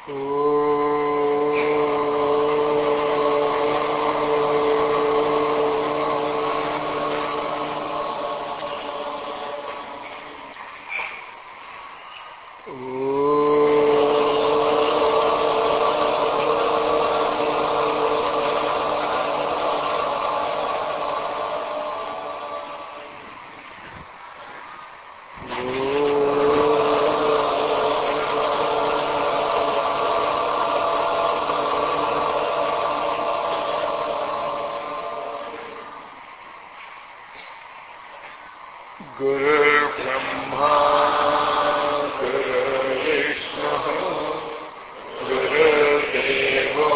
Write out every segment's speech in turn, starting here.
गुरुर्ब्रह्मा गुरुर्विष्णुः गुरुर्देवो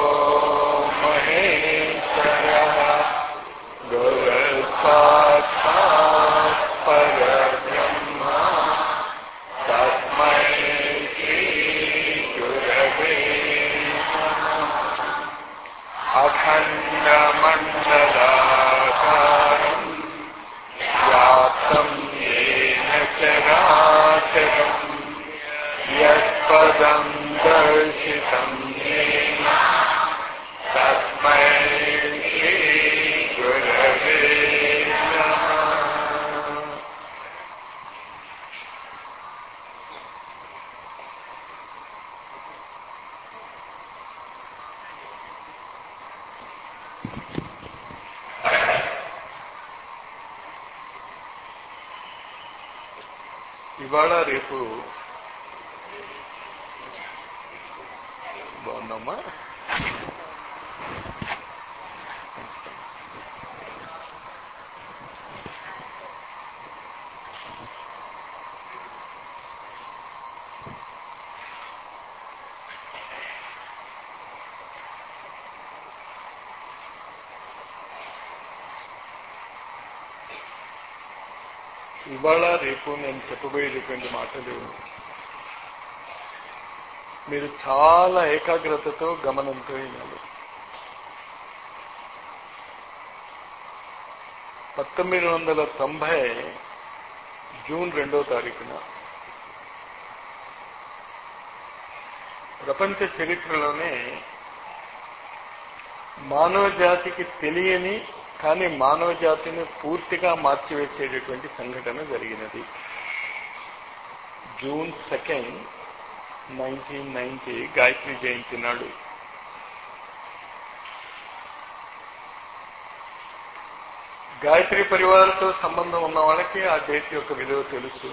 महेश्वरः गुरुसाक्षात् परब्रह्मा तस्मै श्रीगुरवे नमः अखण्डमण्डलाकारम् व्याप्तं येन चराचरम् यत्पदं दर्शितं येन तस्मै श्रीगुरवे नमः ఇవాళ రేపు బాగున్నామా ఇవాళ రేపు నేను చెప్పబోయేటటువంటి మాటలు మీరు చాలా ఏకాగ్రతతో గమనంతో వినాలి పంతొమ్మిది వందల తొంభై జూన్ రెండో తారీఖున ప్రపంచ చరిత్రలోనే మానవ జాతికి తెలియని కానీ మానవ జాతిని పూర్తిగా మార్చివేసేటటువంటి సంఘటన జరిగినది June second nineteen ninety Gayatri Jayanti నాడు గాయత్రి పరివారంతో సంబంధం ఉన్న వాళ్ళకి ఆ డేట్ యొక్క విలువ తెలుసు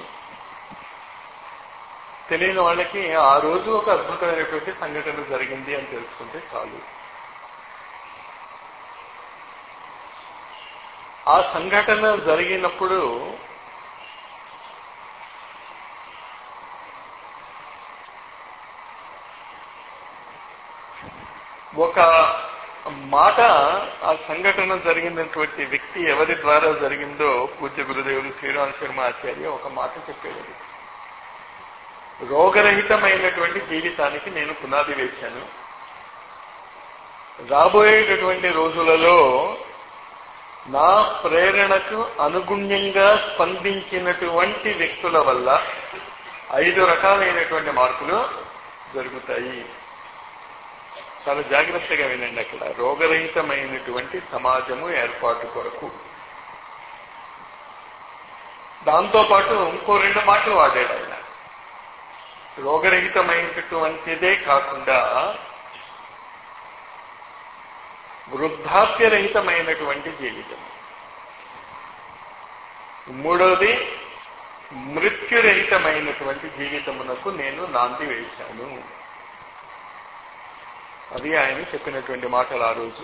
తెలియని వాళ్ళకి ఆ రోజు ఒక అద్భుతమైనటువంటి సంఘటన జరిగింది అని తెలుసుకుంటే చాలు ఆ సంఘటన జరిగినప్పుడు ఒక మాట ఆ సంఘటన జరిగినటువంటి వ్యక్తి ఎవరి ద్వారా జరిగిందో పూజ్య గురుదేవులు శ్రీరామ శర్మ ఆచార్య ఒక మాట చెప్పాడు రోగరహితమైనటువంటి జీవితానికి నేను పునాది వేశాను రాబోయేటటువంటి రోజులలో నా ప్రేరణకు అనుగుణ్యంగా స్పందించినటువంటి వ్యక్తుల వల్ల ఐదు రకాలైనటువంటి మార్పులు జరుగుతాయి చాలా జాగ్రత్తగా వినండి అక్కడ రోగరహితమైనటువంటి సమాజము ఏర్పాటు కొరకు దాంతోపాటు ఇంకో రెండు మాటలు వాడాడు ఆయన రోగరహితమైనటువంటిదే కాకుండా వృద్ధాప్యరహితమైనటువంటి జీవితం మూడవది మృత్యురహితమైనటువంటి జీవితమునకు నేను నాంది వేశాను అది ఆయన చెప్పినటువంటి మాటలు ఆ రోజు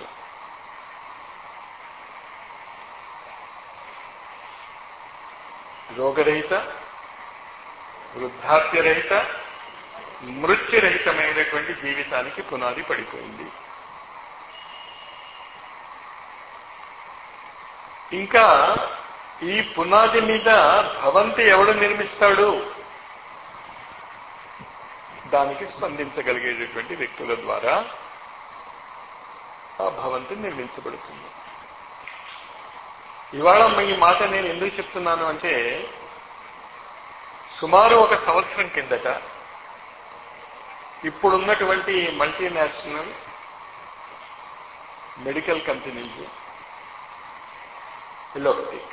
రోగరహిత వృద్ధాప్యరహిత మృత్యురహితమైనటువంటి జీవితానికి పునాది పడిపోయింది ఇంకా ఈ పునాది మీద భవంతి ఎవడు నిర్మిస్తాడు దానికి స్పందించగలిగేటటువంటి వ్యక్తుల ద్వారా ఆ భవంతి నిర్మించబడుతుంది ఇవాళ ఈ మాట నేను ఎందుకు చెప్తున్నాను అంటే సుమారు ఒక సంవత్సరం కిందట ఇప్పుడున్నటువంటి మల్టీనేషనల్ మెడికల్ కంపెనీలు ఇల్లొకటి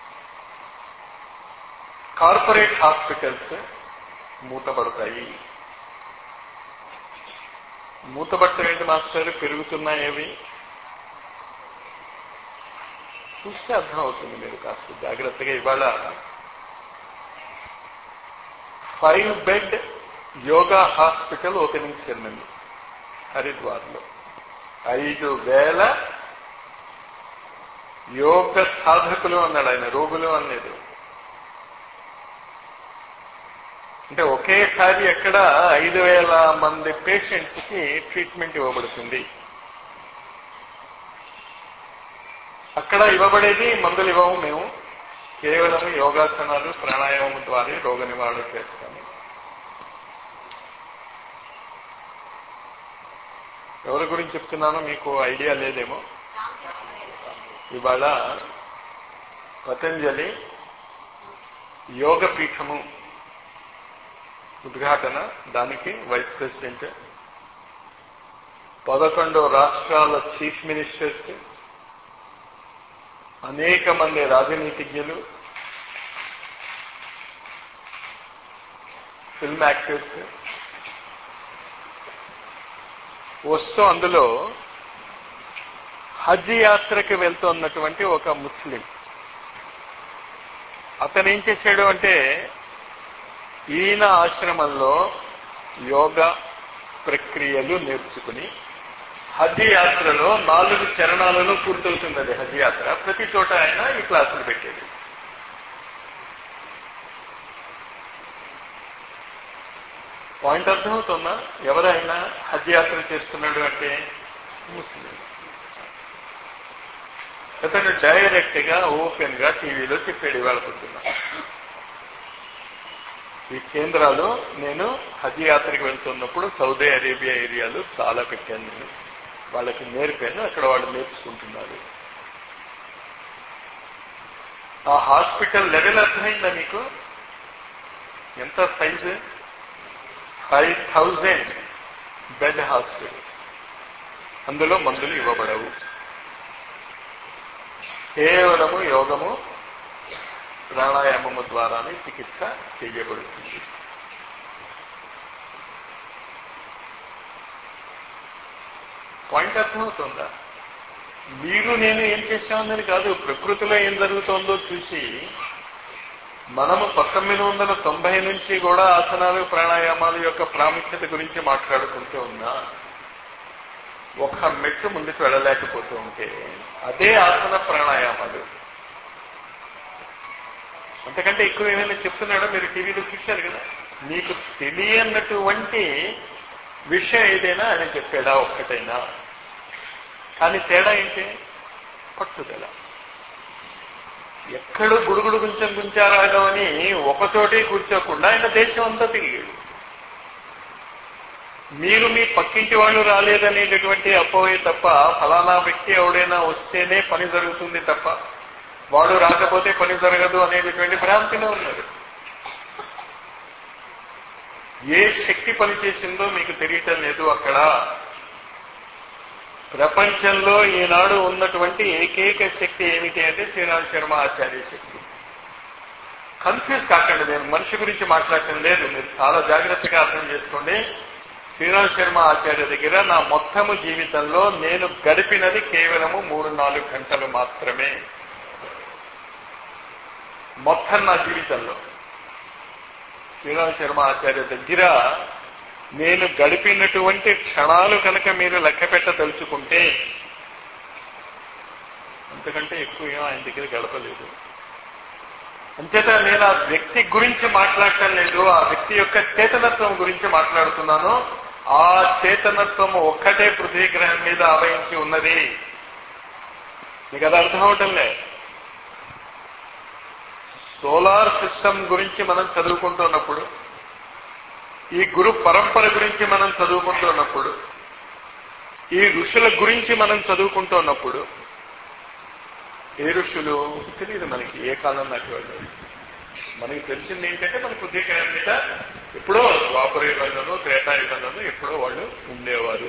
కార్పొరేట్ హాస్పిటల్స్ మూతపడతాయి మూతపడటం ఏంటి మాస్టర్ పెరుగుతున్నాయి అవి చూస్తే అర్థం అవుతుంది మీరు కాస్త జాగ్రత్తగా ఇవాళ five bed yoga hospital opening ceremony హరిద్వార్లో ఐదు వేల యోగ సాధకులు అన్నాడు ఆయన రోగులు అనలేదు అంటే ఒకేసారి ఎక్కడ ఐదు వేల మంది పేషెంట్స్ కి ట్రీట్మెంట్ ఇవ్వబడుతుంది అక్కడ ఇవ్వబడేది మందులు ఇవ్వము మేము కేవలం యోగాసనాలు ప్రాణాయామం ద్వారా రోగ నివారణ చేస్తాము ఎవరి గురించి చెప్తున్నానో మీకు ఐడియా లేదేమో ఇవాళ పతంజలి యోగ పీఠము ఉద్ఘాటన దానికి వైస్ ప్రెసిడెంట్ పదకొండు రాష్ట్రాల చీఫ్ మినిస్టర్స్ అనేక మంది రాజనీతిజ్ఞులు ఫిల్మ్ యాక్టర్స్ వస్తూ అందులో హజ్ యాత్రకి వెళ్తున్నటువంటి ఒక ముస్లిం అతను ఏం చేశాడు అంటే ఈయన ఆశ్రమంలో యోగా ప్రక్రియలు నేర్చుకుని హజ్ యాత్రలో నాలుగు చరణాలలో పూర్తవుతుంది అది హజ్ యాత్ర ప్రతి చోట ఆయన ఈ క్లాసులు పెట్టేది పాయింట్ అర్థమవుతుందా ఎవరైనా హజ్ యాత్ర చేస్తున్నాడు అంటే ముస్లిం అతను డైరెక్ట్ గా ఓపెన్ గా టీవీలో చెప్పాడు ఇవాళ పొద్దున్న ఈ కేంద్రాలు నేను హజ్ యాత్రకు వెళ్తున్నప్పుడు సౌదీ అరేబియా ఏరియాలో చాలా పెట్టాను నేను వాళ్ళకి నేర్పాను అక్కడ వాళ్ళు నేర్చుకుంటున్నారు ఆ హాస్పిటల్ లెవెల్ అర్థమైందా మీకు ఎంత size five thousand bed hospital అందులో మందులు ఇవ్వబడవు కేవలము యోగము ప్రాణాయామము ద్వారానే చికిత్స చేయబడుతుంది పాయింట్ అర్థమవుతుందా మీరు నేను ఏం చేశామన్నది కాదు ప్రకృతిలో ఏం జరుగుతోందో చూసి మనము పంతొమ్మిది వందల తొంభై నుంచి కూడా ఆసనాలు ప్రాణాయామాల యొక్క ప్రాముఖ్యత గురించి మాట్లాడుకుంటూ ఉన్నా ఒక మెట్టు ముందుకు వెళ్ళలేకపోతూ ఉంటే అదే ఆసన ప్రాణాయామాలు అంతకంటే ఎక్కువ ఏమైనా చెప్తున్నాడో మీరు టీవీలో చూశారు కదా మీకు తెలియనటువంటి విషయం ఏదైనా ఆయన చెప్పాడా ఒక్కటైనా కానీ తేడా ఏంటి పట్టుదల ఎక్కడో గుడుగుడు కొంచెం గుంచారాగం అని ఒకచోటే కూర్చోకుండా ఆయన దేశం అంతా తిరిగాడు మీరు మీ పక్కింటి వాళ్ళు రాలేదనేటటువంటి అపోయే తప్ప ఫలానా వ్యక్తి ఎవడైనా వస్తేనే పని జరుగుతుంది తప్ప వాడు రాకపోతే పని జరగదు అనేటటువంటి భ్రాంతిలో ఉన్నారు ఏ శక్తి పనిచేసిందో మీకు తెలియటం లేదు అక్కడ ప్రపంచంలో ఈనాడు ఉన్నటువంటి ఏకైక శక్తి ఏమిటి అంటే శ్రీరామ్ శర్మ ఆచార్య శక్తి కన్ఫ్యూజ్ కాకండి నేను మనిషి గురించి మాట్లాడటం లేదు మీరు చాలా జాగ్రత్తగా అర్థం చేసుకోండి శ్రీరామ్ శర్మ ఆచార్య దగ్గర నా మొత్తము జీవితంలో నేను గడిపినది కేవలము మూడు నాలుగు గంటలు మాత్రమే మొత్తం నా జీవితంలో శ్రీరామ్ శర్మ ఆచార్య దగ్గర నేను గడిపినటువంటి క్షణాలు కనుక మీరు లెక్క పెట్టదలుచుకుంటే అంతకంటే ఎక్కువ ఏం ఆయన దగ్గర గడపలేదు అంచేత నేను ఆ వ్యక్తి గురించి మాట్లాడటం లేదు ఆ వ్యక్తి యొక్క చేతనత్వం గురించి మాట్లాడుతున్నాను ఆ చేతనత్వం ఒక్కటే పృథ్వీ గ్రహం మీద ఆవహించి ఉన్నది మీకు అది అర్థం అవటంలే సోలార్ సిస్టమ్ గురించి మనం చదువుకుంటున్నప్పుడు ఈ గురు పరంపర గురించి మనం చదువుకుంటున్నప్పుడు ఈ ఋషుల గురించి మనం చదువుకుంటున్నప్పుడు ఏ ఋషులు తెలియదు మనకి ఏ కాలం నాటి వాళ్ళు మనకి తెలిసింది ఏంటంటే మన బుద్ధికరణ మీద ఎప్పుడో ద్వాపర యుగంలోనూ త్రేతాయుగంలోనూ ఎప్పుడో వాళ్ళు ఉండేవారు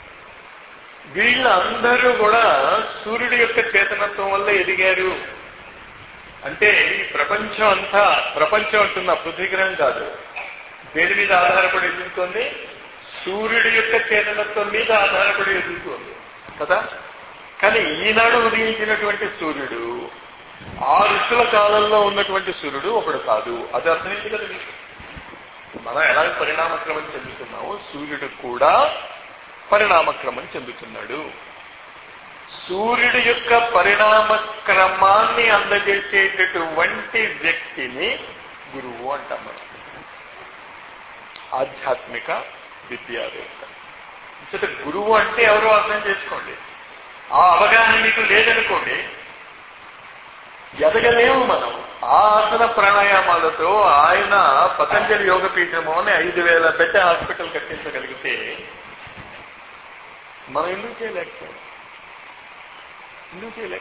వీళ్ళందరూ కూడా సూర్యుడి యొక్క చేతనత్వం వల్ల ఎదిగారు అంటే ఈ ప్రపంచం అంతా ప్రపంచం అంటున్న పృథ్వీగ్రహం కాదు దేని మీద ఆధారపడి ఎదుగుతోంది సూర్యుడి యొక్క చేతనత్వం మీద ఆధారపడి ఎదుగుతోంది కదా కానీ ఈనాడు ఉదయించినటువంటి సూర్యుడు ఆ ఋషుల కాలంలో ఉన్నటువంటి సూర్యుడు ఒకడు కాదు అది అర్థమైంది కదా మీకు మనం ఎలా పరిణామక్రమం చెందుతున్నామో సూర్యుడు కూడా పరిణామక్రమం చెందుతున్నాడు సూర్యుడి యొక్క పరిణామ క్రమాన్ని అందజేసేటటువంటి వ్యక్తిని గురువు అంటాం మనం ఆధ్యాత్మిక విద్యావేత్త ఇచ్చట గురువు అంటే ఎవరో అర్థం చేసుకోండి ఆ అవగాహన మీకు లేదనుకోండి ఎదగలేము మనం ఆ ఆసన ప్రాణాయామాలతో ఆయన పతంజలి యోగపీఠము అని ఐదు వేల బెడ్ హాస్పిటల్ కట్టించగలిగితే మనం ఎందుకు చేయలేకపోయాం ఎందుకు చేయలేక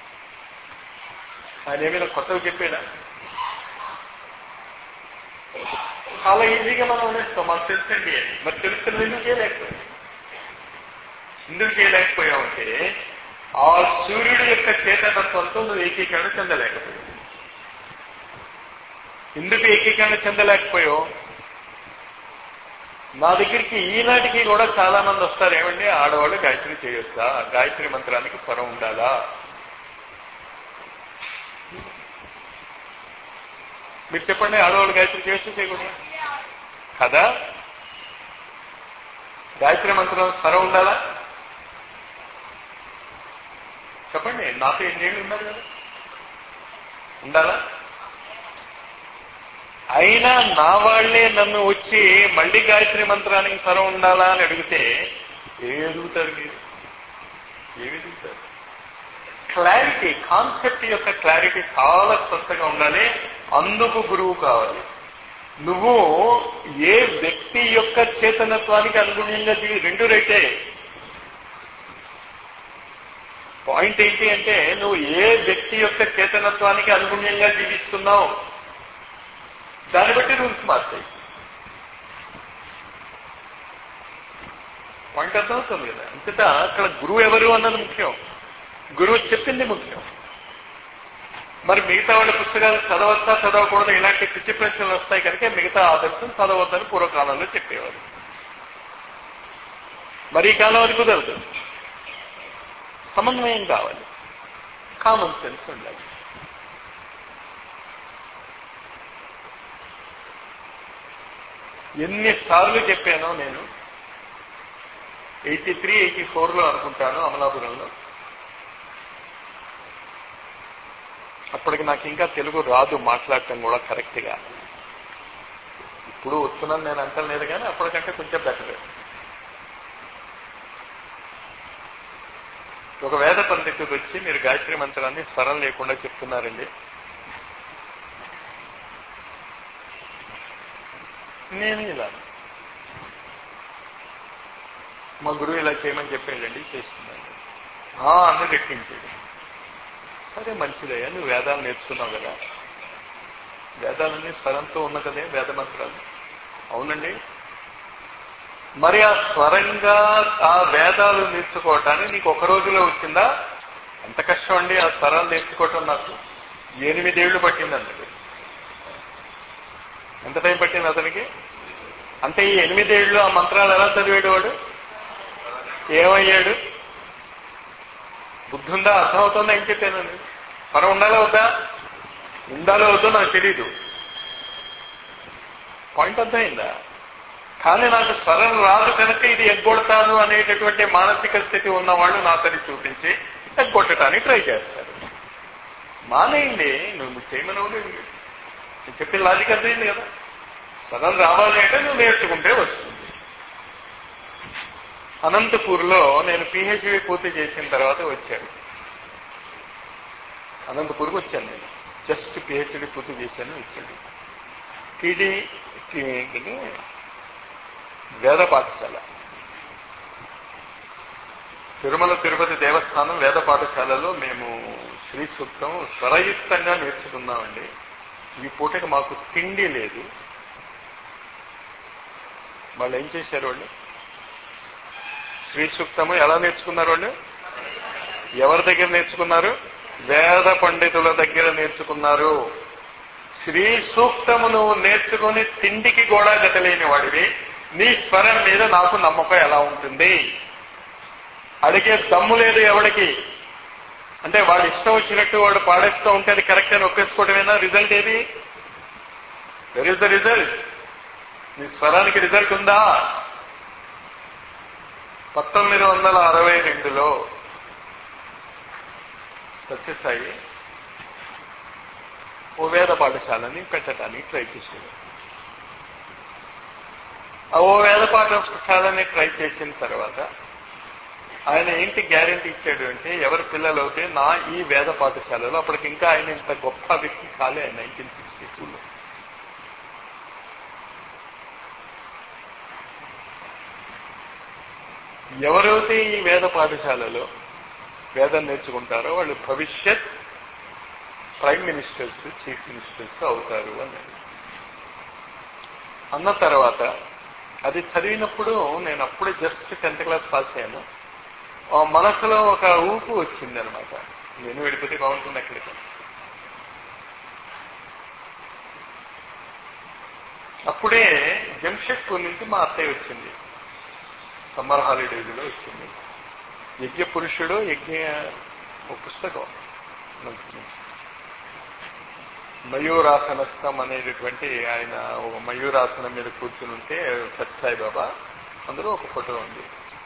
ఆయన ఏమైనా కొత్తవి చెప్పాడా చాలా ఈజీగా మనం అనేస్తాం మాకు తెలుసండి అని మరి తెలుస్తుంది ఎందుకు చేయలేకపోయాం ఎందుకు చేయలేకపోయావంటే ఆ సూర్యుడి యొక్క చేతనత్వంతో నువ్వు ఏకీకరణ చెందలేకపోయావు ఎందుకు ఏకీకరణ చెందలేకపోయావు నా దగ్గరికి ఈనాటికి కూడా చాలా మంది వస్తారు ఏమండి ఆడవాళ్ళు గాయత్రి చేయొచ్చా గాయత్రి మంత్రానికి స్వరం ఉండాలా మీరు చెప్పండి ఆడవాళ్ళు గాయత్రి చేయొచ్చు చేయకూడదు కదా గాయత్రి మంత్రం స్వరం ఉండాలా చెప్పండి నాతో ఎన్నేళ్ళు ఉన్నారు కదా ఉండాలా అయినా నా వాళ్లే నన్ను వచ్చి మళ్ళీ గాయత్రి మంత్రానికి స్వరం ఉండాలా అని అడిగితే ఏమి ఎదుగుతారు మీరు ఏమి ఎదుగుతారు క్లారిటీ కాన్సెప్ట్ యొక్క క్లారిటీ చాలా స్పష్టంగా ఉండాలి అందుకు గురువు కావాలి నువ్వు ఏ వ్యక్తి యొక్క చేతనత్వానికి అనుగుణ్యంగా దిగి రెండు రైతే పాయింట్ ఏంటి అంటే నువ్వు ఏ వ్యక్తి యొక్క చేతనత్వానికి అనుగుణ్యంగా జీవిస్తున్నావు దాన్ని బట్టి రూల్స్ మారుతాయి పాయింట్ అర్థమవుతుంది కదా అంతటా అక్కడ గురువు ఎవరు అన్నది ముఖ్యం గురువు చెప్పింది ముఖ్యం మరి మిగతా వాళ్ళ పుస్తకాలు చదవచ్చా చదవకూడదు ఇలాంటి పిచ్చి ప్రశ్నలు వస్తాయి కనుక మిగతా ఆదర్శం చదవద్దని పూర్వకాలంలో చెప్పేవారు మరి ఈ కాలం అది కుదరదు సమన్వయం కావాలి కామన్ సెన్స్ ఉండాలి ఎన్నిసార్లు చెప్పానో నేను ఎయిటీ త్రీ ఎయిటీ ఫోర్లో అనుకుంటాను అమలాపురంలో అప్పటికి నాకు ఇంకా తెలుగు రాదు మాట్లాడటం కూడా కరెక్ట్గా ఇప్పుడు వస్తున్నాను నేను అంటలేదు కానీ అప్పటికంటే కొంచెం బెటర్ ఒక వేద పండితుడు వచ్చి మీరు గాయత్రి మంత్రాన్ని స్వరం లేకుండా చెప్తున్నారండి నేను ఇలా మా గురువు ఇలా చేయమని చెప్పాడండి చేస్తున్నాను అన్ని రెట్టించాడు సరే మంచిదయ్యా నువ్వు వేదాలు నేర్చుకున్నావు కదా వేదాలన్నీ స్వరంతో ఉన్న కదే వేద మంత్రాలు అవునండి మరి ఆ స్వరంగా ఆ వేదాలు నేర్చుకోవటానికి నీకు ఒక రోజులో వచ్చిందా ఎంత కష్టం అండి ఆ స్వరాలు నేర్చుకోవటం నాకు ఎనిమిదేళ్లు పట్టింది అన్నది ఎంత టైం పట్టింది అతనికి అంటే ఈ ఎనిమిదేళ్లు ఆ మంత్రాలు ఎలా చదివాడు వాడు ఏమయ్యాడు బుద్ధి ఉందా అర్థమవుతుందా ఏం చెప్పాను స్వరం ఉండాలా వద్దా ఉండాలో వద్దో నాకు తెలీదు పాయింట్ అర్థమైందా కానీ నాకు స్వరం రాదు కనుక ఇది ఎగ్గొడతాను అనేటటువంటి మానసిక స్థితి ఉన్నవాళ్ళు నాతని చూపించి ఎగ్గొట్టడానికి ట్రై చేస్తారు మానేయండి నువ్వు చేయమనవు లేదు నేను చెప్పిన లాజిక్ అర్థమైంది కదా స్వరం రావాలి అంటే నువ్వు నేర్చుకుంటే వస్తుంది అనంతపూర్లో నేను పిహెచ్డి పూర్తి చేసిన తర్వాత వచ్చాడు అనంతపూర్కి వచ్చాను నేను జస్ట్ పిహెచ్డి పూర్తి చేశాను వచ్చాడు టీడీ వేద పాఠశాల తిరుమల తిరుపతి దేవస్థానం వేద పాఠశాలలో మేము శ్రీ సూక్తం స్వరయుక్తంగా నేర్చుకున్నామండి ఈ పూటకి మాకు తిండి లేదు వాళ్ళు ఏం చేశారు వాళ్ళు శ్రీ సూక్తము ఎలా నేర్చుకున్నారు వాళ్ళు ఎవరి దగ్గర నేర్చుకున్నారు వేద పండితుల దగ్గర నేర్చుకున్నారు శ్రీ సూక్తమును నేర్చుకుని తిండికి కూడా గతలేని వాడివి నీ స్వరం మీద నాకు నమ్మకం ఎలా ఉంటుంది అడిగే దమ్ము లేదు ఎవడికి అంటే వాడు ఇష్టం వచ్చినట్టు వాడు పాడేస్తూ ఉంటే అది కరెక్ట్ అని ఒప్పేసుకోవటమేనా రిజల్ట్ ఏది వెర్ ఇస్ ద రిజల్ట్ నీ స్వరానికి రిజల్ట్ ఉందా పంతొమ్మిది వందల అరవై రెండులో సత్యసాయి ఓ వేద పాఠశాలని పెట్టడానికి ట్రై చేశాడు ఆ ఓ వేద పాఠశాలని ట్రై చేసిన తర్వాత ఆయన ఏంటి గ్యారంటీ ఇచ్చాడు అంటే ఎవరి పిల్లలు అవుతే నా ఈ వేద పాఠశాలలో అప్పటికి ఇంకా ఆయన ఇంత గొప్ప వ్యక్తి కాలే నైన్టీన్ సిక్స్టీ టూలో ఎవరైతే ఈ వేద పాఠశాలలో వేదం నేర్చుకుంటారో వాళ్ళు భవిష్యత్ ప్రైమ్ మినిస్టర్స్ చీఫ్ మినిస్టర్స్ అవుతారు అన్నాడు అన్న తర్వాత అది చదివినప్పుడు నేను అప్పుడే జస్ట్ టెన్త్ క్లాస్ పాస్ అయ్యాను ఆ మనసులో ఒక ఊపు వచ్చింది అనమాట నేను వెళ్ళిపోతే బాగుంటుంది అక్కడికి అప్పుడే జంషెడ్పూర్ నుంచి మా అత్తయ్య వచ్చింది సమ్మర్ హాలిడేస్లో వచ్చింది యజ్ఞ పురుషుడు యజ్ఞ ఒక పుస్తకం మనకి మయూరాసనస్థం అనేటటువంటి ఆయన ఒక మయూరాసనం మీద కూర్చుని ఉంటే సత్సాయి బాబా అందులో ఒక ఫోటో ఉంది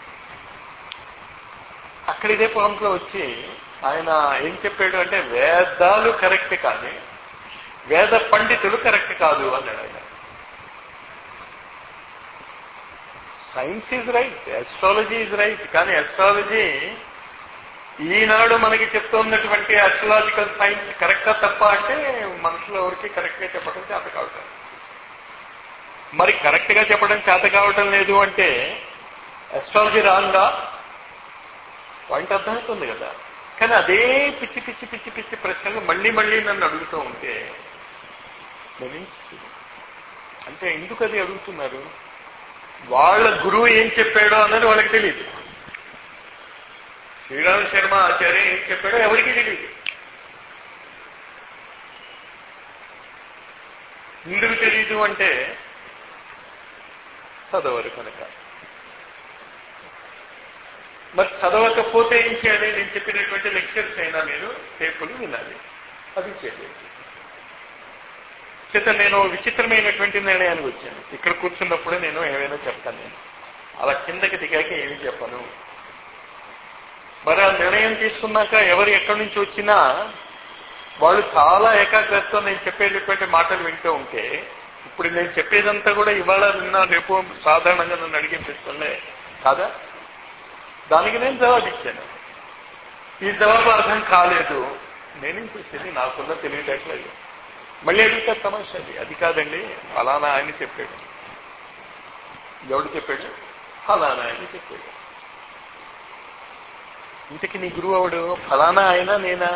అక్కడ ఇదే పాయింట్ లో వచ్చి ఆయన ఏం చెప్పాడు అంటే వేదాలు కరెక్ట్ కానీ వేద పండితులు కరెక్ట్ కాదు అన్నాడు ఆయన science is right astrology is right కానీ అస్ట్రాలజీ ఈనాడు మనకి చెప్తున్నటువంటి అస్ట్రాలజికల్ సైన్స్ కరెక్టా తప్ప అంటే మనుషులు ఎవరికి కరెక్ట్ గా చెప్పడం చేత కావటం మరి కరెక్ట్ గా చెప్పడం చేత కావటం లేదు అంటే అస్ట్రాలజీ రాంగా పాయింట్ అర్థమవుతుంది కదా కానీ అదే పిచ్చి పిచ్చి పిచ్చి పిచ్చి ప్రశ్నలు మళ్ళీ మళ్ళీ నన్ను అడుగుతూ ఉంటే నేనేం చేసేది? అంటే ఎందుకు అది అడుగుతున్నారు వాళ్ళ గురువు ఏం చెప్పాడో అన్నది వాళ్ళకి తెలియదు శ్రీరామ శర్మ ఆచార్య ఏం చెప్పాడో ఎవరికి తెలియదు ఎందుకు తెలియదు అంటే చదవరు కనుక మరి చదవకపోతే ఏం చేయాలి నేను చెప్పినటువంటి లెక్చర్స్ అయినా మీరు టేపులు వినాలి అది చేయలేదు చేత నేను విచిత్రమైనటువంటి నిర్ణయానికి వచ్చాను ఇక్కడ కూర్చున్నప్పుడే నేను ఏమైనా చెప్తాను నేను అలా కిందకి దిగాక ఏమి చెప్పను మరి ఆ నిర్ణయం తీసుకున్నాక ఎవరు ఎక్కడి నుంచి వచ్చినా వాళ్ళు చాలా ఏకాగ్రతతో నేను చెప్పేటటువంటి మాటలు వింటూ ఉంటే ఇప్పుడు నేను చెప్పేదంతా కూడా ఇవాళ నిన్న రేపు సాధారణంగా నన్ను అడిగే ప్రశ్నలే కాదా దానికి నేను జవాబు ఇచ్చాను ఈ జవాబు అర్థం కాలేదు నేనేం చేసేది నాకున్న తెలివితేటలేదు మళ్ళీ అడిగితే సమస్య అది అది కాదండి ఫలానా ఆయన చెప్పాడు ఎవడు చెప్పాడు ఫలానా ఆయన చెప్పాడు ఇంతకి నీ గురువు అవడు ఫలానా ఆయన నేనా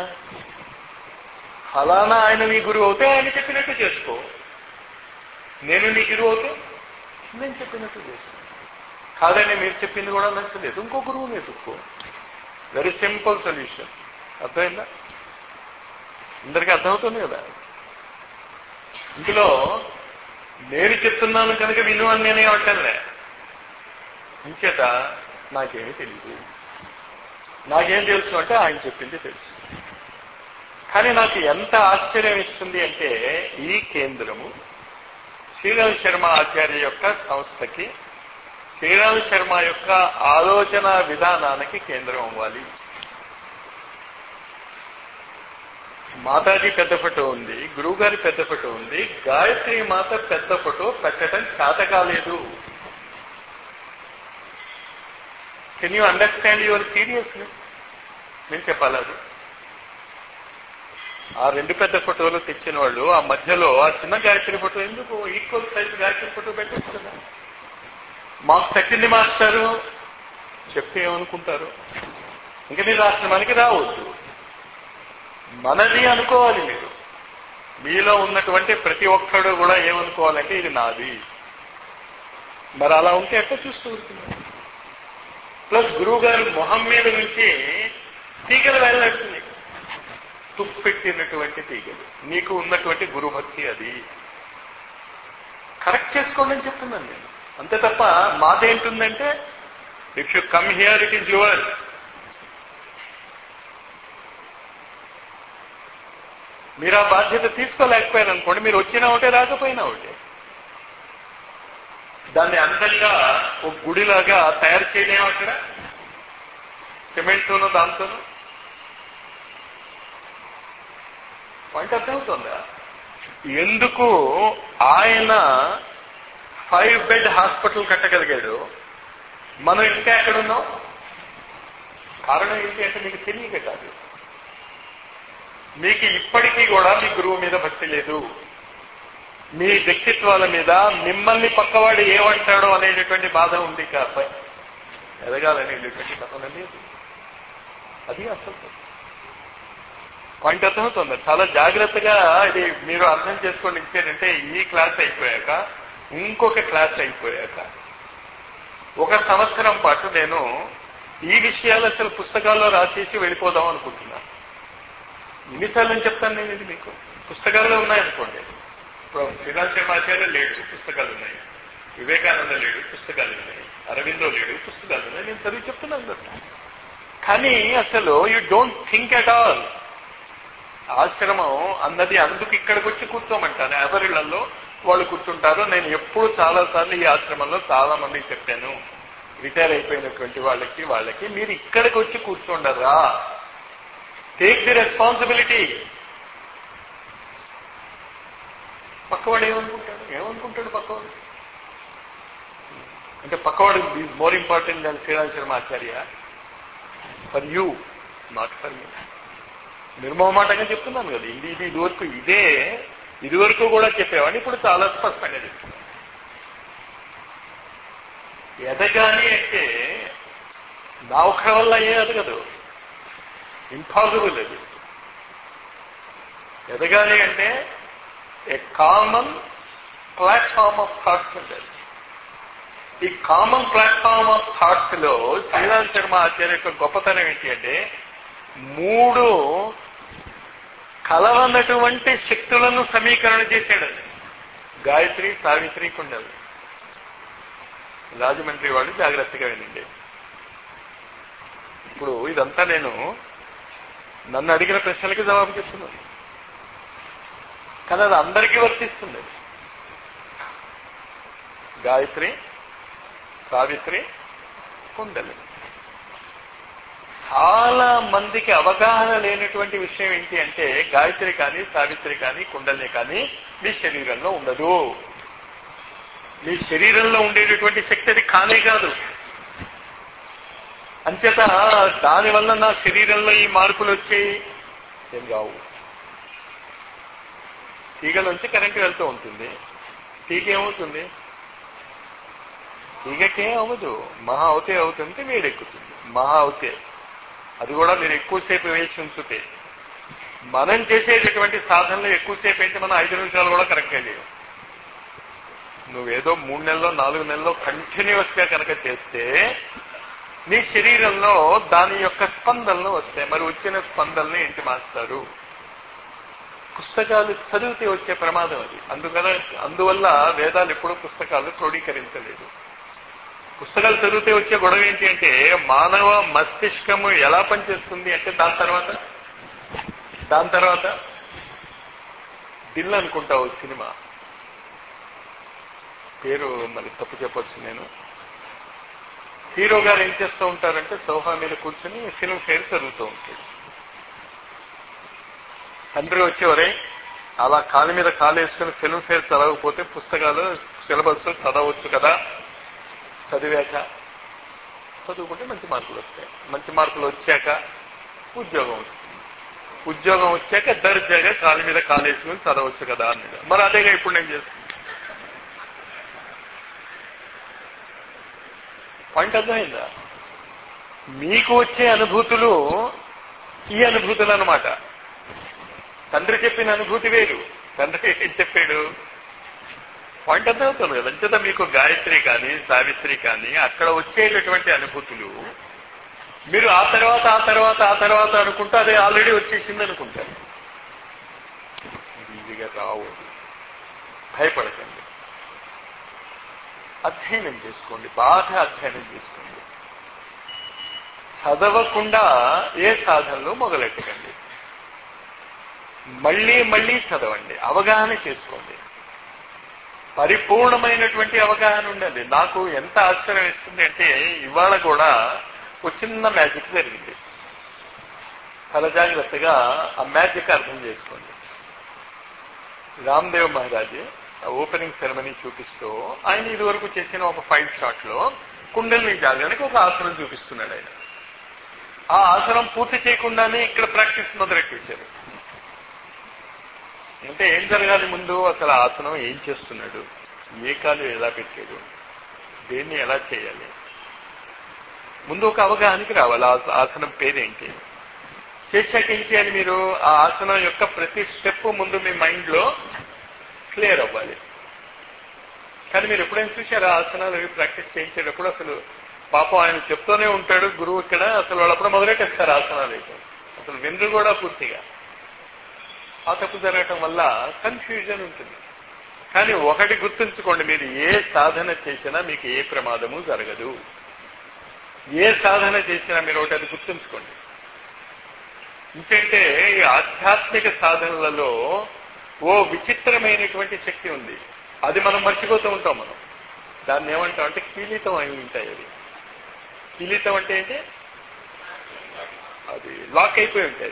ఫలానా ఆయన నీ గురువు అవుతే ఆయన చెప్పినట్టు చేసుకో నేను నీ గురువు అవుతే నేను చెప్పినట్టు చేసుకో కాదని మీరు చెప్పింది కూడా నచ్చలేదు ఇంకో గురువుని ఎదుర్కో వెరీ సింపుల్ సొల్యూషన్ అర్థమైందా అందరికీ అర్థమవుతుంది కదా ఇందులో నేను చెప్తున్నాను కనుక విను అని నేనే అంటానులే ఇంచేత నాకేమీ తెలియదు నాకేం తెలుసు అంటే ఆయన చెప్పింది తెలుసు కానీ నాకు ఎంత ఆశ్చర్యం ఇస్తుంది అంటే ఈ కేంద్రము శ్రీరామ్ శర్మ ఆచార్య యొక్క సంస్థకి శ్రీరామ్ శర్మ యొక్క ఆలోచన విధానానికి కేంద్రం అవ్వాలి మాతాజీ పెద్ద ఫోటో ఉంది గురువు గారి పెద్ద ఫోటో ఉంది గాయత్రి మాత పెద్ద ఫోటో పెట్టడం చేత కాలేదు can you understand your seriousness నేను చెప్పాలి అది ఆ రెండు పెద్ద ఫోటోలు తెచ్చిన వాళ్ళు ఆ మధ్యలో ఆ చిన్న గాయత్రి ఫోటో ఎందుకు ఈక్వల్ సైజ్ గాయత్రి ఫోటో పెట్టచ్చు కదా మాకు తగ్గింది మాస్టారు చెప్తే ఏమనుకుంటారు ఇంకా మీరు ఆశ్రమానికి రావద్దు మనది అనుకోవాలి మీరు మీలో ఉన్నటువంటి ప్రతి ఒక్కడు కూడా ఏమనుకోవాలంటే ఇది నాది మరి అలా ఉంటే ఎట్లా చూస్తూ ఉంటుంది ప్లస్ గురువు గారి మొహం మీద నుంచి తీగలు వెళ్ళాడుతుంది తుప్పెట్టినటువంటి తీగలు నీకు ఉన్నటువంటి గురుభక్తి అది కరెక్ట్ చేసుకోండి అని చెప్తున్నాను నేను అంతే తప్ప మాదేంటుందంటే if you come here it is yours మీరు ఆ బాధ్యత తీసుకోలేకపోయారు అనుకోండి మీరు వచ్చినా ఒకటే రాకపోయినా ఒకటే దాన్ని అందంగా ఒక గుడిలాగా తయారు చేయలేము అక్కడ సిమెంట్తోనూ దాంతోనూ పాయింట్ అర్థమవుతుందా ఎందుకు ఆయన ఫైవ్ బెడ్ హాస్పిటల్ కట్టగలిగాడు మనం ఇంకా ఎక్కడున్నాం కారణం ఏంటి అంటే మీకు తెలియక కాదు మీకు ఇప్పటికీ కూడా మీ గురువు మీద భక్తి లేదు మీ వ్యక్తిత్వాల మీద మిమ్మల్ని పక్కవాడు ఏమంటాడో అనేటటువంటి బాధ ఉంది కాపై ఎదగాలనేటటువంటి కథన లేదు అది అసలు పాయింట్ అర్థమవుతుంది చాలా జాగ్రత్తగా ఇది మీరు అర్థం చేసుకోండి ఇచ్చేటంటే ఈ క్లాస్ అయిపోయాక ఇంకొక క్లాస్ అయిపోయాక ఒక సంవత్సరం పాటు నేను ఈ విషయాలు అసలు పుస్తకాల్లో రాసేసి వెళ్ళిపోదాం అనుకుంటున్నా ఎన్నిసార్లు అని చెప్తాను నేను ఇది మీకు పుస్తకాల్లో ఉన్నాయనుకోండి ఇప్పుడు శ్రీరామచర్మాచార్య లేడు పుస్తకాలు ఉన్నాయి వివేకానంద లేడు పుస్తకాలు ఉన్నాయి అరవిందో లేడు పుస్తకాలు ఉన్నాయి నేను చదివి చెప్తున్నాను కదా కానీ అసలు you don't think at all ఆశ్రమం అన్నది అందుకు ఇక్కడికి వచ్చి కూర్చోమంటాను ఎవరిళ్లలో వాళ్ళు కూర్చుంటారు నేను ఎప్పుడు చాలా సార్లు ఈ ఆశ్రమంలో చాలా మందికి చెప్పాను రిటైర్ అయిపోయినటువంటి వాళ్ళకి వాళ్ళకి మీరు ఇక్కడికి వచ్చి కూర్చోండరా టేక్ ది రెస్పాన్సిబిలిటీ పక్కవాడు ఏమనుకుంటాడు ఏమనుకుంటాడు పక్కవాడు అంటే పక్కవాడు is more important than Sriram Sharma Acharya for you not for me నిర్మోహమాటంగా చెప్తున్నాను కదా ఇది ఇది ఇదివరకు ఇదే ఇదివరకు కూడా చెప్పేవాడిని ఇప్పుడు చాలా స్పష్టంగా చెప్తున్నాను ఎదగాలి అంటే నా ఒక్కడి వల్ల ఏ ఎదగదు ఇంపాసిబుల్ అది ఎదగాలి అంటే a common platform of thoughts ఉండాలి ఈ కామన్ ప్లాట్ఫామ్ ఆఫ్ థాట్స్ లో శ్రీరామ్ శర్మ ఆచార్య యొక్క గొప్పతనం ఏంటి అంటే మూడు కలవనటువంటి శక్తులను సమీకరణ చేశాడు గాయత్రి సావిత్రి కుండలు రాజమండ్రి వాళ్ళు జాగ్రత్తగా వినండి ఇప్పుడు ఇదంతా నేను నన్ను అడిగిన ప్రశ్నలకి జవాబు చెప్తున్నాను కానీ అది అందరికీ వర్తిస్తుంది గాయత్రి సావిత్రి కుండలి చాలా మందికి అవగాహన లేనటువంటి విషయం ఏంటి అంటే గాయత్రి కానీ సావిత్రి కానీ కుండలి కానీ మీ శరీరంలో ఉండదు మీ శరీరంలో ఉండేటటువంటి శక్తి అది కానే కాదు అంచేత దానివల్ల నా శరీరంలో ఈ మార్పులు వచ్చాయి ఏం కావు తీగలోంచి కరెంటు వెళ్తూ ఉంటుంది తీగ ఏమవుతుంది తీగకేం అవ్వదు మహా అవుతే అవుతుంటే వేడెక్కుతుంది మహా అవుతే అది కూడా మీరు ఎక్కువసేపు వేసి ఉంచితే మనం చేసేటటువంటి సాధనలు ఎక్కువసేపు అయితే మనం ఐదు నిమిషాలు కూడా కరెక్ట్గా చేయవు నువ్వేదో మూడు నెలల్లో నాలుగు నెలల్లో కంటిన్యూస్ గా కనుక చేస్తే నీ శరీరంలో దాని యొక్క స్పందనలు వస్తాయి మరి వచ్చిన స్పందనని ఏంటి మాస్తారు పుస్తకాలు చదివితే వచ్చే ప్రమాదం అది అందుకన అందువల్ల వేదాలు ఎప్పుడూ పుస్తకాలు క్రోడీకరించలేదు పుస్తకాలు చదివితే వచ్చే గొడవ ఏంటి అంటే మానవ మస్తిష్కము ఎలా పనిచేస్తుంది అంటే దాని తర్వాత దాని తర్వాత దిల్ అనుకుంటావు సినిమా పేరు మరి తప్పు చెప్పొచ్చు నేను హీరో గారు ఏం చేస్తూ ఉంటారంటే సోఫా మీద కూర్చొని ఫిల్మ్ ఫేర్ చదువుతూ ఉంటాడు తండ్రి వచ్చేవరే అలా కాలు మీద కాలు వేసుకుని ఫిల్మ్ ఫేర్ చదవకపోతే పుస్తకాలు సిలబస్ చదవచ్చు కదా చదివాక చదువుకుంటే మంచి మార్కులు వస్తాయి మంచి మార్కులు వచ్చాక ఉద్యోగం వస్తుంది ఉద్యోగం వచ్చాక దర్జాగా కాలు మీద కాలు వేసుకుని చదవచ్చు కదా అన్నాడు మరి అదేగా ఇప్పుడు నేను చేస్తాను పాయింట్ అర్థమైందా మీకు వచ్చే అనుభూతులు ఈ అనుభూతులు అనమాట తండ్రి చెప్పిన అనుభూతి వేరు తండ్రి ఏం చెప్పాడు పాయింట్ అర్థం అవుతుంది కదా అంచేత మీకు గాయత్రి కానీ సావిత్రి కానీ అక్కడ వచ్చేటటువంటి అనుభూతులు మీరు ఆ తర్వాత ఆ తర్వాత ఆ తర్వాత అనుకుంటే అదే ఆల్రెడీ వచ్చేసింది అనుకుంటారు ఈజీగా రావు భయపడకండి అధ్యయనం చేసుకోండి బాగా అధ్యయనం చేసుకోండి చదవకుండా ఏ సాధనలో మొదలెట్టకండి మళ్ళీ మళ్ళీ చదవండి అవగాహన చేసుకోండి పరిపూర్ణమైనటువంటి అవగాహన ఉండండి నాకు ఎంత ఆశ్చర్యం ఇస్తుంది అంటే ఇవాళ కూడా ఒక చిన్న మ్యాజిక్ జరిగింది చాలా జాగ్రత్తగా ఆ మ్యాజిక్ అర్థం చేసుకోండి రామ్దేవ్ మహారాజ్ ఓపెనింగ్ సెరమనీ చూపిస్తూ ఆయన ఇదివరకు చేసిన ఒక ఫైవ్ షాట్ లో కుండలిని జాగడానికి ఒక ఆసనం చూపిస్తున్నాడు ఆయన ఆ ఆసనం పూర్తి చేయకుండానే ఇక్కడ ప్రాక్టీస్ మొదలెట్టేశారు అంటే ఏం జరగాలి ముందు అసలు ఆసనం ఏం చేస్తున్నాడు ఏ కాలు ఎలా పెట్టాడు దేన్ని ఎలా చేయాలి ముందు ఒక అవగాహనకి రావాలి ఆ ఆసనం పేరేంటి చేశాక ఏం చేయాలి మీరు ఆ ఆసనం యొక్క ప్రతి స్టెప్ ముందు మీ మైండ్ లో క్లియర్ అవ్వాలి కానీ మీరు ఎప్పుడైనా చూసారా ఆసనాలు అవి ప్రాక్టీస్ చేయించేటప్పుడు అసలు పాపం ఆయన చెప్తూనే ఉంటాడు గురువు ఇక్కడ అసలు వాళ్ళప్పుడు మొదలెట్టేస్తారు ఆసనాలు అయితే అసలు వినరు కూడా పూర్తిగా ఆ తప్పు జరగటం వల్ల కన్ఫ్యూజన్ ఉంటుంది కానీ ఒకటి గుర్తుంచుకోండి మీరు ఏ సాధన చేసినా మీకు ఏ ప్రమాదము జరగదు ఏ సాధన చేసినా మీరు ఒకటి అది గుర్తుంచుకోండి ఇంకంటే ఈ ఆధ్యాత్మిక సాధనలలో ఓ విచిత్రమైనటువంటి శక్తి ఉంది అది మనం మర్చిపోతూ ఉంటాం మనం దాన్ని ఏమంటాం అంటే కీలితం అయి ఉంటాయి అది కీలితం అంటే ఏంటి అది లాక్ అయిపోయి ఉంటాయి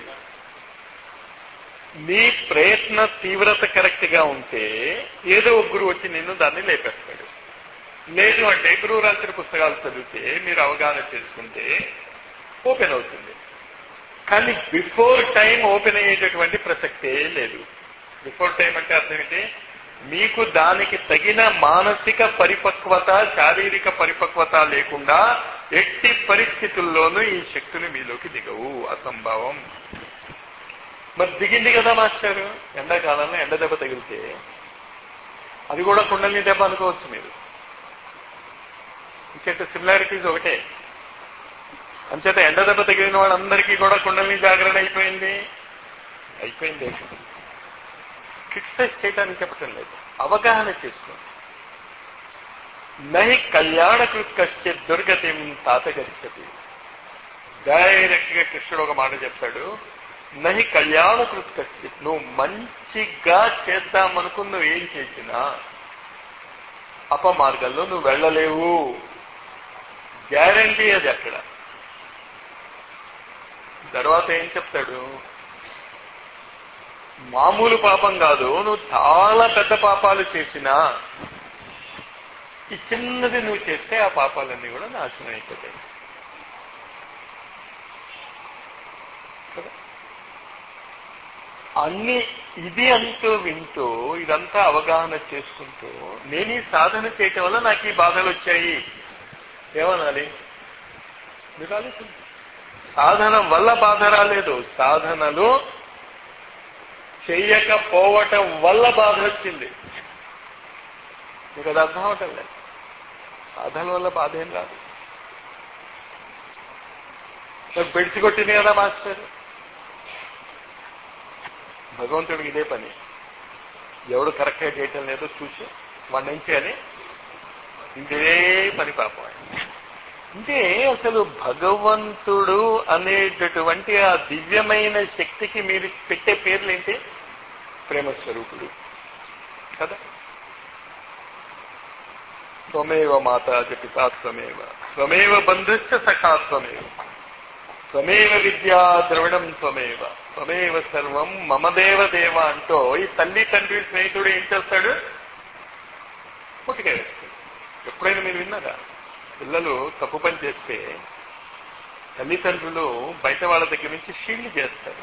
నీ ప్రయత్న తీవ్రత కరెక్ట్ గా ఉంటే ఏదో ఒక గురువు వచ్చి నిన్ను దాన్ని లేపేస్తాడు లేదు అంటే గురువు రాసిన పుస్తకాలు చదివితే మీరు అవగాహన చేసుకుంటే ఓపెన్ అవుతుంది కానీ బిఫోర్ టైం ఓపెన్ అయ్యేటటువంటి ప్రసక్తే లేదు బిఫోర్ టైం అంటే అర్థం ఏంటి మీకు దానికి తగిన మానసిక పరిపక్వత శారీరక పరిపక్వత లేకుండా ఎట్టి పరిస్థితుల్లోనూ ఈ శక్తులు మీలోకి దిగవు అసంభవం మరి దిగింది కదా మాస్టర్ ఎండాకాలంలో ఎండ దెబ్బ తగిలితే అది కూడా కుండలిని దెబ్బ అనుకోవచ్చు మీరు ఇంకేంటే సిమిలారిటీస్ ఒకటే అంచేత ఎండ దెబ్బ తగిలిన వాళ్ళందరికీ కూడా కుండలిని జాగరణ అయిపోయింది అయిపోయింది క్రిటిసైజ్ చేయడానికి చెప్పటం లేదు అవగాహన చేసుకోండి నహి కళ్యాణకృత్ కశ్య దుర్గతిం తాతగచ్చతి డైరెక్ట్ గా కృష్ణుడు ఒక మాట చెప్తాడు నహి కళ్యాణకృత్ కశ్య నువ్వు మంచిగా చేద్దామనుకుని నువ్వు ఏం చేసినా అపమార్గంలో నువ్వు వెళ్ళలేవు గ్యారంటీ అది అక్కడ తర్వాత ఏం చెప్తాడు మామూలు పాపం కాదు నువ్వు చాలా పెద్ద పాపాలు చేసినా ఈ చిన్నది నువ్వు చేస్తే ఆ పాపాలన్నీ కూడా నాశనం అయిపోతాయి కదా అన్ని ఇది అంటూ వింటూ ఇదంతా అవగాహన చేసుకుంటూ నేను ఈ సాధన చేయటం వల్ల నాకు ఈ బాధలు వచ్చాయి ఏమనాలి మీరు ఆలోచించండి సాధన వల్ల బాధ రాలేదు సాధనలు చెయ్యకపోవటం వల్ల బాధ వచ్చింది మీకు అది అర్థం అవటం లేదు సాధన వల్ల బాధ ఏం రాదు నాకు బెడిసి కొట్టింది కదా మాస్టర్ భగవంతుడికి ఇదే పని ఎవడు కరెక్ట్గా చేయటం లేదో చూసి వాడిని ఏం చేయాలి ఇదే పని పాపం అంటే అసలు భగవంతుడు అనేటటువంటి ఆ దివ్యమైన శక్తికి మీరు పెట్టే పేర్లు ఏంటి ప్రేమ స్వరూపుడు కదా త్వమేవ మాత పితా త్వమేవ త్వమేవ బంధుశ్చ సఖా త్వమేవ త్వమేవ విద్యా ద్రవిడం త్వమేవ త్వమేవ సర్వం మమదేవ దేవ అంటూ ఈ తల్లి తండ్రి స్నేహితుడు ఏం చేస్తాడు పుట్టిక వేస్తాడు ఎప్పుడైనా మీరు విన్నారా పిల్లలు తప్పు పని చేస్తే తల్లిదండ్రులు బయట వాళ్ళ దగ్గర నుంచి షీల్డ్ చేస్తారు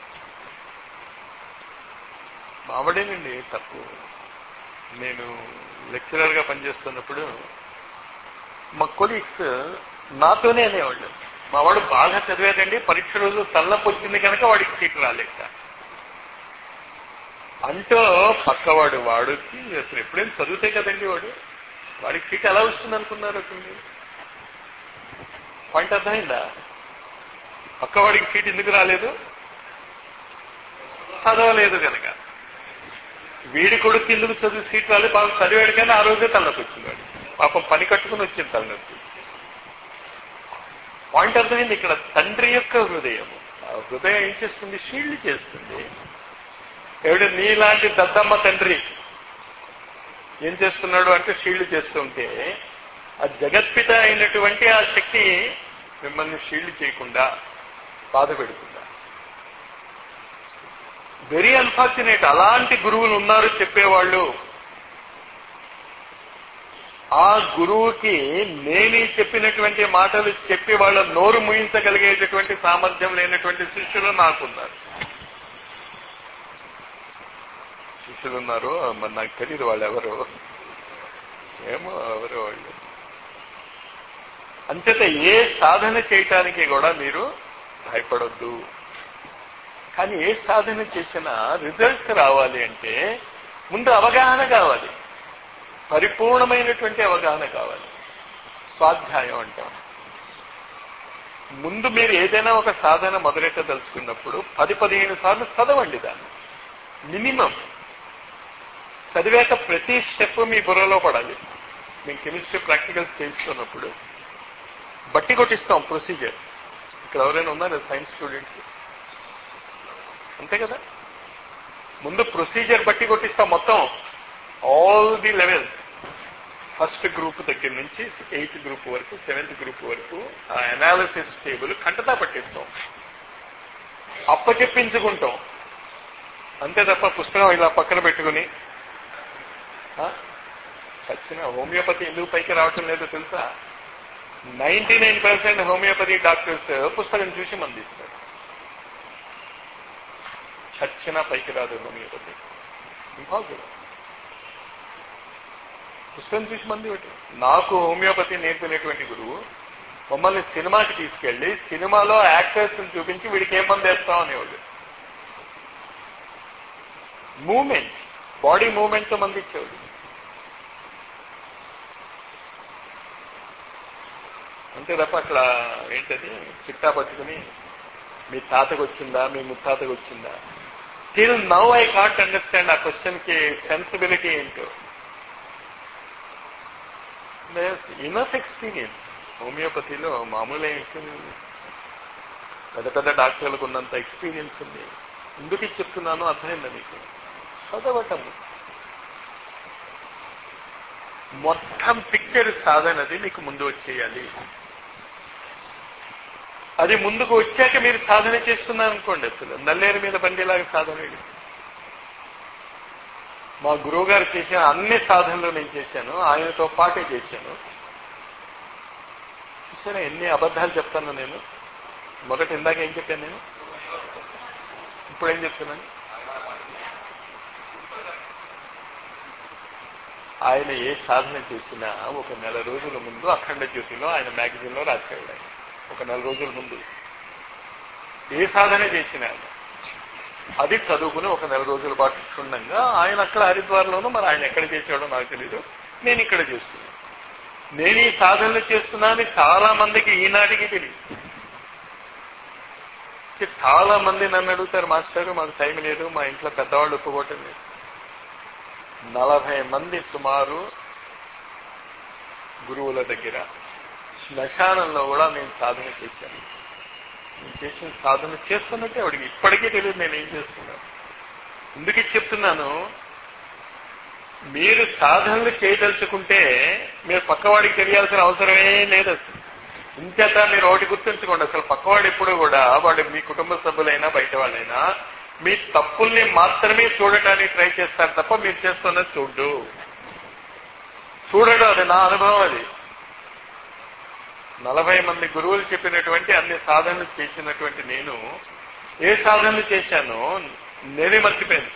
మావడేనండి తప్పు నేను లెక్చరర్ గా పనిచేస్తున్నప్పుడు మా కొలీగ్స్ నాతోనే అనేవాళ్ళు మా వాడు బాగా చదివాడండి పరీక్ష రోజు తల్లపు వచ్చింది కనుక వాడికి సీట్ రాలేక అంటూ పక్కవాడు వాడుకి అసలు ఎప్పుడైనా చదివితే కదండి వాడు వాడికి సీట్ ఎలా వస్తుంది అనుకున్నారు అసలు మీరు పాయింట్ అర్థమైందా పక్కవాడికి సీట్ ఎందుకు రాలేదు చదవలేదు కనుక వీడి కొడుకు ఎందుకు చదివి సీట్ రాలేదు పాపం చదివాడు కానీ ఆ రోజే తలనొప్పి వచ్చింది వాడు పాపం పని కట్టుకుని వచ్చింది తలనొప్పి పాయింట్ అర్థమైంది ఇక్కడ తండ్రి యొక్క హృదయం ఆ హృదయం ఏం చేస్తుంది షీల్డ్ చేస్తుంది ఎవడు నీలాంటి దద్దమ్మ తండ్రి ఏం చేస్తున్నాడు అంటే షీల్డ్ చేస్తుంటే ఆ జగత్పిత అయినటువంటి ఆ శక్తి మిమ్మల్ని షీల్డ్ చేయకుండా బాధ పెడుతుందా వెరీ అన్ఫార్చునేట్ అలాంటి గురువులు ఉన్నారు చెప్పేవాళ్ళు ఆ గురువుకి నేను చెప్పినటువంటి మాటలు చెప్పి వాళ్ళ నోరు ముయించగలిగేటటువంటి సామర్థ్యం లేనటువంటి శిష్యులు నాకున్నారు శిష్యులు ఉన్నారు మరి నాకు తెలియదు వాళ్ళు ఎవరు ఏమో ఎవరు వాళ్ళు అంచేత ఏ సాధన చేయటానికి కూడా మీరు భయపడొద్దు కానీ ఏ సాధన చేసినా రిజల్ట్స్ రావాలి అంటే ముందు అవగాహన కావాలి పరిపూర్ణమైనటువంటి అవగాహన కావాలి స్వాధ్యాయం అంటాం ముందు మీరు ఏదైనా ఒక సాధన మొదలెట్టదలుచుకున్నప్పుడు పది పదిహేను సార్లు చదవండి దాన్ని మినిమం చదివాక ప్రతి స్టెప్ మీ బుర్రలో పడాలి మేము కెమిస్ట్రీ ప్రాక్టికల్స్ చేస్తున్నప్పుడు బట్టి కొట్టిస్తాం ప్రొసీజర్ ఇక్కడ ఎవరైనా ఉన్నారు సైన్స్ స్టూడెంట్స్ అంతే కదా ముందు ప్రొసీజర్ బట్టి కొట్టిస్తాం మొత్తం all the levels first group దగ్గర నుంచి ఎయిత్ గ్రూప్ వరకు సెవెంత్ గ్రూప్ వరకు ఆ అనాలిసిస్ టేబుల్ కంటతా పట్టిస్తాం అప్పచెప్పించుకుంటాం అంతే తప్ప పుస్తకం ఇలా పక్కన పెట్టుకుని చచ్చిన హోమియోపతి ఎందుకు పైకి రావటం లేదో తెలుసా ninety nine percent homeopathy doctors పుస్తకం చూసి మందిస్తారు చచ్చిన పైకి రాదు హోమియోపతి ఇంపాసిబుల్ పుస్తకం చూసి మంది ఒకటి నాకు హోమియోపతి నేర్పినటువంటి గురువు మమ్మల్ని సినిమాకి తీసుకెళ్లి సినిమాలో యాక్టర్స్ చూపించి వీడికి ఏం మంది వేస్తాం అనేవాడు మూమెంట్ బాడీ మూమెంట్ తో మంది ఇచ్చేవాడు అంతే తప్ప అక్కడ ఏంటది చిట్టా పట్టుకుని మీ తాతకు వచ్చిందా మీ ముత్తాతకు వచ్చిందా till now I can't understand ఆ క్వశ్చన్ కి సెన్సిబిలిటీ ఏంటో ఇనఫ్ ఎక్స్పీరియన్స్ హోమియోపతిలో మామూలు ఎక్స్పీరియన్స్ పెద్ద పెద్ద డాక్టర్లకు ఉన్నంత ఎక్స్పీరియన్స్ ఉంది ఎందుకు ఇది చెప్తున్నానో అర్థమైందా మీకు చదవటం మొత్తం పిక్చర్ సాధనది మీకు ముందు వచ్చేయాలి అది ముందుకు వచ్చాక మీరు సాధన చేస్తున్నారు అనుకోండి అసలు నల్లేరు మీద బండిలాగా సాధన ఇది. మా గురువు గారు చేసిన అన్ని సాధనలు నేను చేశాను ఆయనతో పాటే చేశాను చూసారా ఎన్ని అబద్ధాలు చెప్తాను నేను మొదట ఇందాక ఏం చెప్పాను నేను ఇప్పుడు ఏం చెప్తున్నాను ఆయన ఏ సాధన చేసినా ఒక నెల రోజుల ముందు అఖండ జ్యోతిలో ఆయన మ్యాగజైన్ లో రాశాడు ఆయన ఒక నెల రోజుల ముందు ఏ సాధన చేసినా ఆయన అది చదువుకుని ఒక నెల రోజుల పాటు క్షుణ్ణంగా ఆయన అక్కడ హరిద్వార్లోనూ మరి ఆయన ఎక్కడ చేసాడో నాకు తెలియదు నేను ఇక్కడ చేస్తున్నాను నేను ఈ సాధనలు చేస్తున్నానని చాలా మందికి ఈనాటికి తెలియదు చాలా మంది నన్ను అడుగుతారు మాస్టర్ మాకు టైం లేదు మా ఇంట్లో పెద్దవాళ్ళు ఒప్పుకోవటం లేదు నలభై మంది సుమారు గురువుల దగ్గర శ్మశానంలో కూడా నేను సాధన చేశాను నేను చేసిన సాధన చేస్తున్నట్టే వాడికి ఇప్పటికీ తెలియదు నేను ఏం చేస్తున్నాను ఎందుకు ఇది చెప్తున్నాను మీరు సాధనలు చేయదలుచుకుంటే మీరు పక్కవాడికి తెలియాల్సిన అవసరమే లేదు అసలు ఇంచేత మీరు ఒకటి గుర్తుంచుకోండి అసలు పక్కవాడు ఎప్పుడు కూడా వాడు మీ కుటుంబ సభ్యులైనా బయట వాళ్ళైనా మీ తప్పుల్ని మాత్రమే చూడటానికి ట్రై చేస్తారు తప్ప మీరు చేస్తున్నది చూడు చూడడం అది నా అనుభవం అది నలభై మంది గురువులు చెప్పినటువంటి అన్ని సాధనలు చేసినటువంటి నేను ఏ సాధనలు చేశానో నేనే మర్చిపోయాను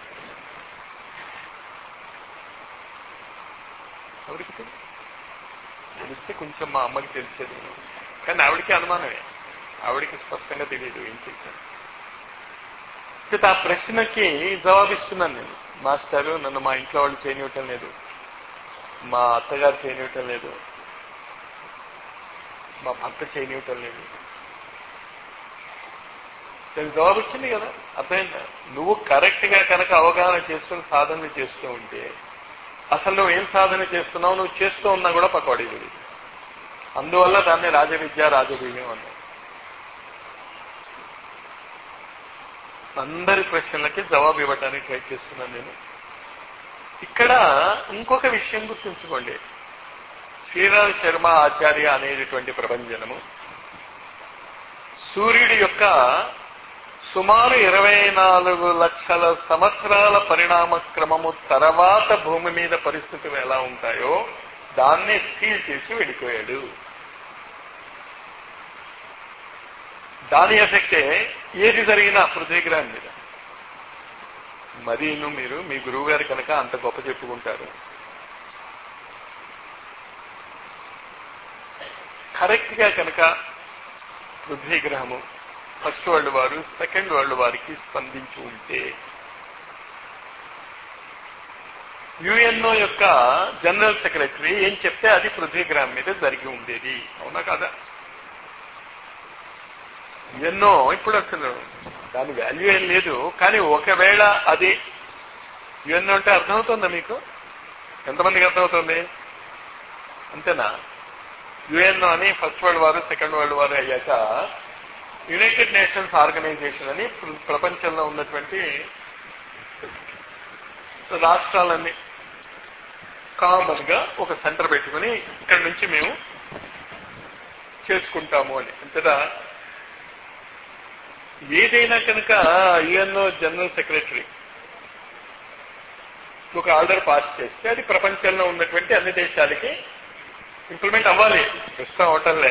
ఎవరికి తెలుసు? తెలిస్తే కొంచెం మా అమ్మకి తెలిసేది కానీ ఆవిడికి అనుమానమే ఆవిడికి స్పష్టంగా తెలియదు ఏం చేశాను చేత ఆ ప్రశ్నకి జవాబిస్తున్నాను నేను మాస్టారు నన్ను మా ఇంట్లో వాళ్ళు చేయనివ్వటం లేదు మా అత్తగారు చేయనివ్వటం లేదు మా భర్త చేయనివ్వటం లేదు దానికి జవాబు వచ్చింది కదా అర్థమైందా నువ్వు కరెక్ట్ గా కనుక అవగాహన చేసుకుని సాధన చేస్తూ ఉంటే అసలు నువ్వు ఏం సాధన చేస్తున్నావు నువ్వు చేస్తూ ఉన్నా కూడా పకోడీ గుడి అందువల్ల దాన్ని రాజవిద్య రాజవీయం అన్నారు అందరి ప్రశ్నలకి జవాబు ఇవ్వడానికి ట్రై చేస్తున్నాను నేను ఇక్కడ ఇంకొక విషయం గుర్తుంచుకోండి శ్రీరామ్ శర్మ ఆచార్య అనేటటువంటి ప్రభంజనము సూర్యుడి యొక్క సుమారు ఇరవై నాలుగు లక్షల సంవత్సరాల పరిణామ క్రమము తర్వాత భూమి మీద పరిస్థితులు ఎలా ఉంటాయో దాన్ని ఫీల్ చేసి వెళ్ళిపోయాడు దాని ఎఫెక్టే ఏది జరిగినా పృథ్వీగ్రహం మీద మరీను మీరు మీ గురువు గారు కనుక అంత గొప్ప చెప్పుకుంటారు కరెక్ట్ గా కనుక పృథ్వీగ్రహము ఫస్ట్ వరల్డ్ వారు సెకండ్ వరల్డ్ వారికి స్పందించి ఉంటే యుఎన్ఓ యొక్క జనరల్ సెక్రటరీ ఏం చెప్తే అది పృథ్వీగ్రహం మీద జరిగి ఉండేది అవునా కదా ఎన్నో ఇప్పుడు అసలు దాని వాల్యూ ఏం లేదు కానీ ఒకవేళ అది యుఎన్ఓ అంటే అర్థమవుతుందా మీకు ఎంతమందికి అర్థమవుతుంది అంతేనా యుఎన్ఓ అని ఫస్ట్ వరల్డ్ వారు సెకండ్ వరల్డ్ వారు అయ్యాక యునైటెడ్ నేషన్స్ ఆర్గనైజేషన్ అని ప్ర- ప్రపంచంలో ఉన్నటువంటి రాష్ట్రాలన్నీ కామన్ గా ఒక సెంటర్ పెట్టుకుని ఇక్కడి నుంచి మేము చేసుకుంటాము అని అంతేదా ఏదైనా కనుక యుఎన్ఓ జనరల్ సెక్రటరీ ఒక ఆర్డర్ పాస్ చేస్తే అది ప్రపంచంలో ఉన్నటువంటి అన్ని దేశాలకి ఇంప్లిమెంట్ అవ్వాలి ప్రస్తుతం అవటంలే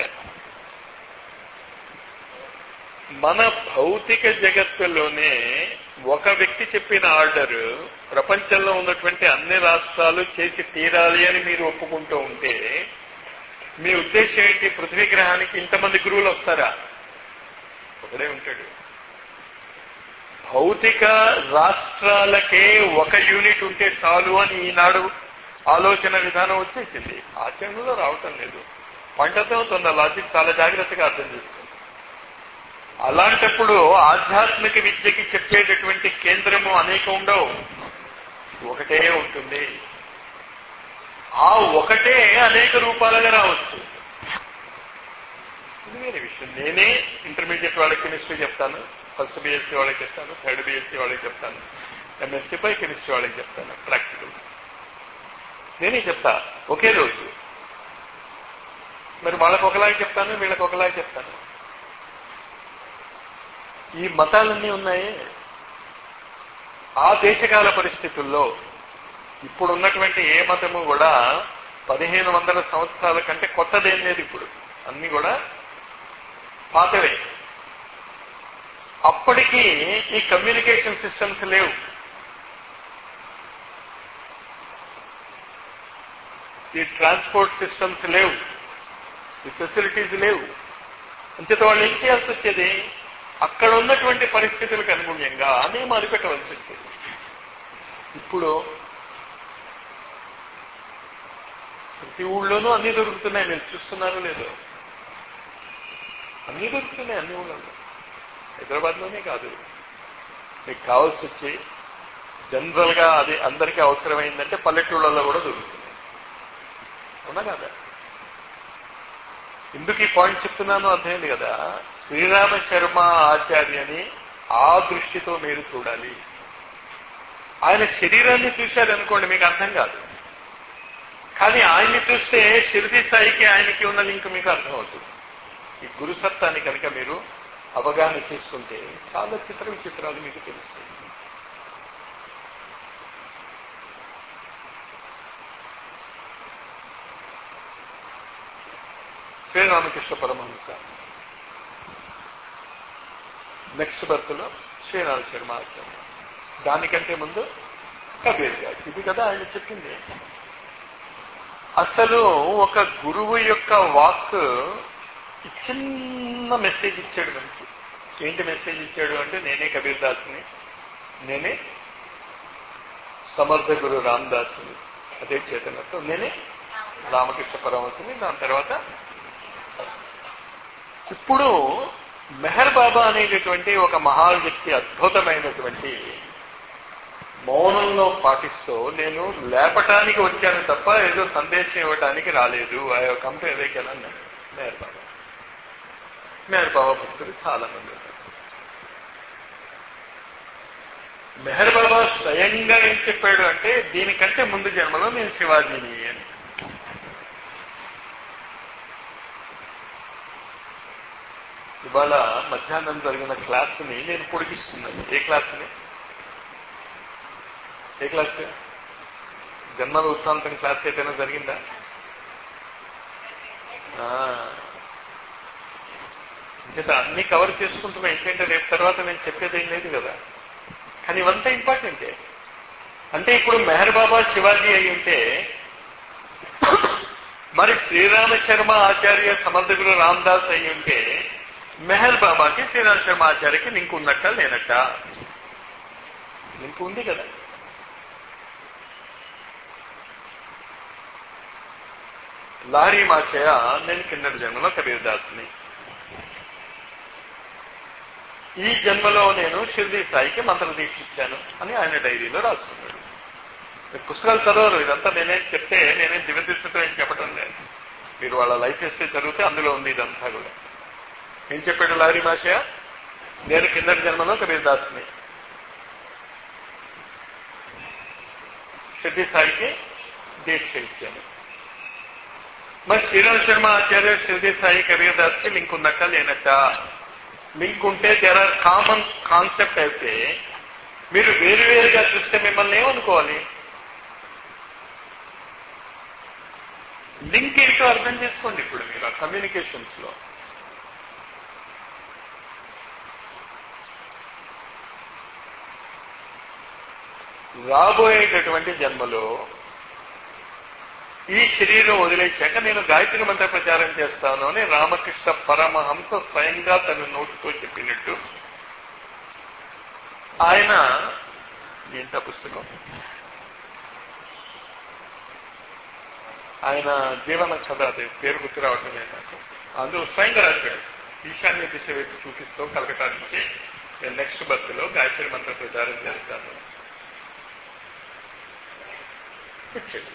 మన భౌతిక జగత్తులోనే ఒక వ్యక్తి చెప్పిన ఆర్డర్ ప్రపంచంలో ఉన్నటువంటి అన్ని రాష్ట్రాలు చేసి తీరాలి అని మీరు ఒప్పుకుంటూ ఉంటే మీ ఉద్దేశం ఏంటి పృథ్వీ గ్రహానికి ఇంతమంది గురువులు వస్తారా ఒకడే ఉంటాడు భౌతిక రాష్ట్రాలకే ఒక యూనిట్ ఉంటే చాలు అని ఈనాడు ఆలోచన విధానం వచ్చేసింది ఆచరణలో రావటం లేదు పంటతో లాజిక్ చాలా జాగ్రత్తగా అర్థం చేసుకోండి అలాంటప్పుడు ఆధ్యాత్మిక విద్యకి చెప్పేటటువంటి కేంద్రము అనేక ఉండవు ఒకటే ఉంటుంది ఆ ఒకటే అనేక రూపాలుగా రావచ్చు ఇది వేరే విషయం నేనే ఇంటర్మీడియట్ వాళ్ళకి కెమిస్ట్రీ చెప్తాను ఫస్ట్ బిఎస్సీ వాళ్ళకి చెప్తాను థర్డ్ బిఎస్సీ వాళ్ళకి చెప్తాను ఎంఎస్సీ పై కెమిస్ట్రీ వాళ్ళకి చెప్తాను ప్రాక్టికల్ నేనే చెప్తా ఒకే రోజు మరి వాళ్ళకి ఒకలాగా చెప్తాను వీళ్ళకి ఒకలాగా చెప్తాను ఈ మతాలన్నీ ఉన్నాయి ఆ దేశకాల పరిస్థితుల్లో ఇప్పుడు ఉన్నటువంటి ఏ మతము కూడా పదిహేను వందల సంవత్సరాల కంటే కొత్తదేం లేదు ఇప్పుడు అన్ని కూడా పాతవే అప్పటికి ఈ కమ్యూనికేషన్ సిస్టమ్స్ లేవు ఈ ట్రాన్స్పోర్ట్ సిస్టమ్స్ లేవు ఈ ఫెసిలిటీస్ లేవు అంచేత వాళ్ళు ఏం చేయాల్సి వచ్చేది అక్కడ ఉన్నటువంటి పరిస్థితులకు అనుగుణ్యంగా అనేం అరిపెట్టవలసి వచ్చేది ఇప్పుడు ప్రతి ఊళ్ళోనూ అన్ని దొరుకుతున్నాయి మీరు చూస్తున్నారో లేదో అన్ని దొరుకుతున్నాయి అన్ని ఊళ్ళలో హైదరాబాద్ లోనే కాదు మీకు కావాల్సి వచ్చి జనరల్ గా అది అందరికీ అవసరమైందంటే పల్లెటూళ్ళలో కూడా దొరుకుతుంది అవునా కదా ఎందుకు ఈ పాయింట్ చెప్తున్నాను అర్థమైంది కదా శ్రీరామ శర్మ ఆచార్యని ఆ దృష్టితో మీరు చూడాలి ఆయన శరీరాన్ని చూశారనుకోండి మీకు అర్థం కాదు కానీ ఆయన్ని చూస్తే షిరిడి సాయికి ఆయనకి ఉన్న లింక్ మీకు అర్థమవుతుంది ఈ గురుసత్తాన్ని కనుక మీరు అవగాహన చేసుకుంటే చాలా చిత్ర విచిత్రాలు మీకు తెలుస్తాయి శ్రీరామకృష్ణ పరమహంస నెక్స్ట్ బర్త్ లో శ్రీరామ శర్మ ఆచార్య దానికంటే ముందు కబీర్ గారు ఇది కదా ఆయన చెప్పింది అసలు ఒక గురువు యొక్క వాక్ చిన్న మెసేజ్ ఇచ్చాడు మనకి ఏంటి మెసేజ్ ఇచ్చాడు అంటే నేనే కబీర్ దాస్ని నేనే సమర్థ గురు రామదాసుని అదే చైతన్యతో నేనే రామకృష్ణ పరమహంసని దాని తర్వాత ఇప్పుడు మెహర్ బాబా అనేటటువంటి ఒక మహా వ్యక్తి అద్భుతమైనటువంటి మౌనంలో పాటిస్తూ నేను లేపటానికి వచ్చాను తప్ప ఏదో సందేశం ఇవ్వటానికి రాలేదు ఆ కంపెనీ ఏదైనా మెహర్ బాబా మెహర్ బాబా భక్తులు చాలా మంది ఉన్నారు మెహర్ బాబా స్వయంగా ఏం చెప్పాడు అంటే దీనికంటే ముందు జన్మలో నేను శివాజీని అని ఇవాళ మధ్యాహ్నం జరిగిన క్లాస్ని నేను పొడిగిస్తున్నాను ఏ క్లాస్ని ఏ క్లాస్ జన్మల ఉత్సాంతం క్లాస్ ఏదైనా జరిగిందా ఇంకేత అన్ని కవర్ చేసుకుంటున్నా ఏంటంటే రేపు తర్వాత నేను చెప్పేది ఏం లేదు కదా కానీ ఇవంతా ఇంపార్టెంటే అంటే ఇప్పుడు మెహర్ బాబా శివాజీ అయి ఉంటే మరి శ్రీరామ శర్మ ఆచార్య సమర్థకుడు రామదాస్ అయి ఉంటే మెహర్ బాబాకి శ్రీరామ శర్మ ఆచార్యకి లింక్ ఉన్నట్ట లేనట్ట లింక్ ఉంది కదా లారీ మాచయ నేను కిందటి జన్మలో కబీర్ దాస్ని ఈ జన్మలో నేను షిర్దీ సాయికి మంత్ర దీక్ష ఇచ్చాను అని ఆయన డైరీలో రాసుకున్నాడు పుస్తకాలు చదవరు ఇదంతా నేనేం చెప్తే నేనేం దివ్యదృష్టితో ఏం చెప్పడం లేదు మీరు వాళ్ళ లైఫ్ హిస్టరీ చదివితే అందులో ఉంది ఇదంతా కూడా ఏం చెప్పాడు లారీ మాషయ నేను కిందటి జన్మలో కబీర్ దాస్ని షిర్దీ సాయికి దీక్ష ఇచ్చాను మరి శ్రీరామ్ శర్మ ఆచార్య షిర్దీ సాయి కబీర్ దాస్కి లింక్ ఉన్నట్ట లేనట్ట లింక్ ఉంటే దేర్ ఆర్ కామన్ కాన్సెప్ట్ అయితే మీరు వేరువేరుగా చూస్తే మిమ్మల్ని ఏమనుకోవాలి లింక్ ఏంటో అర్థం చేసుకోండి ఇప్పుడు మీరు ఆ కమ్యూనికేషన్స్ లో రాబోయేటటువంటి జన్మలో ఈ శరీరం వదిలేశాక నేను గాయత్రి మంత్ర ప్రచారం చేస్తాను అని రామకృష్ణ పరమహంస స్వయంగా తన నోటితో చెప్పినట్టు ఆయన ఏంట పుస్తకం ఆయన జీవన కథ అదే పేరు గుర్తు రావటం నాకు అందులో స్వయంగా రాశాడు ఈశాన్య దిశ వైపు చూపిస్తూ కలకటా నుంచి నేను నెక్స్ట్ బర్త్ లో గాయత్రి మంత్ర ప్రచారం చేస్తాను వచ్చాడు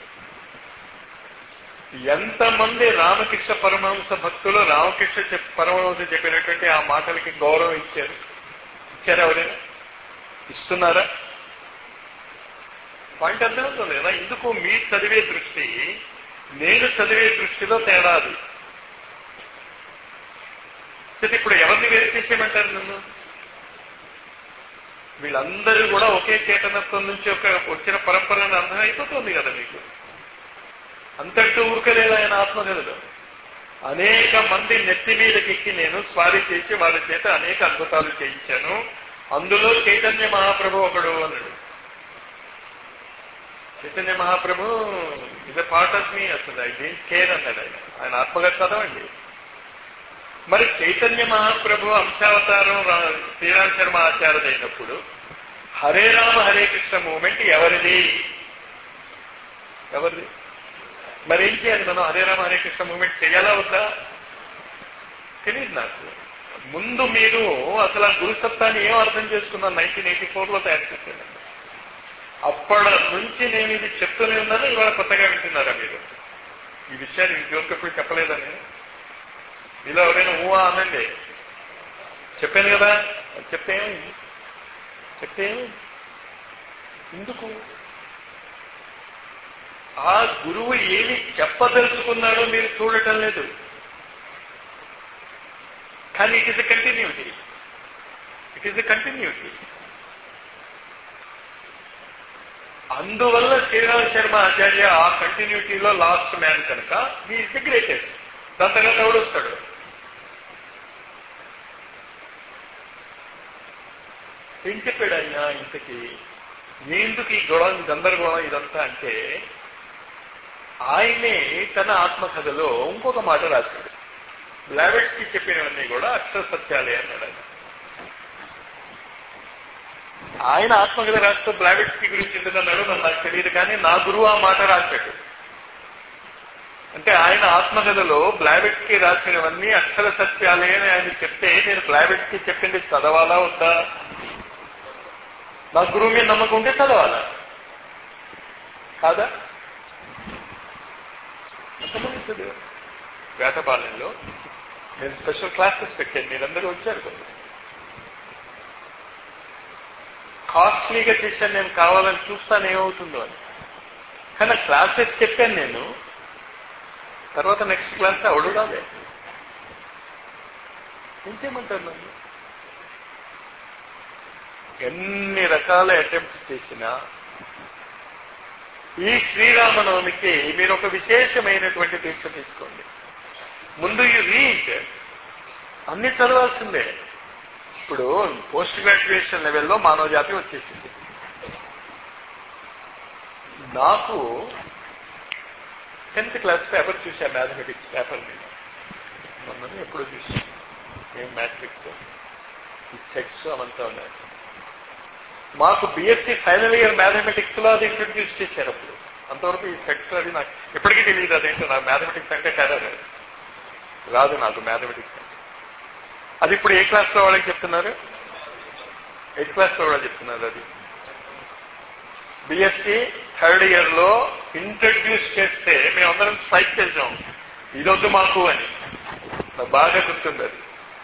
ఎంతమంది రామకృష్ణ పరమహంస భక్తులు రామకృష్ణ చెప్- పరమహంస చెప్పినటువంటి ఆ మాటలకి గౌరవం ఇచ్చారు ఇచ్చారా ఎవరైనా ఇస్తున్నారా పాయింట్ అర్థమవుతుంది కదా ఎందుకు మీ చదివే దృష్టి నేను చదివే దృష్టిలో తేడా అది అయితే ఇప్పుడు ఎవరిని వేరు చేసేయమంటారు నన్ను వీళ్ళందరూ కూడా ఒకే చేతనత్వం నుంచి ఒక వచ్చిన పరంపరను అర్థం అయిపోతుంది కదా మీకు అంతటూ ఊరుకలేదు ఆయన ఆత్మగలదు అనేక మంది నెత్తి మీదకెక్కి నేను స్వారీ చేసి వాళ్ళ చేత అనేక అద్భుతాలు చేయించాను అందులో చైతన్య మహాప్రభు ఒకడు అన్నాడు Chaitanya Mahaprabhu is part of me అసలు ఐ డేంట్ కేర్ అన్నాడు ఆయన ఆయన ఆత్మగారు చదవండి మరి చైతన్య మహాప్రభు అంశావతారం రా- శ్రీరామ్ శర్మ ఆచార్య అయినప్పుడు హరే రామ హరే కృష్ణ మూమెంట్ ఎవరిది ఎవరిది మరి ఏం చేయాలి మనం హరే రామ హరే కృష్ణ మూమెంట్ చేయాలా వద్దా తెలియదు నాకు ముందు మీరు అసలు ఆ గురుసత్తాన్ని ఏం అర్థం చేసుకున్నాను నైన్టీన్ ఎయిటీ ఫోర్ లో తయారు చేశాను అప్పటి నుంచి నేను ఇది చెప్తూనే ఉన్నాను ఇవాళ కొత్తగా వింటున్నారా మీరు ఈ విషయాన్ని ఇంకొక ఎప్పుడు చెప్పలేదా నేను ఇలా ఎవరైనా ఊహా అనండి చెప్పాను కదా చెప్తే ఏమైంది చెప్తే ఏమైంది ఎందుకు ఆ గురువు ఏమి చెప్పదలుచుకున్నాడో మీరు చూడటం లేదు కానీ it is a continuity it is a continuity అందువల్ల శ్రీరామ్ శర్మ ఆచార్య ఆ కంటిన్యూటీలో లాస్ట్ మ్యాన్ కనుక హీ ఇస్ ది గ్రేటెస్ట్ దాని తర్వాత ఎవడు వస్తాడు ఏం చెప్పాడు ఆయన ఇంతకి ఎందుకు ఈ గొడవ గందరగోళం ఇదంతా అంటే ఆయనే తన ఆత్మకథలో ఇంకొక మాట రాశాడు బ్లావెట్స్ కి చెప్పినవన్నీ కూడా అక్షర సత్యాలే అన్నాడు ఆయన ఆయన ఆత్మకథ రాస్తూ బ్లావెట్స్కి గురించి ఎందుకన్నాడో మరి నాకు తెలియదు కానీ నా గురువు ఆ మాట రాశాడు అంటే ఆయన ఆత్మకథలో బ్లావెట్స్ కి రాసినవన్నీ అక్షర సత్యాలే అని ఆయన చెప్తే నేను బ్లావెట్స్ కి చెప్పింది చదవాలా వద్దా నా గురువు మీద నమ్మకం ఉంటే చదవాలా కాదా ఎంతమంది చదివారు వేటపాలెంలో నేను స్పెషల్ క్లాసెస్ పెట్టాను మీరందరూ వచ్చారు కదా కాస్ట్లీగా చేశాను నేను కావాలని చూస్తాను ఏమవుతుందో అని కానీ క్లాసెస్ చెప్పాను నేను తర్వాత నెక్స్ట్ క్లాస్ అవడు రాలే ఏం చేయమంటారు నన్ను ఎన్ని రకాల అటెంప్ట్స్ చేసినా ఈ శ్రీరామనవమికి మీరు ఒక విశేషమైనటువంటి దీక్ష తీసుకోండి ముందు ఈ రీడ్ అన్ని చదవాల్సిందే ఇప్పుడు పోస్ట్ గ్రాడ్యుయేషన్ లెవెల్లో మానవ జాతి వచ్చేసింది నాకు టెన్త్ క్లాస్ పేపర్ చూసా మ్యాథమెటిక్స్ పేపర్ మీద మొన్న ఎప్పుడు చూసా ఏం మ్యాట్రిక్స్ ఈ సెట్స్ అవంతా ఉన్నాయి మాకు బిఎస్సి ఫైనల్ ఇయర్ మ్యాథమెటిక్స్ లో అది ఇంట్రడ్యూస్ చేశారు అప్పుడు అంతవరకు ఈ సెట్స్ అది నాకు ఎప్పటికీ తెలియదు అదేంటో నాకు మ్యాథమెటిక్స్ అంటే టెరర్ రాదు నాకు మ్యాథమెటిక్స్ అంటే అది ఇప్పుడు ఏ క్లాస్ లో వాళ్ళకి చెప్తున్నారు ఎయిత్ క్లాస్ లో వాళ్ళు చెప్తున్నారు అది బిఎస్సి థర్డ్ ఇయర్ లో ఇంట్రడ్యూస్ చేస్తే మేమందరం స్ట్రైక్ చేసాం ఇదొద్దు మాకు అని నాకు బాగా గుర్తుంది అది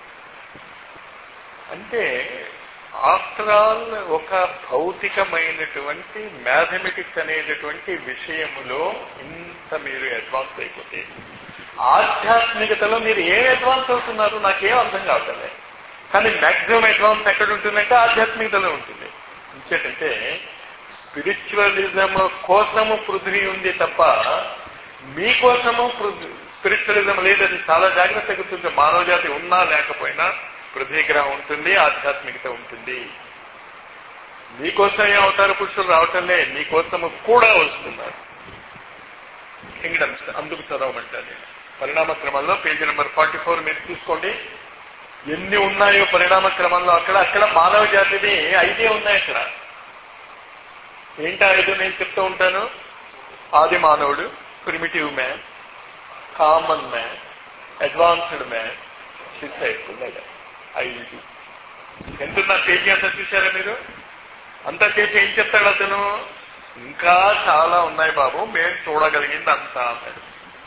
అంటే ఆఫ్టర్ ఆల్ ఒక భౌతికమైనటువంటి మ్యాథమెటిక్స్ అనేటటువంటి విషయములో ఇంత మీరు అడ్వాన్స్ అయిపోతే ఆధ్యాత్మికతలో మీరు ఏం అడ్వాన్స్ అవుతున్నారు నాకేం అర్థం కావట్లే కానీ మ్యాక్సిమం అడ్వాన్స్ ఎక్కడ ఉంటుందంటే ఆధ్యాత్మికతలో ఉంటుంది ఇంకేటంటే స్పిరిచువలిజం కోసము పృథ్వీ ఉంది తప్ప మీకోసము స్పిరిచువలిజం లేదు అది చాలా జాగ్రత్తగా గుర్తుంది మానవ జాతి ఉన్నా లేకపోయినా పృథ్వీగ్రహం ఉంటుంది ఆధ్యాత్మికత ఉంటుంది మీకోసం ఏ అవతార పురుషులు రావటంలే మీకోసము కూడా వస్తున్నారు కింగ్డమ్స్ అందుకు చదవమంటాను నేను పరిణామ క్రమంలో పేజీ నెంబర్ ఫార్టీ ఫోర్ మీరు చూసుకోండి ఎన్ని ఉన్నాయో పరిణామ క్రమంలో అక్కడ అక్కడ మానవ జాతిని ఐదే ఉన్నాయి అక్కడ ఏంటి ఐదు నేను చెప్తూ ఉంటాను ఆది మానవుడు primitive man common man advanced man disciple ladder ఐదు ఎంతున్నా పేజీ అంతా చూశారా మీరు అంతా చేసి ఏం చెప్తాడు అతను ఇంకా చాలా ఉన్నాయి బాబు మేము చూడగలిగింది అంతా అన్నాడు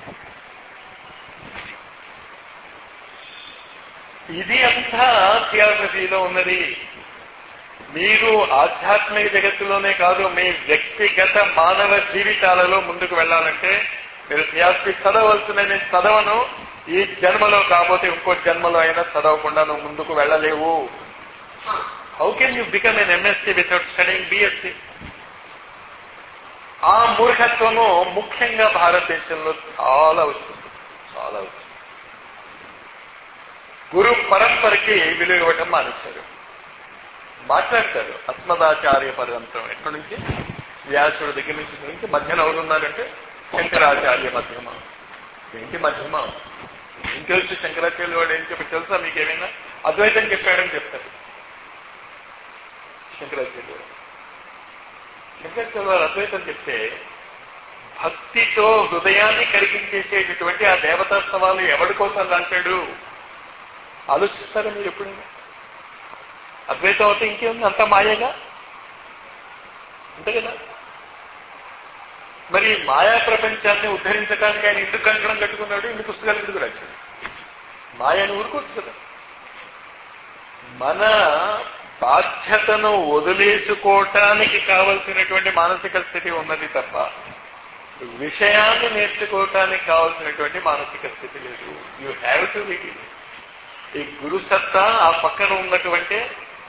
ఇది అంతా థియాసఫీలో ఉన్నది మీరు ఆధ్యాత్మిక జగత్తులోనే కాదు మీ వ్యక్తిగత మానవ జీవితాలలో ముందుకు వెళ్ళాలంటే మీరు థియాసఫీ చదవలసిన నేను చదవను ఈ జన్మలో కాకపోతే ఇంకో జన్మలో అయినా చదవకుండా నువ్వు ముందుకు వెళ్ళలేవు how can you become an MSc without studying BSc ఆ మూర్ఖత్వము ముఖ్యంగా భారతదేశంలో చాలా వచ్చింది చాలా వచ్చింది గురు పరంపరకి విలువ ఇవ్వటం మానేశారు మాట్లాడతారు అస్మదాచార్య పర్యంతం ఎక్కడి నుంచి వ్యాసుడి దగ్గర నుంచి నుంచి మధ్యన ఎవరు ఉన్నారంటే శంకరాచార్య మధ్యమ ఏంటి మధ్యమ ఏం తెలుసు శంకరాచార్య వాడు ఏం చెప్పి తెలుసా మీకేమైనా అద్వైతం చెప్పాడని చెప్తారు శంకరాచార్య వాడు శంకరాచార్య వారు అద్వైతం చెప్తే భక్తితో హృదయాన్ని కరిగించేసేటటువంటి ఆ దేవతాస్తవాలు ఎవరి కోసం రాశాడు ఆలోచిస్తారా మీరు ఎప్పుడైనా అద్వైతం అయితే ఇంకేముంది అంత మాయగా అంతే కదా మరి మాయా ప్రపంచాన్ని ఉద్ధరించడానికి ఆయన ఎందుకు కంకణం కట్టుకున్నాడు ఇన్ని పుస్తకాలు ఎందుకు రాశాడు మాయను ఊరుకోవచ్చు కదా మన బాధ్యతను వదిలేసుకోవటానికి కావలసినటువంటి మానసిక స్థితి ఉన్నది తప్ప విషయాన్ని నేర్చుకోవటానికి కావలసినటువంటి మానసిక స్థితి లేదు యూ హ్యావ్ టు రీడ్ ఈ గురు సత్తా ఆ పక్కన ఉన్నటువంటి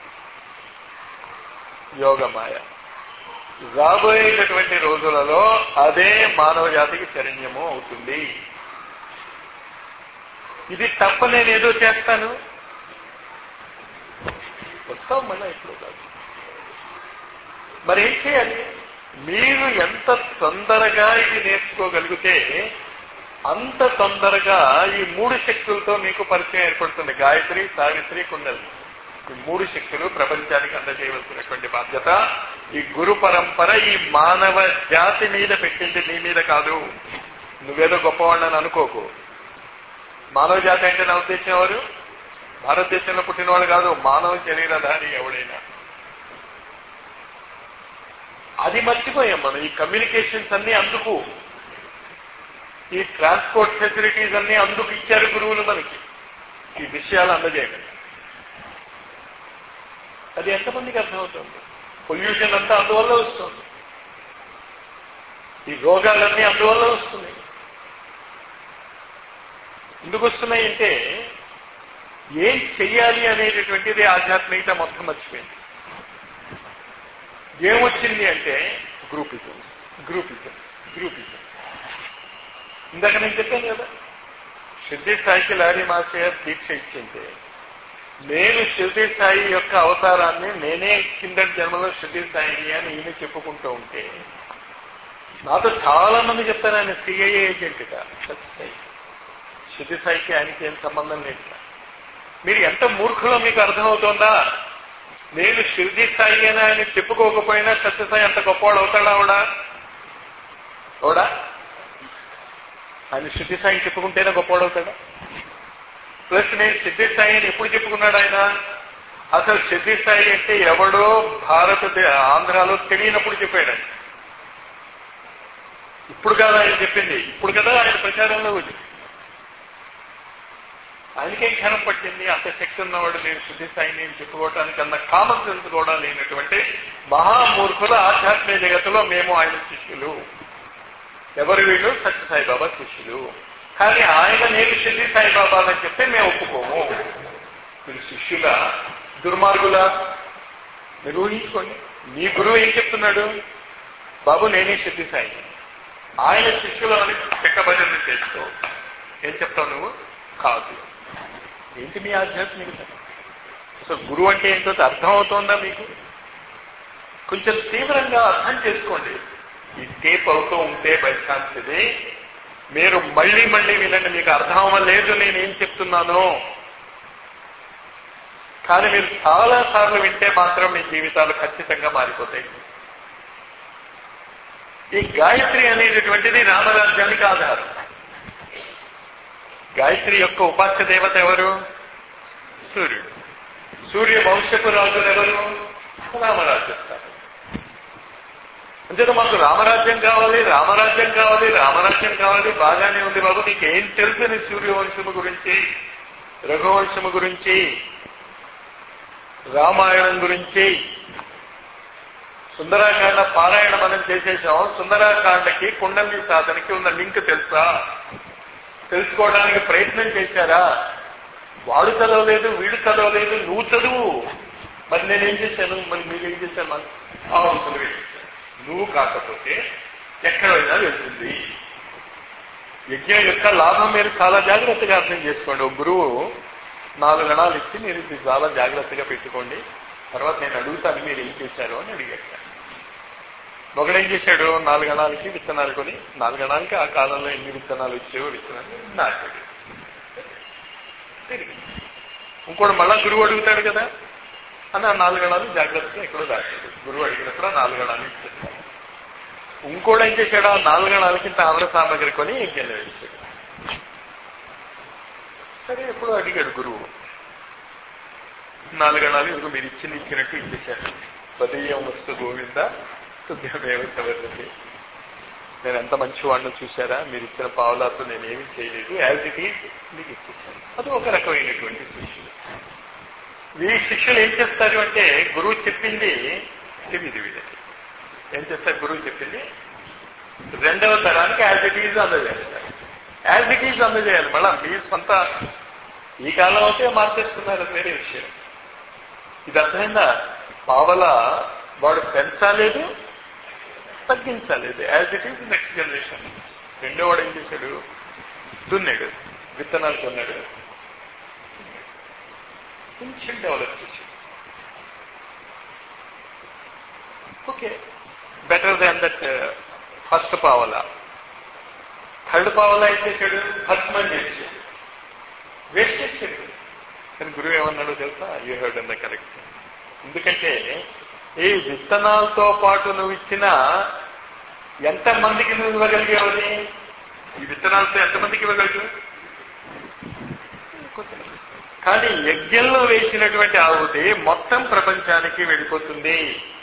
యోగమాయ రాబోయేటటువంటి రోజులలో అదే మానవ జాతికి శరణ్యము అవుతుంది ఇది తప్ప నేను ఏదో చేస్తాను వస్తాం మళ్ళా ఎప్పుడు కాదు మరి ఏం చేయాలి మీరు ఎంత తొందరగా ఇది నేర్చుకోగలిగితే అంత తొందరగా ఈ మూడు శక్తులతో మీకు పరిచయం ఏర్పడుతుంది గాయత్రి సావిత్రి కుండలి ఈ మూడు శక్తులు ప్రపంచానికి అందజేయవలసినటువంటి బాధ్యత ఈ గురు పరంపర ఈ మానవ జాతి మీద పెట్టింది నీ మీద కాదు నువ్వేదో గొప్పవాళ్ళని అనుకోకు మానవ జాతి అంటే నా ఉద్దేశం ఎవరు భారతదేశంలో పుట్టినవాడు కాదు మానవ శరీరధారి ఎవడైనా అది మర్చిపోయాం మనం ఈ కమ్యూనికేషన్స్ అన్ని అందుకు ఈ ట్రాన్స్పోర్ట్ ఫెసిలిటీస్ అన్ని అందుకు ఇచ్చారు గురువులు మనకి ఈ విషయాలు అందజేయడం అది ఎంతమందికి అర్థమవుతుంది పొల్యూషన్ అంతా అందువల్ల వస్తుంది ఈ రోగాలన్నీ అందువల్ల వస్తున్నాయి ఎందుకు వస్తున్నాయి అంటే ఏం చెయ్యాలి అనేటటువంటిది ఆధ్యాత్మికత మొత్తం మర్చిపోయింది ఏమొచ్చింది అంటే గ్రూపిజం గ్రూపిజం గ్రూపిజం ఇందాక నేను చెప్పాను కదా సిద్ధి స్థాయికి లారీ మాస్టర్ దీక్ష ఇచ్చింటే నేను షిర్డీ సాయి యొక్క అవతారాన్ని నేనే కింద జన్మలో షిర్డీ సాయిని అని ఈయన చెప్పుకుంటూ ఉంటే నాతో చాలా మంది చెప్తారు ఆయన సిఐఏ ఏజెంట్గా సత్యసాయి షిర్డీ సాయికి ఆయనకి ఏం సంబంధం లేదు మీరు ఎంత మూర్ఖులో మీకు అర్థమవుతోందా నేను షిర్డీ సాయి అని ఆయన చెప్పుకోకపోయినా సత్యసాయి అంత గొప్పవాడు అవుతాడా అవడా అవడా ఆయన శుద్ధి సాయి చెప్పుకుంటేనే గొప్పవాడు అవుతాడా ప్లస్ నేను సిద్ధి స్థాయి అని ఎప్పుడు చెప్పుకున్నాడు ఆయన అసలు సిద్ధి స్థాయి అంటే ఎవడో భారత ఆంధ్రాలో తెలియనప్పుడు చెప్పాడు ఆయన ఇప్పుడు కాదు ఆయన చెప్పింది ఇప్పుడు కదా ఆయన ప్రచారంలో ఉంది ఆయనకేం క్షణం పట్టింది అంత శక్తి ఉన్నవాడు నేను శుద్ధి స్థాయి నేను చెప్పుకోవటానికి అన్న కామన్ సెన్స్ కూడా లేనటువంటి మహామూర్ఖుల ఆధ్యాత్మిక జగత్తులో మేము ఆయన శిష్యులు ఎవరు వీళ్ళు సత్యసాయిబాబా శిష్యులు కానీ ఆయన నేను షిర్డి సాయిబాబా అని చెప్తే మేము ఒప్పుకోము మీరు శిష్యుల దుర్మార్గుల మీరు ఊహించుకోండి మీ గురువు ఏం చెప్తున్నాడు బాబు నేనే షిర్డి సాయి ఆయన శిష్యులు అని చెక్కబడిన చేస్తూ ఏం చెప్తావు నువ్వు కాదు ఏంటి మీ ఆధ్యాత్మికత అసలు గురువు అంటే ఏంటో అర్థం అవుతోందా మీకు కొంచెం తీవ్రంగా అర్థం చేసుకోండి ఈ టేప్ అవుతూ ఉంటే బై ఛాన్స్ ఇది మీరు మళ్ళీ మళ్ళీ వినండి మీకు అర్థం అవ్వలేదు నేనేం చెప్తున్నాను కానీ మీరు చాలా సార్లు వింటే మాత్రం మీ జీవితాలు ఖచ్చితంగా మారిపోతాయి ఈ గాయత్రి అనేటటువంటిది రామరాజ్యానికి ఆధారం గాయత్రి యొక్క ఉపాస్య దేవత ఎవరు సూర్యుడు సూర్య వంశపు రాజులు ఎవరు రామరాజ్య స్థానం అంతేత మాకు రామరాజ్యం కావాలి రామరాజ్యం కావాలి రామరాజ్యం కావాలి బాగానే ఉంది బాబు నీకు ఏం తెలుసు నీ సూర్యవంశము గురించి రఘువంశము గురించి రామాయణం గురించి సుందరాకాండ పారాయణ మనం చేసేసాం సుందరాకాండకి కుండలి సాధనకి ఉన్న లింక్ తెలుసా తెలుసుకోవడానికి ప్రయత్నం చేశారా వాడు చదవలేదు వీడు చదవలేదు నువ్వు చదువు మరి నేనేం చేశాను మరి మీరేం చేశాను నాకు అవును చదివేశాను నువ్వు కాకపోతే ఎక్కడైనా వెళ్తుంది యజ్ఞం యొక్క లాభం మీరు చాలా జాగ్రత్తగా అర్థం చేసుకోండి ఒక గురువు నాలుగు గణాలు ఇచ్చి మీరు ఇది చాలా జాగ్రత్తగా పెట్టుకోండి తర్వాత నేను అడుగుతాను మీరు ఏం చేశారు అని అడిగాడు ఒకడేం చేశాడు నాలుగు గణాలకి విత్తనాలు కొని నాలుగు గణాలకి ఆ కాలంలో ఎన్ని విత్తనాలు ఇచ్చేవో విత్తనాలు నాటాడు తిరిగి ఇంకోటి మళ్ళా గురువు అడుగుతాడు కదా అని ఆ నాలుగు గణాలు జాగ్రత్తగా ఎక్కడో దాచాడు గురువు అడిగినప్పుడు ఆ నాలుగు గణాలు ఇచ్చేస్తాడు ఇంకోటి ఏం చేశాడు ఆ నాలుగు గణాలకి తామర సామగ్రి కొని యజ్ఞంలో వేసాడు సరే ఎప్పుడు అడిగాడు గురువు నాలుగు గణాలు ఇదిగో మీరు ఇచ్చింది ఇచ్చినట్టు ఇచ్చేశారు పదీయం వస్తు గోవింద తుభ్యమేవ సవర్ణది నేను ఎంత మంచివాడిని చూశారా మీరు ఇచ్చిన పావులాతో నేనేమీ చేయలేదు యాజ్ ఇట్ ఈజ్ మీకు ఇచ్చేసాను అది ఒక రకమైనటువంటి శిష్యులు ఈ శిష్యులు ఏం చేస్తారు అంటే గురువు చెప్పింది తెలియదు వీళ్ళకి ఏం చేస్తారు గురువు చెప్పింది రెండవ తరానికి యాజ్ ఇట్ ఈజ్ అందజేస్తారు యాజ్ ఇట్ ఈజ్ అందజేయాలి మళ్ళా మీ సొంత ఈ కాలం అయితే మార్చేస్తున్నారు అది వేరే విషయం ఇది అర్థమైందా పావల వాడు పెంచాలేదు తగ్గించలేదు as it is next generation రెండో వాడు ఏం చేశాడు దున్నాడు విత్తనాలు కొన్నాడు కొంచెం డెవలప్ చేశాడు okay better than that first పావల థర్డ్ పావల ఏం చేశాడు ఫస్ట్ మంది చేశాడు వేస్ట్ చేశాడు కానీ గురువు ఏమన్నాడో తెలుసా యూ హెడ్ అన్న కరెక్ట్ ఎందుకంటే ఈ విత్తనాలతో పాటు నువ్వు ఇచ్చిన ఎంతమందికి నువ్వు ఇవ్వగలిగావని ఈ విత్తనాలతో ఎంతమందికి ఇవ్వగలిగావు కానీ యజ్ఞంలో వేసినటువంటి ఆవుతి మొత్తం ప్రపంచానికి వెళ్ళిపోతుంది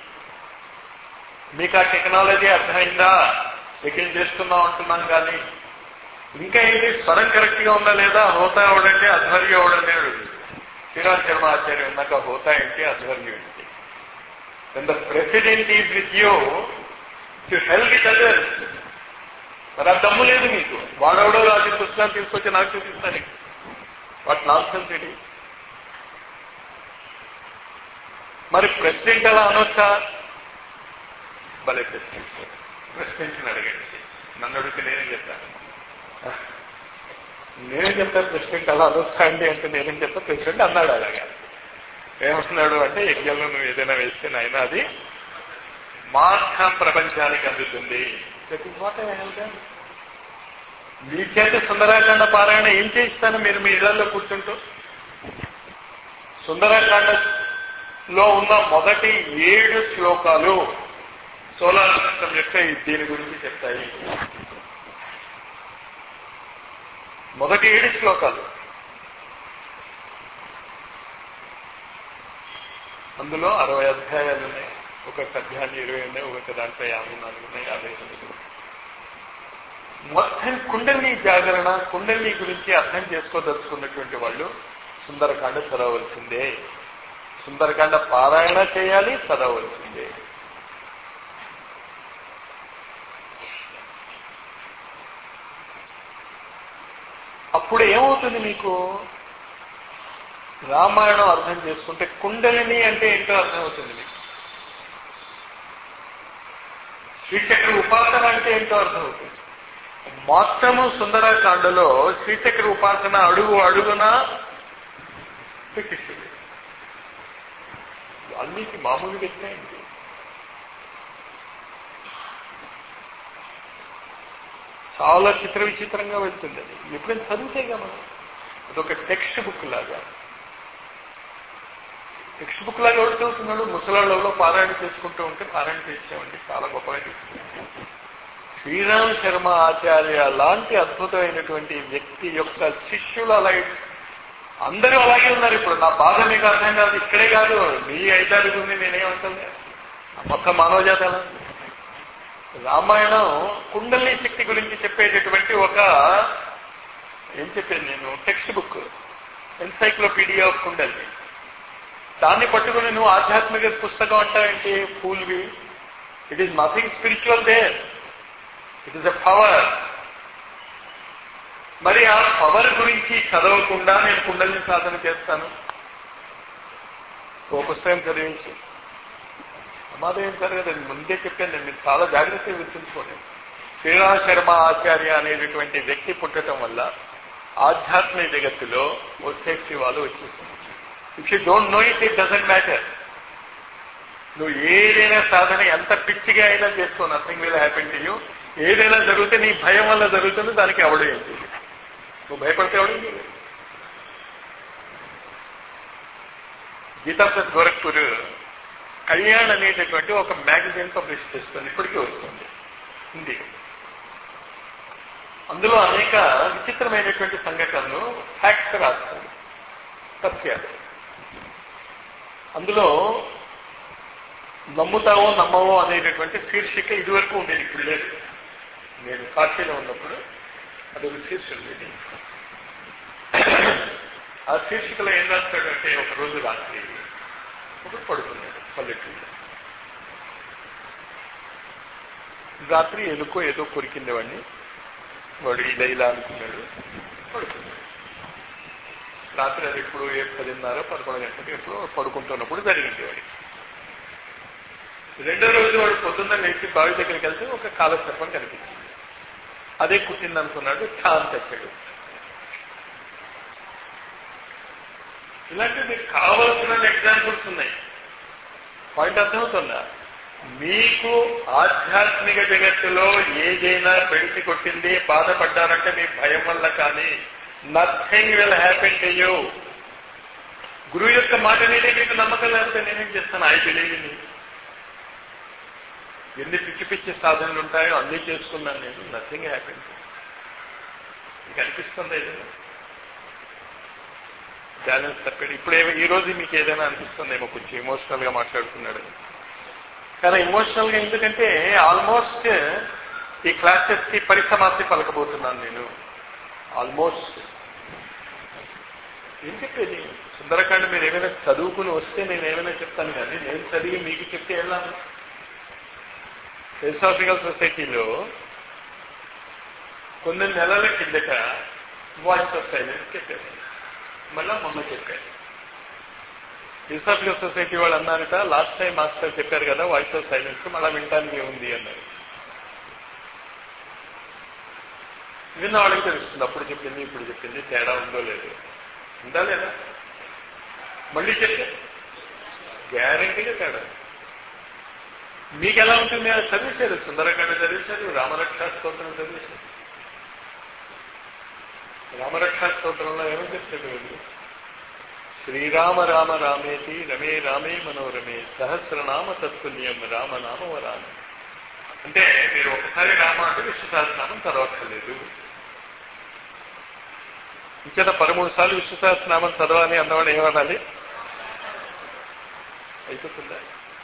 మీకు ఆ టెక్నాలజీ అర్థమైందా యజ్ఞం చేస్తున్నాం అంటున్నాం కానీ ఇంకా ఏంటి స్వరం కరెక్ట్ గా ఉందా లేదా హోతా అవడండి అధ్వర్యం అవడండి అడుగుతుంది శ్రీరామ్ శర్మ ఆచార్య ఉన్నాక హోతా ఏంటి అధ్వర్యం ఏంటి when the president is with you to help with others మరి ఆ దమ్ము లేదు మీకు వాడెవడో రాసిన పుస్తకాలు తీసుకొచ్చి నాకు చూపిస్తాను వాట్ నాన్ సెన్స్ ఇది మరి ప్రెసిడెంట్ ఎలా అనొచ్చా భలే ప్రెసిడెంట్ ప్రెసిడెంట్ని అడగండి నన్ను అడిగితే నేనేం చెప్తాను నేనేం చెప్తాను ప్రెసిడెంట్ అలా అనొచ్చా అండి అంటే నేనేం చెప్తా ప్రెసిడెంట్ అన్నాడు అలాగా ఏమంటున్నాడు అంటే యజ్ఞంలో నువ్వు ఏదైనా వేస్తే నాయన అది మాత్రం ప్రపంచానికి అందుతుంది మీ చేత సుందరాకాండ పారాయణ ఏం చేయిస్తాను మీరు మీ ఇళ్లలో కూర్చుంటూ సుందరాకాండలో ఉన్న మొదటి ఏడు శ్లోకాలు సోలార్ సిస్టమ్ యొక్క ఈ దీని గురించి చెప్తాయి మొదటి ఏడు శ్లోకాలు అందులో అరవై అధ్యాయాలు ఉన్నాయి ఒక్కొక్క అధ్యాయం ఇరవై ఉన్నాయి ఒక్కొక్క దాంట్లో యాభై నాలుగు ఉన్నాయి యాభై తొమ్మిది మొత్తం కుండలి జాగరణ కుండలి గురించి అర్థం చేసుకోదలుచుకున్నటువంటి వాళ్ళు సుందరకాండ చదవలసిందే సుందరకాండ పారాయణ చేయాలి చదవలసిందే అప్పుడు ఏమవుతుంది మీకు రామాయణం అర్థం చేసుకుంటే కుండలిని అంటే ఏంటో అర్థమవుతుంది మీకు శ్రీచక్ర ఉపాసన అంటే ఏంటో అర్థమవుతుంది మొత్తము సుందరకాండలో శ్రీచక్ర ఉపాసన అడుగు అడుగున పెట్టిస్తుంది వాల్మీకి మామూలు వ్యక్తి అయింది చాలా చిత్ర విచిత్రంగా వెళ్తుంది అది ఎప్పుడైనా చదివితేగా మనం అదొక టెక్స్ట్ బుక్ లాగా టెక్స్ట్ బుక్ లాగా ఎవరు చదువుతున్నాడు ముసలాళ్ళలో పారాయణ చేసుకుంటూ ఉంటే పారాయణ చేసేవండి చాలా గొప్పగా చేస్తుంది శ్రీరామ్ శర్మ ఆచార్య లాంటి అద్భుతమైనటువంటి వ్యక్తి యొక్క శిష్యులు అలా అందరూ అలాగే ఉన్నారు ఇప్పుడు నా బాధ మీకు అర్థం కాదు ఇక్కడే కాదు మీ ఐదారుగురిని నేనేమంటాను మొత్తం మానవజాత ఎలా ఉంది? రామాయణం కుండలి శక్తి గురించి చెప్పేటటువంటి ఒక ఏం చెప్పాను నేను text book encyclopedia of kundali దాన్ని పట్టుకుని నువ్వు ఆధ్యాత్మిక పుస్తకం అంటావేంటి ఫూల్వి it is nothing spiritual there it is a power మరి ఆ పవర్ గురించి చదవకుండా నేను కుండలిని సాధన చేస్తాను ఓ పుస్తకం చదివించి ప్రమాదం ఏం జరగదు ముందే చెప్పాను నేను మీరు చాలా జాగ్రత్తగా గుర్తుంచుకోండి శ్రీరామ శర్మ ఆచార్య అనేటటువంటి వ్యక్తి పుట్టడం వల్ల ఆధ్యాత్మిక జగత్తులో ఓ సేఫ్టీ వాళ్ళు వచ్చేసింది if you don't know it it doesn't matter నువ్వు ఏదైనా సాధన ఎంత పిచ్చిగా అయినా చేసుకో nothing will happen to you ఏదైనా జరిగితే నీ భయం వల్ల జరుగుతుంది దానికి ఎవడు ఏంటి నువ్వు భయపడితే ఎవడు గీతా ప్లస్ గోరఖ్పూర్ కళ్యాణ్ అనేటటువంటి ఒక మ్యాగజైన్ పబ్లిష్ చేస్తుంది ఇప్పటికీ వస్తుంది హిందీ అందులో అనేక విచిత్రమైనటువంటి సంఘటనలు ఫ్యాక్ట్స్ రాస్తుంది సత్యాలు అందులో నమ్ముతావో నమ్మవో అనేటటువంటి శీర్షిక ఇదివరకు ఉండేది ఇప్పుడు లేదు నేను కాశీలో ఉన్నప్పుడు అదొక శీర్షిక ఉండేది ఆ శీర్షికలో ఏం రాస్తాడంటే ఒక రోజు రాత్రి ఒకడు పడుకున్నాడు పల్లెటూరులో రాత్రి ఎలుకో ఏదో కొరికింది వాడిని వాడు ఇలా ఇలా అనుకున్నాడు పడుకున్నాడు రాత్రి అది ఎప్పుడు ఏ పదిన్నర పదకొండు గంటలకు ఎప్పుడు పడుకుంటున్నప్పుడు జరిగింది వాడికి రెండో రోజు వాడు పొద్దున్న లేచి బావి దగ్గరికి వెళ్తే ఒక కాలసర్పం కనిపించింది అదే కుట్టింది అనుకున్నాడు ఛాన్ తెచ్చాడు ఇలాంటి మీకు కావలసిన ఎగ్జాంపుల్స్ ఉన్నాయి పాయింట్ అర్థమవుతుందా మీకు ఆధ్యాత్మిక జగత్తులో ఏదైనా బెడిసి కొట్టింది బాధపడ్డారంటే మీ భయం వల్ల కానీ nothing will happen to you గురువు యొక్క మాట అనేది మీకు నమ్మకం లేకపోతే నేనేం చేస్తాను ఐ బిలీవ్ ఇన్ ఎన్ని పిచ్చి పిచ్చి సాధనలు ఉంటాయో అన్ని చేసుకున్నాను నేను నథింగ్ హ్యాపెన్ మీకు అనిపిస్తుంది ఏదైనా బ్యాలెన్స్ తప్పాడు ఇప్పుడు ఏమో ఈ రోజు మీకు ఏదైనా అనిపిస్తుందేమో కొంచెం ఎమోషనల్ గా మాట్లాడుతున్నాడు కానీ ఎమోషనల్ గా ఎందుకంటే ఆల్మోస్ట్ ఈ క్లాసెస్ కి పరిసమాప్తి పలకబోతున్నాను నేను ఆల్మోస్ట్ ఏం చెప్పేది సుందరకాండ మీరు ఏమైనా చదువుకుని వస్తే నేను ఏమైనా చెప్తాను కానీ నేను చదివి మీకు చెప్తే వెళ్ళాను ఫిలసాఫికల్ సొసైటీలో కొన్ని నెలల కిందట వాయిస్ ఆఫ్ సైలెన్స్ చెప్పారు మళ్ళా మొన్న చెప్పారు ఫిలసాఫికల్ సొసైటీ వాళ్ళు అన్నారట లాస్ట్ టైం మాస్టర్ చెప్పారు కదా వాయిస్ ఆఫ్ సైలెన్స్ మళ్ళా వినటానికి ఉంది అన్నారు విన్న వాళ్ళకి తెలుస్తుంది అప్పుడు చెప్పింది ఇప్పుడు చెప్పింది తేడా ఉందో లేదో ఉందా లేదా మళ్ళీ చెప్తే గ్యారంటీగా తేడా మీకు ఎలా ఉంటుంది అది చదివించారు సుందరకాండ చదివించారు రామరక్షా స్తోత్రం చదివించారు రామరక్షా స్తోత్రంలో ఏమని చెప్తాడు వీళ్ళు శ్రీరామ రామ రామేతి రమే రామే మనోరమే సహస్రనామ తత్పుణ్యం రామనామ వరామి అంటే మీరు ఒకసారి రామ అంటే విష్ణు సహస్రనామం చదవక్కర్లేదు ఇంచేత పదమూడు సార్లు విష్ణు సహస్రనామం చదవాలి అన్నవాడు ఏమనాలి అయిపోతుందా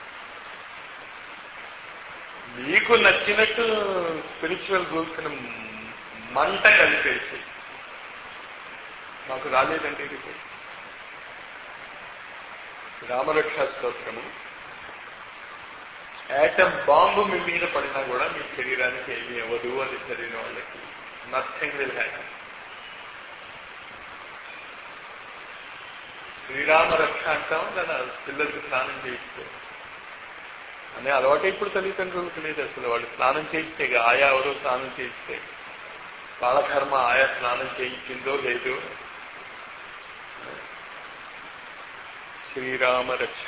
మీకు నచ్చినట్టు స్పిరిచువల్ రూల్స్ మంట కలిపేసి మాకు రాలేదంటే ఇది రామరక్ష స్తోత్రము యాటమ్ బాంబు మీ మీద పడినా కూడా మీ శరీరానికి ఏమీ అవ్వదు అది చదివిన వాళ్ళకి నథింగ్ విల్ హ్యాపన్ శ్రీరామ రక్ష అంటాం దాని పిల్లలకి స్నానం చేయిస్తే అనే అలవాటు ఇప్పుడు తల్లిదండ్రులకు లేదు అసలు వాళ్ళు స్నానం చేయిస్తే ఆయా ఎవరో స్నానం చేయిస్తే కాలకర్మ ఆయా స్నానం చేయించిందో లేదో శ్రీరామ రక్ష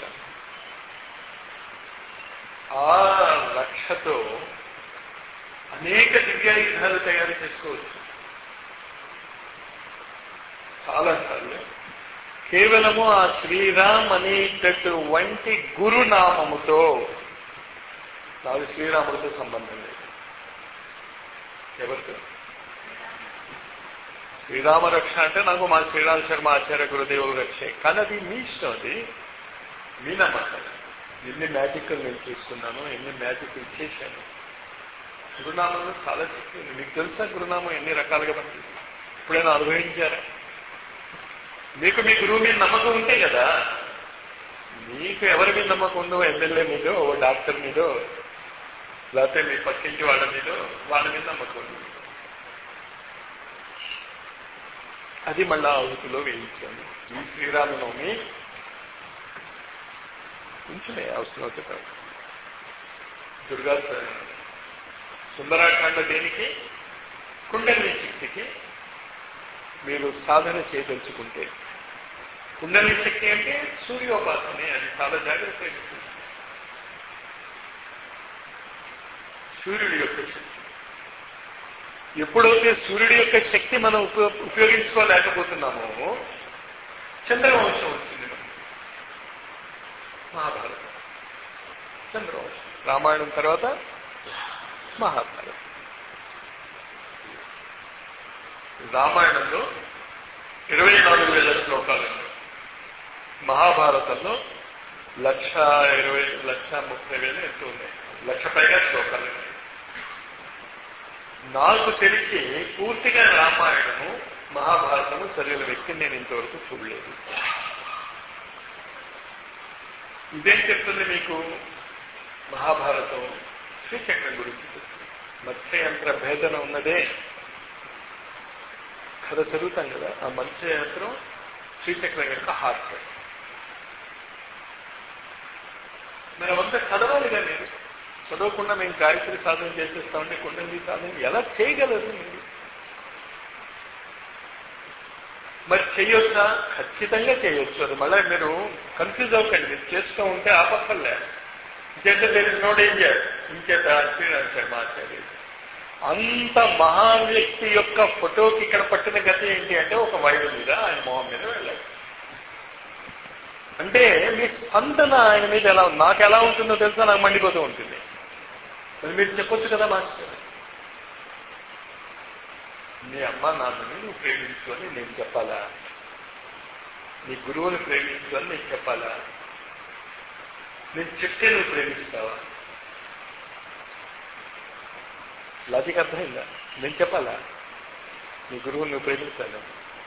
ఆ రక్షతో అనేక దివ్యాయుధాలు తయారు చేసుకోవచ్చు చాలాసార్లు కేవలము ఆ శ్రీరామ్ అనేటటువంటి గురునామముతో నాకు శ్రీరాముడితో సంబంధం లేదు ఎవరితో శ్రీరామ రక్ష అంటే నాకు మా శ్రీరామ శర్మ ఆచార్య గురుదేవులు రక్షే కానీ అది మీ ఇష్టం అది మీ నమ్మకం ఎన్ని మ్యాజిక్లు నేను తీసుకున్నాను ఎన్ని మ్యాజిక్ ఇచ్చేసాను గురునామంలో చాలా శక్తి ఉంది మీకు తెలుసా గురునామం ఎన్ని రకాలుగా పనిచేస్తుంది ఇప్పుడైనా అనుభవించారా మీకు మీ గురువు మీద నమ్మకం ఉంటే కదా మీకు ఎవరి మీద నమ్మకం ఉందో ఎమ్మెల్యే మీదో ఓ డాక్టర్ మీదో లేకపోతే మీ పక్కింటి వాళ్ళ మీదో వాళ్ళ మీద నమ్మకం ఉంది అది మళ్ళా ఆహుతిలో వేయించాను ఈ శ్రీరామనవమి ఉంచునే అవసరం చెప్పారు దుర్గా సుందరాఖండ దేనికి కుండలి శక్తికి మీరు సాధన చేయదలుచుకుంటే కుండలి శక్తి అంటే సూర్యోపాసనే అది చాలా జాగ్రత్తగా సూర్యుడి యొక్క శక్తి ఎప్పుడైతే సూర్యుడి యొక్క శక్తి మనం ఉపయో- ఉపయోగించుకోలేకపోతున్నామో చంద్రవంశం వచ్చింది మనకి. మహాభారతం చంద్రవంశం రామాయణం తర్వాత మహాభారతం రామాయణంలో ఇరవై నాలుగు వేల శ్లోకాలు ఉన్నాయి. మహాభారతంలో లక్ష ఇరవై లక్ష ముప్పై వేలు ఎంత ఉన్నాయి లక్ష పైగా శ్లోకాలు ఉన్నాయి నాకు తెలిసి పూర్తిగా రామాయణము మహాభారతము చదివిన వ్యక్తిని నేను ఇంతవరకు చూడలేదు ఇదేం చెప్తుంది మీకు మహాభారతం శ్రీచక్రం గురించి చెప్తుంది మత్స్యయంత్ర భేదన ఉన్నదే కథ చదువుతాం కదా ఆ మత్స్యయంత్రం శ్రీచక్రం యొక్క హార్ట్ మరి అవంతా చదవాలిగా మీరు చదవకుండా మేము గాయత్రి సాధన చేసేస్తామంటే కుండలి సాధన ఎలా చేయగలరు మీరు మరి చేయొచ్చా ఖచ్చితంగా చేయొచ్చు అది మళ్ళీ మీరు కన్ఫ్యూజ్ అవ్వకండి మీరు చేస్తూ ఉంటే ఆపక్కర్లే ఇంకేంటే దేర్ ఇస్ నో డేంజర్ ఇంకేత శ్రీరామ్ శర్మ ఆచార్య అంత మహాన్ వ్యక్తి యొక్క ఫోటోకి ఇక్కడ పట్టిన గతి ఏంటి అంటే ఒక వైడు మీద ఆయన మొహం మీద వెళ్ళాలి అంటే మీ స్పందన ఆయన మీద ఎలా ఉంది నాకు ఎలా ఉంటుందో తెలుసా నాకు మండిపోతూ ఉంటుంది మరి మీరు చెప్పొచ్చు కదా మాస్టర్ మీ అమ్మ నాన్నని నువ్వు ప్రేమించు అని నేను చెప్పాలా నీ గురువుని ప్రేమించు అని నేను చెప్పాలా నేను చెప్తే నువ్వు ప్రేమిస్తావా లాజిక్ అర్థమైందా నేను చెప్పాలా నీ గురువుని నువ్వు ప్రేమిస్తాను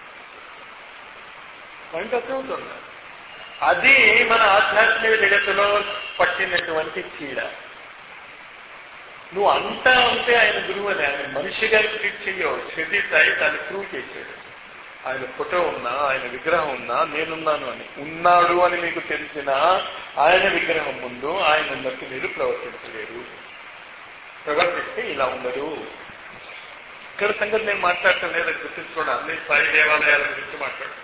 పాయింట్ అర్థమవుతుందా అది మన ఆధ్యాత్మిక జగత్తులో పట్టినటువంటి చీడ నువ్వు అంతా ఉంటే ఆయన గురువు అని ఆయన మనిషిగా ట్రీట్ చెయ్యవు శృతి సాయి దాన్ని ప్రూవ్ చేశాడు ఆయన ఫోటో ఉన్నా ఆయన విగ్రహం ఉన్నా నేనున్నాను అని ఉన్నాడు అని మీకు తెలిసిన ఆయన విగ్రహం ముందు ఆయన ఉన్నట్టు మీరు ప్రవర్తించలేరు ప్రవర్తిస్తే ఇలా ఉండదు ఇక్కడ సంగతి నేను మాట్లాడటం లేదా గుర్తుంచుకోండి అన్ని సాయి దేవాలయాల గురించి మాట్లాడుతున్నాను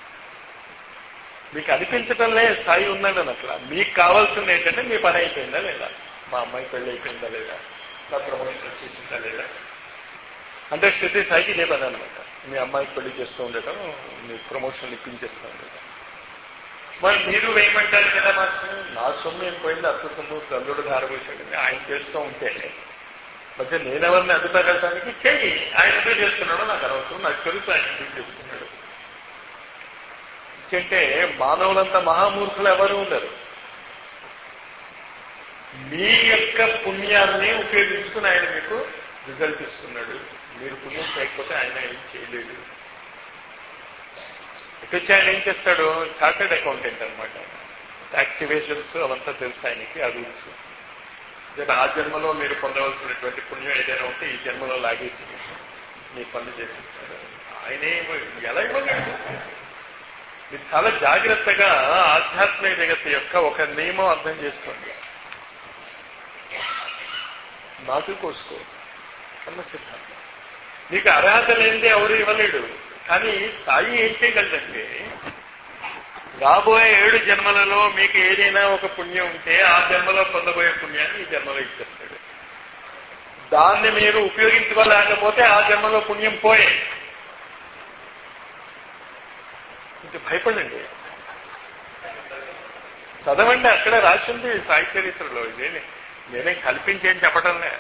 మీకు అనిపించటంలే సాయి ఉన్నాడని అట్లా మీకు కావాల్సింది ఏంటంటే మీ పని అయిపోయిందా లేదా మా అమ్మాయి పెళ్లి అయిపోయిందా లేదా నా ప్రమోషన్ వచ్చేసిందా లేదా అంటే శృతి సాయికి ఇదే పని అనమాట మీ అమ్మాయికి పెళ్లి చేస్తూ ఉండటం మీ ప్రమోషన్ ఇప్పించేస్తూ ఉండటం మరి మీరు వేయమంటారు కదా మాకు నా సొమ్ము ఏం పోయింది అత్త సొమ్ము తల్లుడు ధారపోసాడని ఆయన చేస్తూ ఉంటే మధ్య నేనెవరిని అడ్డుతగలటానికి చెయ్యి ఆయన ఎందుకు చేస్తున్నాడో నాకు అనవసరం నాకు తెలుసు ఆయన ఎందుకు చేస్తున్నాడు అంటే మానవులంతా మహామూర్ఖులు ఎవరు ఉండరు మీ యొక్క పుణ్యాన్ని ఉపయోగించుకుని ఆయన మీకు రిజల్ట్ ఇస్తున్నాడు మీరు పుణ్యం చేయకపోతే ఆయన ఏం చేయలేడు ఇటొచ్చి ఆయన ఏం చేస్తాడు చార్టెడ్ అకౌంటెంట్ అనమాట ట్యాక్స్ ఇవేషన్స్ అవంతా తెలుసు ఆయనకి ఆ రూల్స్ ఆ జన్మలో మీరు పొందవలసినటువంటి పుణ్యం ఏదైనా ఉంటే ఈ జన్మలో లాగేసి మీ పనులు చేసిస్తాడు ఆయనే ఎలా ఇవ్వగలడు మీరు చాలా జాగ్రత్తగా ఆధ్యాత్మిక జగత్తు యొక్క ఒక నియమం అర్థం చేసుకోండి నాకు కోసుకో అన్న సిద్ధాంతం నీకు అర్హత లేనిదే ఎవరు ఇవ్వలేడు కానీ సాయి ఏం చేయగలదంటే రాబోయే ఏడు జన్మలలో మీకు ఏదైనా ఒక పుణ్యం ఉంటే ఆ జన్మలో పొందబోయే పుణ్యాన్ని ఈ జన్మలో ఇచ్చేస్తాడు దాన్ని మీరు ఉపయోగించుకోలేకపోతే ఆ జన్మలో పుణ్యం పోయే ఇంకా భయపడండి చదవండి అక్కడ రాసింది సాయి చరిత్రలో ఇదేనే నేనే కల్పించేం చెప్పటంలే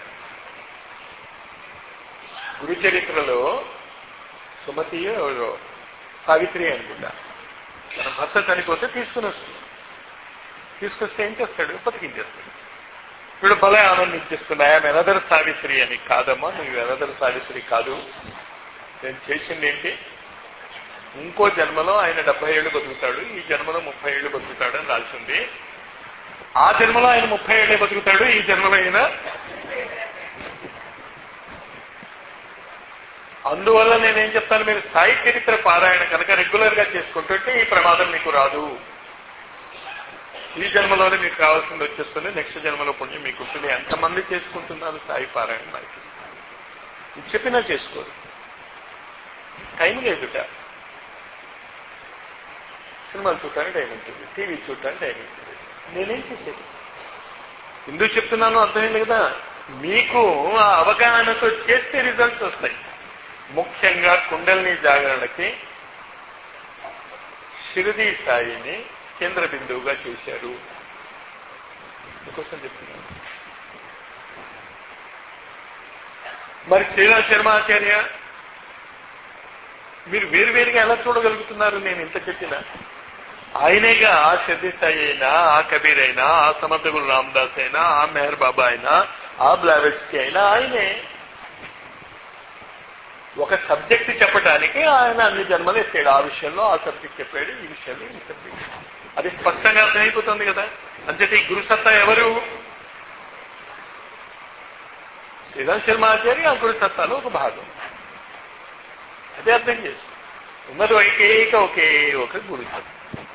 గురు చరిత్రలో సుమతి ఎవరో సావిత్రి అనుకుంటా తన భర్త చనిపోతే తీసుకుని వస్తుంది తీసుకొస్తే ఏం చేస్తాడు బతికించేస్తాడు వీడు భలే ఆనందించేస్తుంది ఆయన ఎనదర్ సావిత్రి అని కాదమ్మా నువ్వు ఎనదర్ సావిత్రి కాదు నేను చేసింది ఏంటి ఇంకో జన్మలో ఆయన డెబ్బై ఏళ్ళు బతుకుతాడు ఈ జన్మలో ముప్పై ఏళ్ళు బతుకుతాడు అని రాసింది ఆ జన్మలో ఆయన ముప్పై ఏళ్ళే బతుకుతాడు ఈ జన్మలో ఆయన అందువల్ల నేనేం చెప్తాను మీరు సాయి చరిత్ర పారాయణ కనుక రెగ్యులర్ గా చేసుకుంటుంటే ఈ ప్రమాదం మీకు రాదు ఈ జన్మలోనే మీకు కావాల్సింది వచ్చేస్తుంది నెక్స్ట్ జన్మలో పుణ్యం మీకు ఉంటుంది ఎంతమంది చేసుకుంటున్నారు సాయి పారాయణ నాకు ఇది చెప్పినా చేసుకోరు టైం లేదుట సినిమాలు చూడటానికి టైం ఉంటుంది టీవీ చూడటానికి టైం ఉంటుంది నేనేం చేసేది ఎందుకు చెప్తున్నాను అర్థమైంది కదా మీకు ఆ అవగాహనతో చేస్తే రిజల్ట్స్ వస్తాయి ముఖ్యంగా కుండల్ని జాగరణకి షిరిడి సాయిని కేంద్ర బిందువుగా చేశారు కోసం చెప్తున్నాను మరి శ్రీరామ్ శర్మ ఆచార్య మీరు వేరువేరుగా ఎలా చూడగలుగుతున్నారు నేను ఇంత చెప్పినా ఆయనేగా ఆ షర్ది సాయి అయినా ఆ కబీర్ అయినా ఆ సమర్థ గురు రామదాస్ అయినా ఆ మెహర్ బాబా అయినా ఆ బ్లావెట్స్కి అయినా ఆయనే ఒక సబ్జెక్ట్ చెప్పడానికి ఆయన అన్ని జన్మలు ఎత్తాడు ఆ విషయంలో ఆ సబ్జెక్ట్ చెప్పాడు ఈ విషయంలో ఈ సబ్జెక్ట్ అది స్పష్టంగా అర్థమైపోతుంది కదా అంచేత ఈ గురుసత్తా ఎవరు శ్రీరామ్ శర్మ ఆచార్య ఆ గురుసత్తాలో ఒక భాగం అదే అర్థం చేసు ఉన్నది ఏకైక ఒకే ఒక గురుసత్తా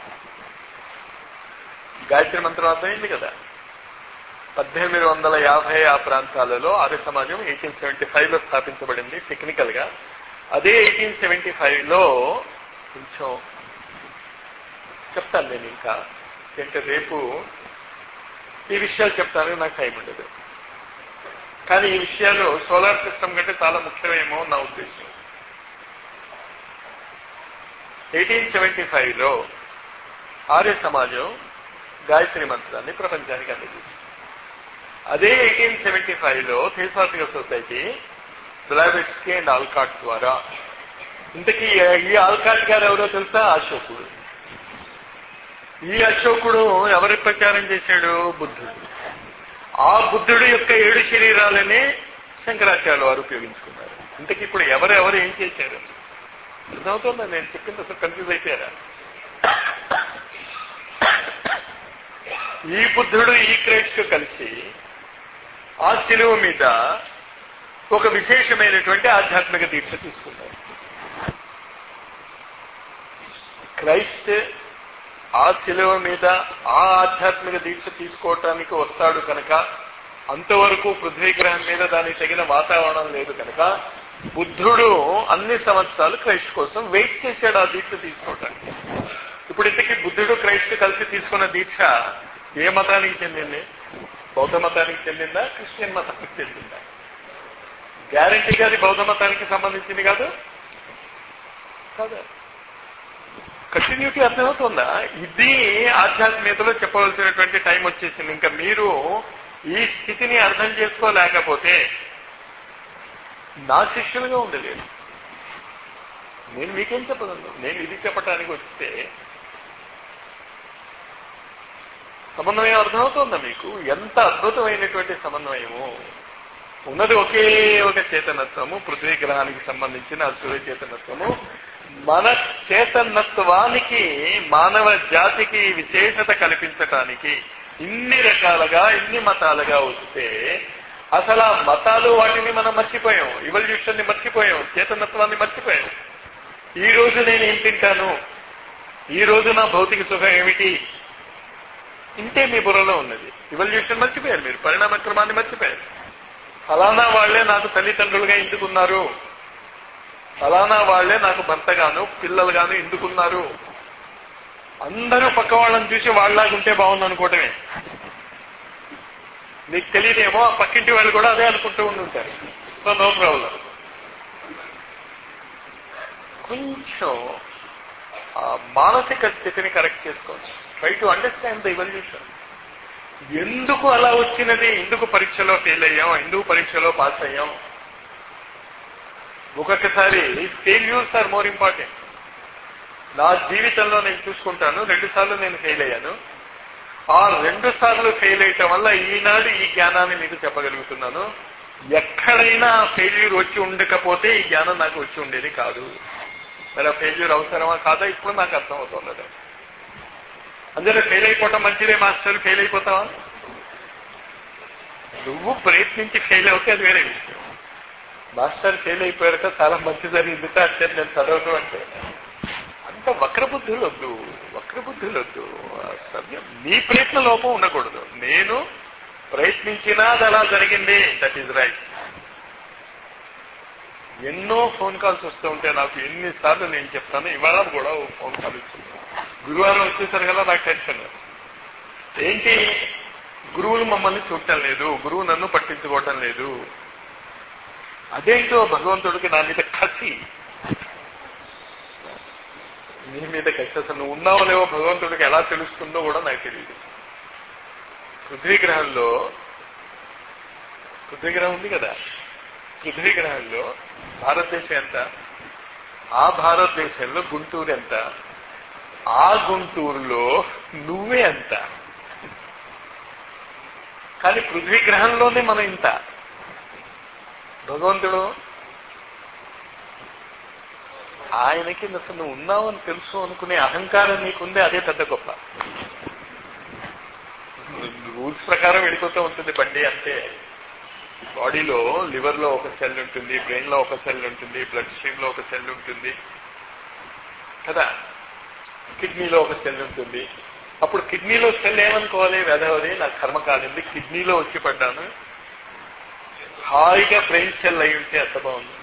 గాయత్రి మంత్రం అర్థమైంది కదా పద్దెనిమిది వందల యాభై ఆ ప్రాంతాలలో ఆర్య సమాజం ఎయిటీన్ సెవెంటీ ఫైవ్ లో స్థాపించబడింది టెక్నికల్ గా అదే ఎయిటీన్ సెవెంటీ ఫైవ్ లో కొంచెం చెప్తాను నేను ఇంకా అంటే రేపు ఈ విషయాలు చెప్తాను నాకు టైం ఉండదు కానీ ఈ విషయాలు సోలార్ సిస్టమ్ కంటే చాలా ముఖ్యమేమో నా ఉద్దేశం ఎయిటీన్ సెవెంటీ ఫైవ్ లో ఆర్య సమాజం గాయత్రి మంత్రాన్ని ప్రపంచానికి అందజేసింది అదే ఎయిటీన్ సెవెంటీ ఫైవ్ లో theosophical society Blavatsky and Olcott ద్వారా ఇంతకీ ఈ ఆల్కాట్ గారు ఎవరో తెలుసా అశోకుడు ఈ అశోకుడు ఎవరి ప్రచారం చేశాడు బుద్ధుడు ఆ బుద్ధుడు యొక్క ఏడు శరీరాలని శంకరాచార్యులు వారు ఉపయోగించుకున్నారు ఇంతకీ ఇప్పుడు ఎవరు ఎవరు ఏం చేశారు అర్థమవుతుందా నేను చెప్పింది అసలు కన్ఫ్యూజ్ అయిపోయారా ఈ బుద్ధుడు ఈ క్రైస్ట్ కలిసి ఆ శిలువ మీద ఒక విశేషమైనటువంటి ఆధ్యాత్మిక దీక్ష తీసుకున్నారు క్రైస్ట్ ఆ శిలువ మీద ఆ ఆధ్యాత్మిక దీక్ష తీసుకోవటానికి వస్తాడు కనుక అంతవరకు పృథ్వీ గ్రహం మీద దానికి తగిన వాతావరణం లేదు కనుక బుద్ధుడు అన్ని సంవత్సరాలు క్రైస్ట్ కోసం వెయిట్ చేశాడు ఆ దీక్ష తీసుకోవటానికి ఇప్పుడు ఇంతకీ బుద్ధుడు క్రైస్ట్ కలిసి తీసుకున్న దీక్ష ఏ మతానికి చెందింది బౌద్ధ మతానికి చెందిందా క్రిస్టియన్ మతానికి చెందిందా గ్యారంటీగా అది బౌద్ధ మతానికి సంబంధించింది కాదు కాదా కంటిన్యూటీ అర్థమవుతుందా ఇది ఆధ్యాత్మికతలో చెప్పవలసినటువంటి టైం వచ్చేసింది ఇంకా మీరు ఈ స్థితిని అర్థం చేసుకోలేకపోతే నా శిష్యులుగా ఉండలేదు నేను మీకేం చెప్పగలను నేను ఇది చెప్పటానికి వస్తే సమన్వయం అర్థమవుతుందా మీకు ఎంత అద్భుతమైనటువంటి సమన్వయము ఉన్నది ఒకే ఒక చేతనత్వము పృథ్వీ గ్రహానికి సంబంధించిన సూర్య చేతనత్వము మన చేతనత్వానికి మానవ జాతికి విశేషత కల్పించటానికి ఇన్ని రకాలుగా ఇన్ని మతాలుగా వస్తే అసలు ఆ మతాలు వాటిని మనం మర్చిపోయాం ఇవల్యూషన్ ని మర్చిపోయాం చేతనత్వాన్ని మర్చిపోయాం ఈ రోజు నేను ఏం తింటాను ఈ రోజు నా భౌతిక సుఖం ఏమిటి ఇంతే మీ బుర్రలో ఉన్నది ఇవల్యూషన్ మర్చిపోయారు మీరు పరిణామ క్రమాన్ని మర్చిపోయారు ఫలానా వాళ్లే నాకు తల్లిదండ్రులుగా ఎందుకున్నారు ఫలానా వాళ్లే నాకు భర్తగాను పిల్లలుగాను ఎందుకున్నారు అందరూ పక్క వాళ్ళని చూసి వాళ్ళలాగుంటే బాగుంది అనుకోవటమే నీకు తెలియదేమో ఆ పక్కింటి వాళ్ళు కూడా అదే అనుకుంటూ ఉండుంటారు సో నో ప్రాబ్లం కొంచెం ఆ మానసిక స్థితిని కరెక్ట్ చేసుకోవచ్చు try to understand the evolution ఎందుకు అలా వచ్చినది ఎందుకు పరీక్షలో ఫెయిల్ అయ్యాం ఎందుకు పరీక్షలో పాస్ అయ్యాం ఒక్కొక్కసారి ఫెయిల్యూర్స్ ఆర్ మోర్ ఇంపార్టెంట్ నా జీవితంలో నేను చూసుకుంటాను రెండు సార్లు నేను ఫెయిల్ అయ్యాను ఆ రెండు సార్లు ఫెయిల్ అయ్యటం వల్ల ఈనాడు ఈ జ్ఞానాన్ని మీకు చెప్పగలుగుతున్నాను ఎక్కడైనా ఫెయిల్యూర్ వచ్చి ఉండకపోతే ఈ జ్ఞానం నాకు వచ్చి ఉండేది కాదు మరి ఆ ఫెయిల్యూర్ అవసరమా కాదా ఇప్పుడు నాకు అర్థమవుతున్నది అందులో ఫెయిల్ అయిపోవటం మంచిదే మాస్టర్ ఫెయిల్ అయిపోతావా నువ్వు ప్రయత్నించి ఫెయిల్ అవుతే అది వేరే విషయం మాస్టర్ ఫెయిల్ అయిపోయాక చాలా మంచి జరిగింది అంటే నేను చదవను అంటే అంత వక్రబుద్ధులు వద్దు వక్రబుద్ధులు వద్దు సభ్యం నీ ప్రయత్న లోపం ఉండకూడదు నేను ప్రయత్నించినా అది అలా జరిగింది దట్ ఈజ్ రైట్ ఎన్నో ఫోన్ కాల్స్ వస్తూ ఉంటే నాకు ఎన్నిసార్లు నేను చెప్తాను ఇవాళ కూడా ఓ ఫోన్ కాల్ వచ్చింది గురువారం వచ్చేసరి కదా నాకు టెన్షన్ ఏంటి గురువులు మమ్మల్ని చూడటం లేదు గురువు నన్ను పట్టించుకోవటం లేదు అదేంటో భగవంతుడికి నా మీద కసి నీ మీద కసి అసలు నువ్వు ఉన్నావో లేవో భగవంతుడికి ఎలా తెలుస్తుందో కూడా నాకు తెలియదు పృథ్వీ గ్రహంలో పృథ్వీ గ్రహం ఉంది కదా పృథ్వీ గ్రహంలో భారతదేశం ఎంత ఆ భారతదేశంలో గుంటూరు ఎంత ఆ గుంటూరులో నువ్వే ఎంత కానీ పృథ్వీ గ్రహంలోనే మనం ఇంత భగవంతుడు ఆయనకి అసలు నువ్వు ఉన్నావు అని తెలుసు అనుకునే అహంకారం నీకుంది అదే పెద్ద గొప్ప రూల్స్ ప్రకారం వెళ్ళిపోతూ ఉంటుంది బండి అంతే బాడీలో లివర్ లో ఒక సెల్ ఉంటుంది బ్రెయిన్ లో ఒక సెల్ ఉంటుంది బ్లడ్ స్ట్రీమ్ లో ఒక సెల్ ఉంటుంది కదా కిడ్నీలో ఒక సెల్ ఉంటుంది అప్పుడు కిడ్నీలో సెల్ ఏమనుకోవాలి వెదవది నా కర్మ కాలింది కిడ్నీలో వచ్చి పడ్డాను హాయిగా బ్రెయిన్ సెల్ అయి ఉంటే ఎంత బాగుంది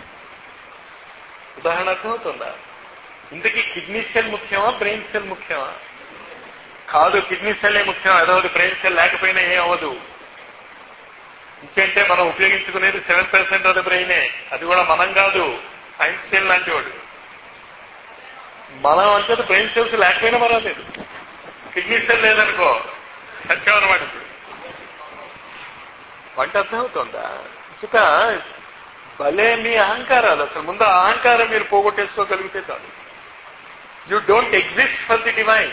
ఉదాహరణ అర్థమవుతుందా ఇంతకీ కిడ్నీ సెల్ ముఖ్యమా బ్రెయిన్ సెల్ ముఖ్యమా కాదు కిడ్నీ సెల్ ముఖ్యం అదవది బ్రెయిన్ సెల్ లేకపోయినా ఏం అవ్వదు ఇంకేంటే మనం ఉపయోగించుకునేది సెవెన్ పర్సెంట్ ఆఫ్ ద బ్రెయినే అది కూడా మనం కాదు ఐన్స్టైన్ లాంటి వాడు మనం అంతేత బ్రెయిన్ సెల్స్ లేకపోయినా పర్వాలేదు కిడ్నీ సెల్ లేదనుకో సత్యం అనమాట ఇప్పుడు వంట అర్థమవుతుందా ఇక భలే మీ అహంకారాలు అసలు ముందు ఆ అహంకారం మీరు పోగొట్టేసుకోగలిగితే చాలు you don't exist for the divine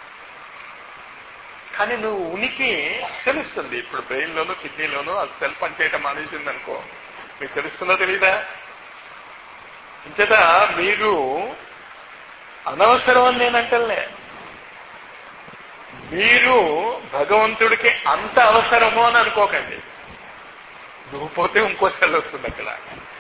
కానీ నువ్వు ఉనికి తెలుస్తుంది ఇప్పుడు బ్రెయిన్ లోను కిడ్నీలోను అది సెల్ పనిచేయటం మానేసింది అనుకో మీకు తెలుస్తుందో తెలీదా ఇంచేత మీరు అనవసరం అని నేను అంటలే మీరు భగవంతుడికి అంత అవసరమో అని అనుకోకండి నువ్వు పోతే ఇంకో సెల్ వస్తుంది అక్కడ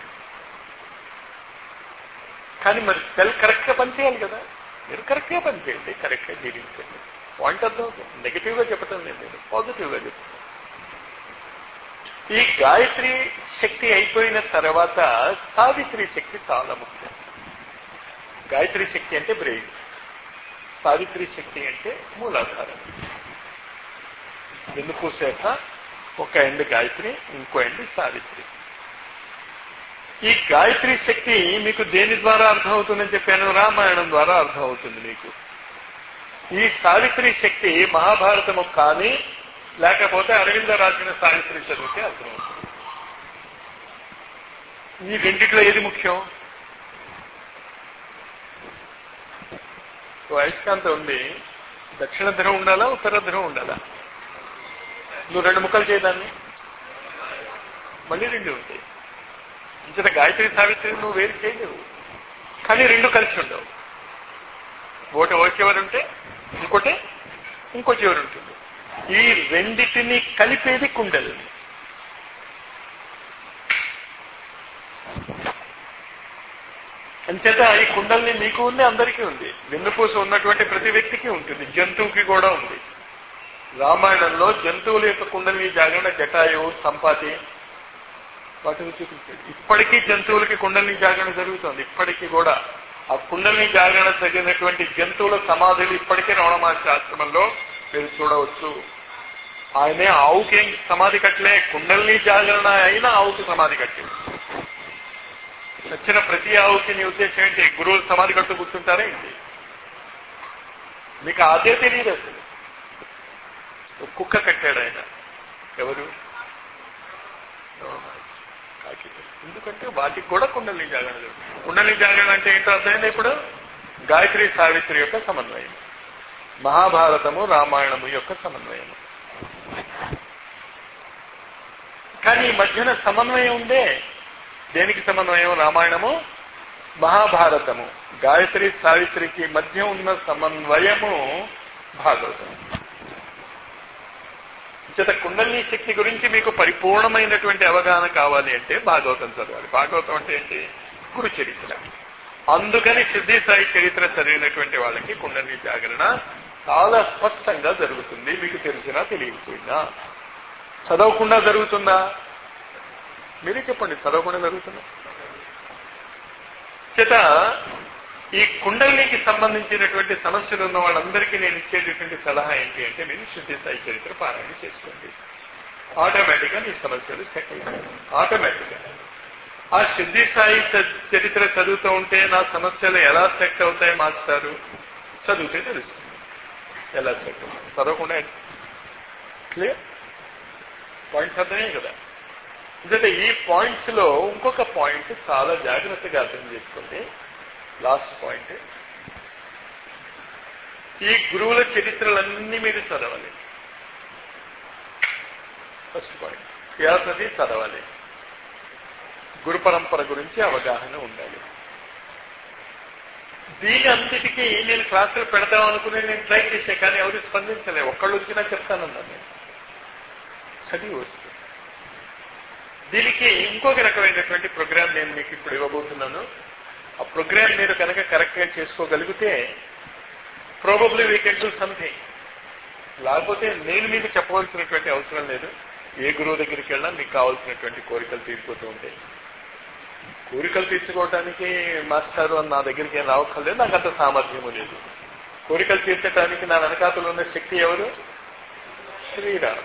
కానీ మరి సెల్ కరెక్ట్ గా పనిచేయాలి కదా మీరు కరెక్ట్ గా పనిచేయండి కరెక్ట్ గా జీవించండి పాయింట్ అర్థం నెగిటివ్ గా చెప్పటం లేదు నేను పాజిటివ్ గా చెప్తాను ఈ గాయత్రి శక్తి అయిపోయిన తర్వాత సావిత్రి శక్తి చాలా ముఖ్యం గాయత్రి శక్తి అంటే బ్రెయిన్ సావిత్రి శక్తి అంటే మూలాధారం వెన్నుపూసేత ఒక ఎండ్ గాయత్రి ఇంకో ఎండ్ సావిత్రి ఈ గాయత్రి శక్తి మీకు దేని ద్వారా అర్థమవుతుందని చెప్పాను రామాయణం ద్వారా అర్థమవుతుంది మీకు ఈ సావిత్రి శక్తి మహాభారతము కానీ లేకపోతే అరవింద రాసిన సావిత్రి చదివితే అర్థమవుతుంది ఈ రెండిట్లో ఏది ముఖ్యం ఓ అయస్కాంతం ఉంది దక్షిణ ధ్రువం ఉండాలా ఉత్తర ధ్రువం ఉండాలా నువ్వు రెండు ముక్కలు చేయదాన్ని మళ్ళీ రెండు ఉంటాయి ఇంత గాయత్రి సావిత్రి నువ్వు వేరు చేయలేవు కానీ రెండు కలిసి ఉండవు ఒకటి ఒక చివరి ఉంటే ఇంకోటి ఇంకో చివరి ఉంటుంది ఈ రెండిటిని కలిపేది కుండలి అంచేత ఈ కుండల్ని నీకు ఉంది అందరికీ ఉంది వెన్నుపూస ఉన్నటువంటి ప్రతి వ్యక్తికి ఉంటుంది జంతువుకి కూడా ఉంది రామాయణంలో జంతువుల యొక్క కుండలిని జాగరణ జటాయువు సంపాతి వాటిని చూపించాడు ఇప్పటికీ జంతువులకి కుండలిని జాగరణ జరుగుతుంది ఇప్పటికీ కూడా ఆ కుండలిని జాగరణ తగినటువంటి జంతువుల సమాధులు ఇప్పటికే రమణమహర్షి ఆశ్రమంలో మీరు చూడవచ్చు ఆయనే ఆవుకి ఏం సమాధి కట్టలే కుండలిని జాగరణ అయినా ఆవుకి సమాధి కట్టింది వచ్చిన ప్రతి ఆవుకి నీ ఉద్దేశం ఏంటి గురువులు సమాధి కట్టు కూర్చుంటారా ఏంటి మీకు అదే తెలియదు అసలు ఒక కుక్క కట్టాడు ఆయన ఎవరు కాకి ఎందుకంటే వాటికి కూడా కుండలి జాగరణ జరుగుతుంది కుండలి జాగరణ అంటే ఏంటో అర్థమైంది ఇప్పుడు గాయత్రి సావిత్రి యొక్క సమన్వయం మహాభారతము రామాయణము యొక్క సమన్వయం కానీ ఈ మధ్యన సమన్వయం ఉందే దేనికి సమన్వయం రామాయణము మహాభారతము గాయత్రి సావిత్రికి మధ్య ఉన్న సమన్వయము భాగవతం చేత కుండలిని శక్తి గురించి మీకు పరిపూర్ణమైనటువంటి అవగాహన కావాలి అంటే భాగవతం చదవాలి భాగవతం అంటే ఏంటి గురు చరిత్ర అందుకని సిద్ధి సాయి చరిత్ర చదివినటువంటి వాళ్ళకి కుండలిని జాగరణ చాలా స్పష్టంగా జరుగుతుంది మీకు తెలిసినా తెలియకపోయినా చదవకుండా జరుగుతుందా మీరే చెప్పండి చదవకుండా జరుగుతుందా చేత ఈ కుండలికి సంబంధించినటువంటి సమస్యలు ఉన్న వాళ్ళందరికీ నేను ఇచ్చేటటువంటి సలహా ఏంటి అంటే మీరు శుద్ధి స్థాయి చరిత్ర పారాయణ చేసుకోండి ఆటోమేటిక్ గా మీ సమస్యలు సెటిల్ ఆటోమేటిక్ గా ఆ శుద్ధి స్థాయి చరిత్ర చదువుతూ ఉంటే నా సమస్యలు ఎలా సెట్ అవుతాయి మాస్టారు చదివితే తెలుస్తుంది ఎలా సెట్ అవుతాయి చదవకుండా క్లియర్ పాయింట్స్ అర్థమే కదా ఎందుకంటే ఈ పాయింట్స్ లో ఇంకొక పాయింట్ చాలా జాగ్రత్తగా అర్థం చేసుకోండి లాస్ట్ పాయింట్ ఈ గురువుల చరిత్రలన్నీ మీరు చదవాలి ఫస్ట్ పాయింట్ వ్యాసది చదవాలి గురు పరంపర గురించి అవగాహన ఉండాలి దీని అంతటికీ నేను క్లాసులు పెడదాం అనుకుని నేను ట్రై చేసే కానీ ఎవరు స్పందించలే ఒక్కళ్ళు వచ్చినా చెప్తానన్నాను నేను చదివి వస్తుంది దీనికి ఇంకొక రకమైనటువంటి ప్రోగ్రామ్ నేను మీకు ఇప్పుడు ఇవ్వబోతున్నాను ఆ ప్రోగ్రామ్ మీరు కనుక కరెక్ట్ గా చేసుకోగలిగితే probably we can do something లేకపోతే నేను మీకు చెప్పవలసినటువంటి అవసరం లేదు ఏ గురువు దగ్గరికి వెళ్ళినా మీకు కావాల్సినటువంటి కోరికలు తీరిపోతూ ఉంటాయి కోరికలు తీర్చుకోవడానికి మాస్టారు అని నా దగ్గరికి ఏం రావక్కర్లేదు నాకు అంత సామర్థ్యము లేదు కోరికలు తీర్చడానికి నా వెనకాతలు ఉన్న శక్తి ఎవరు శ్రీరామ్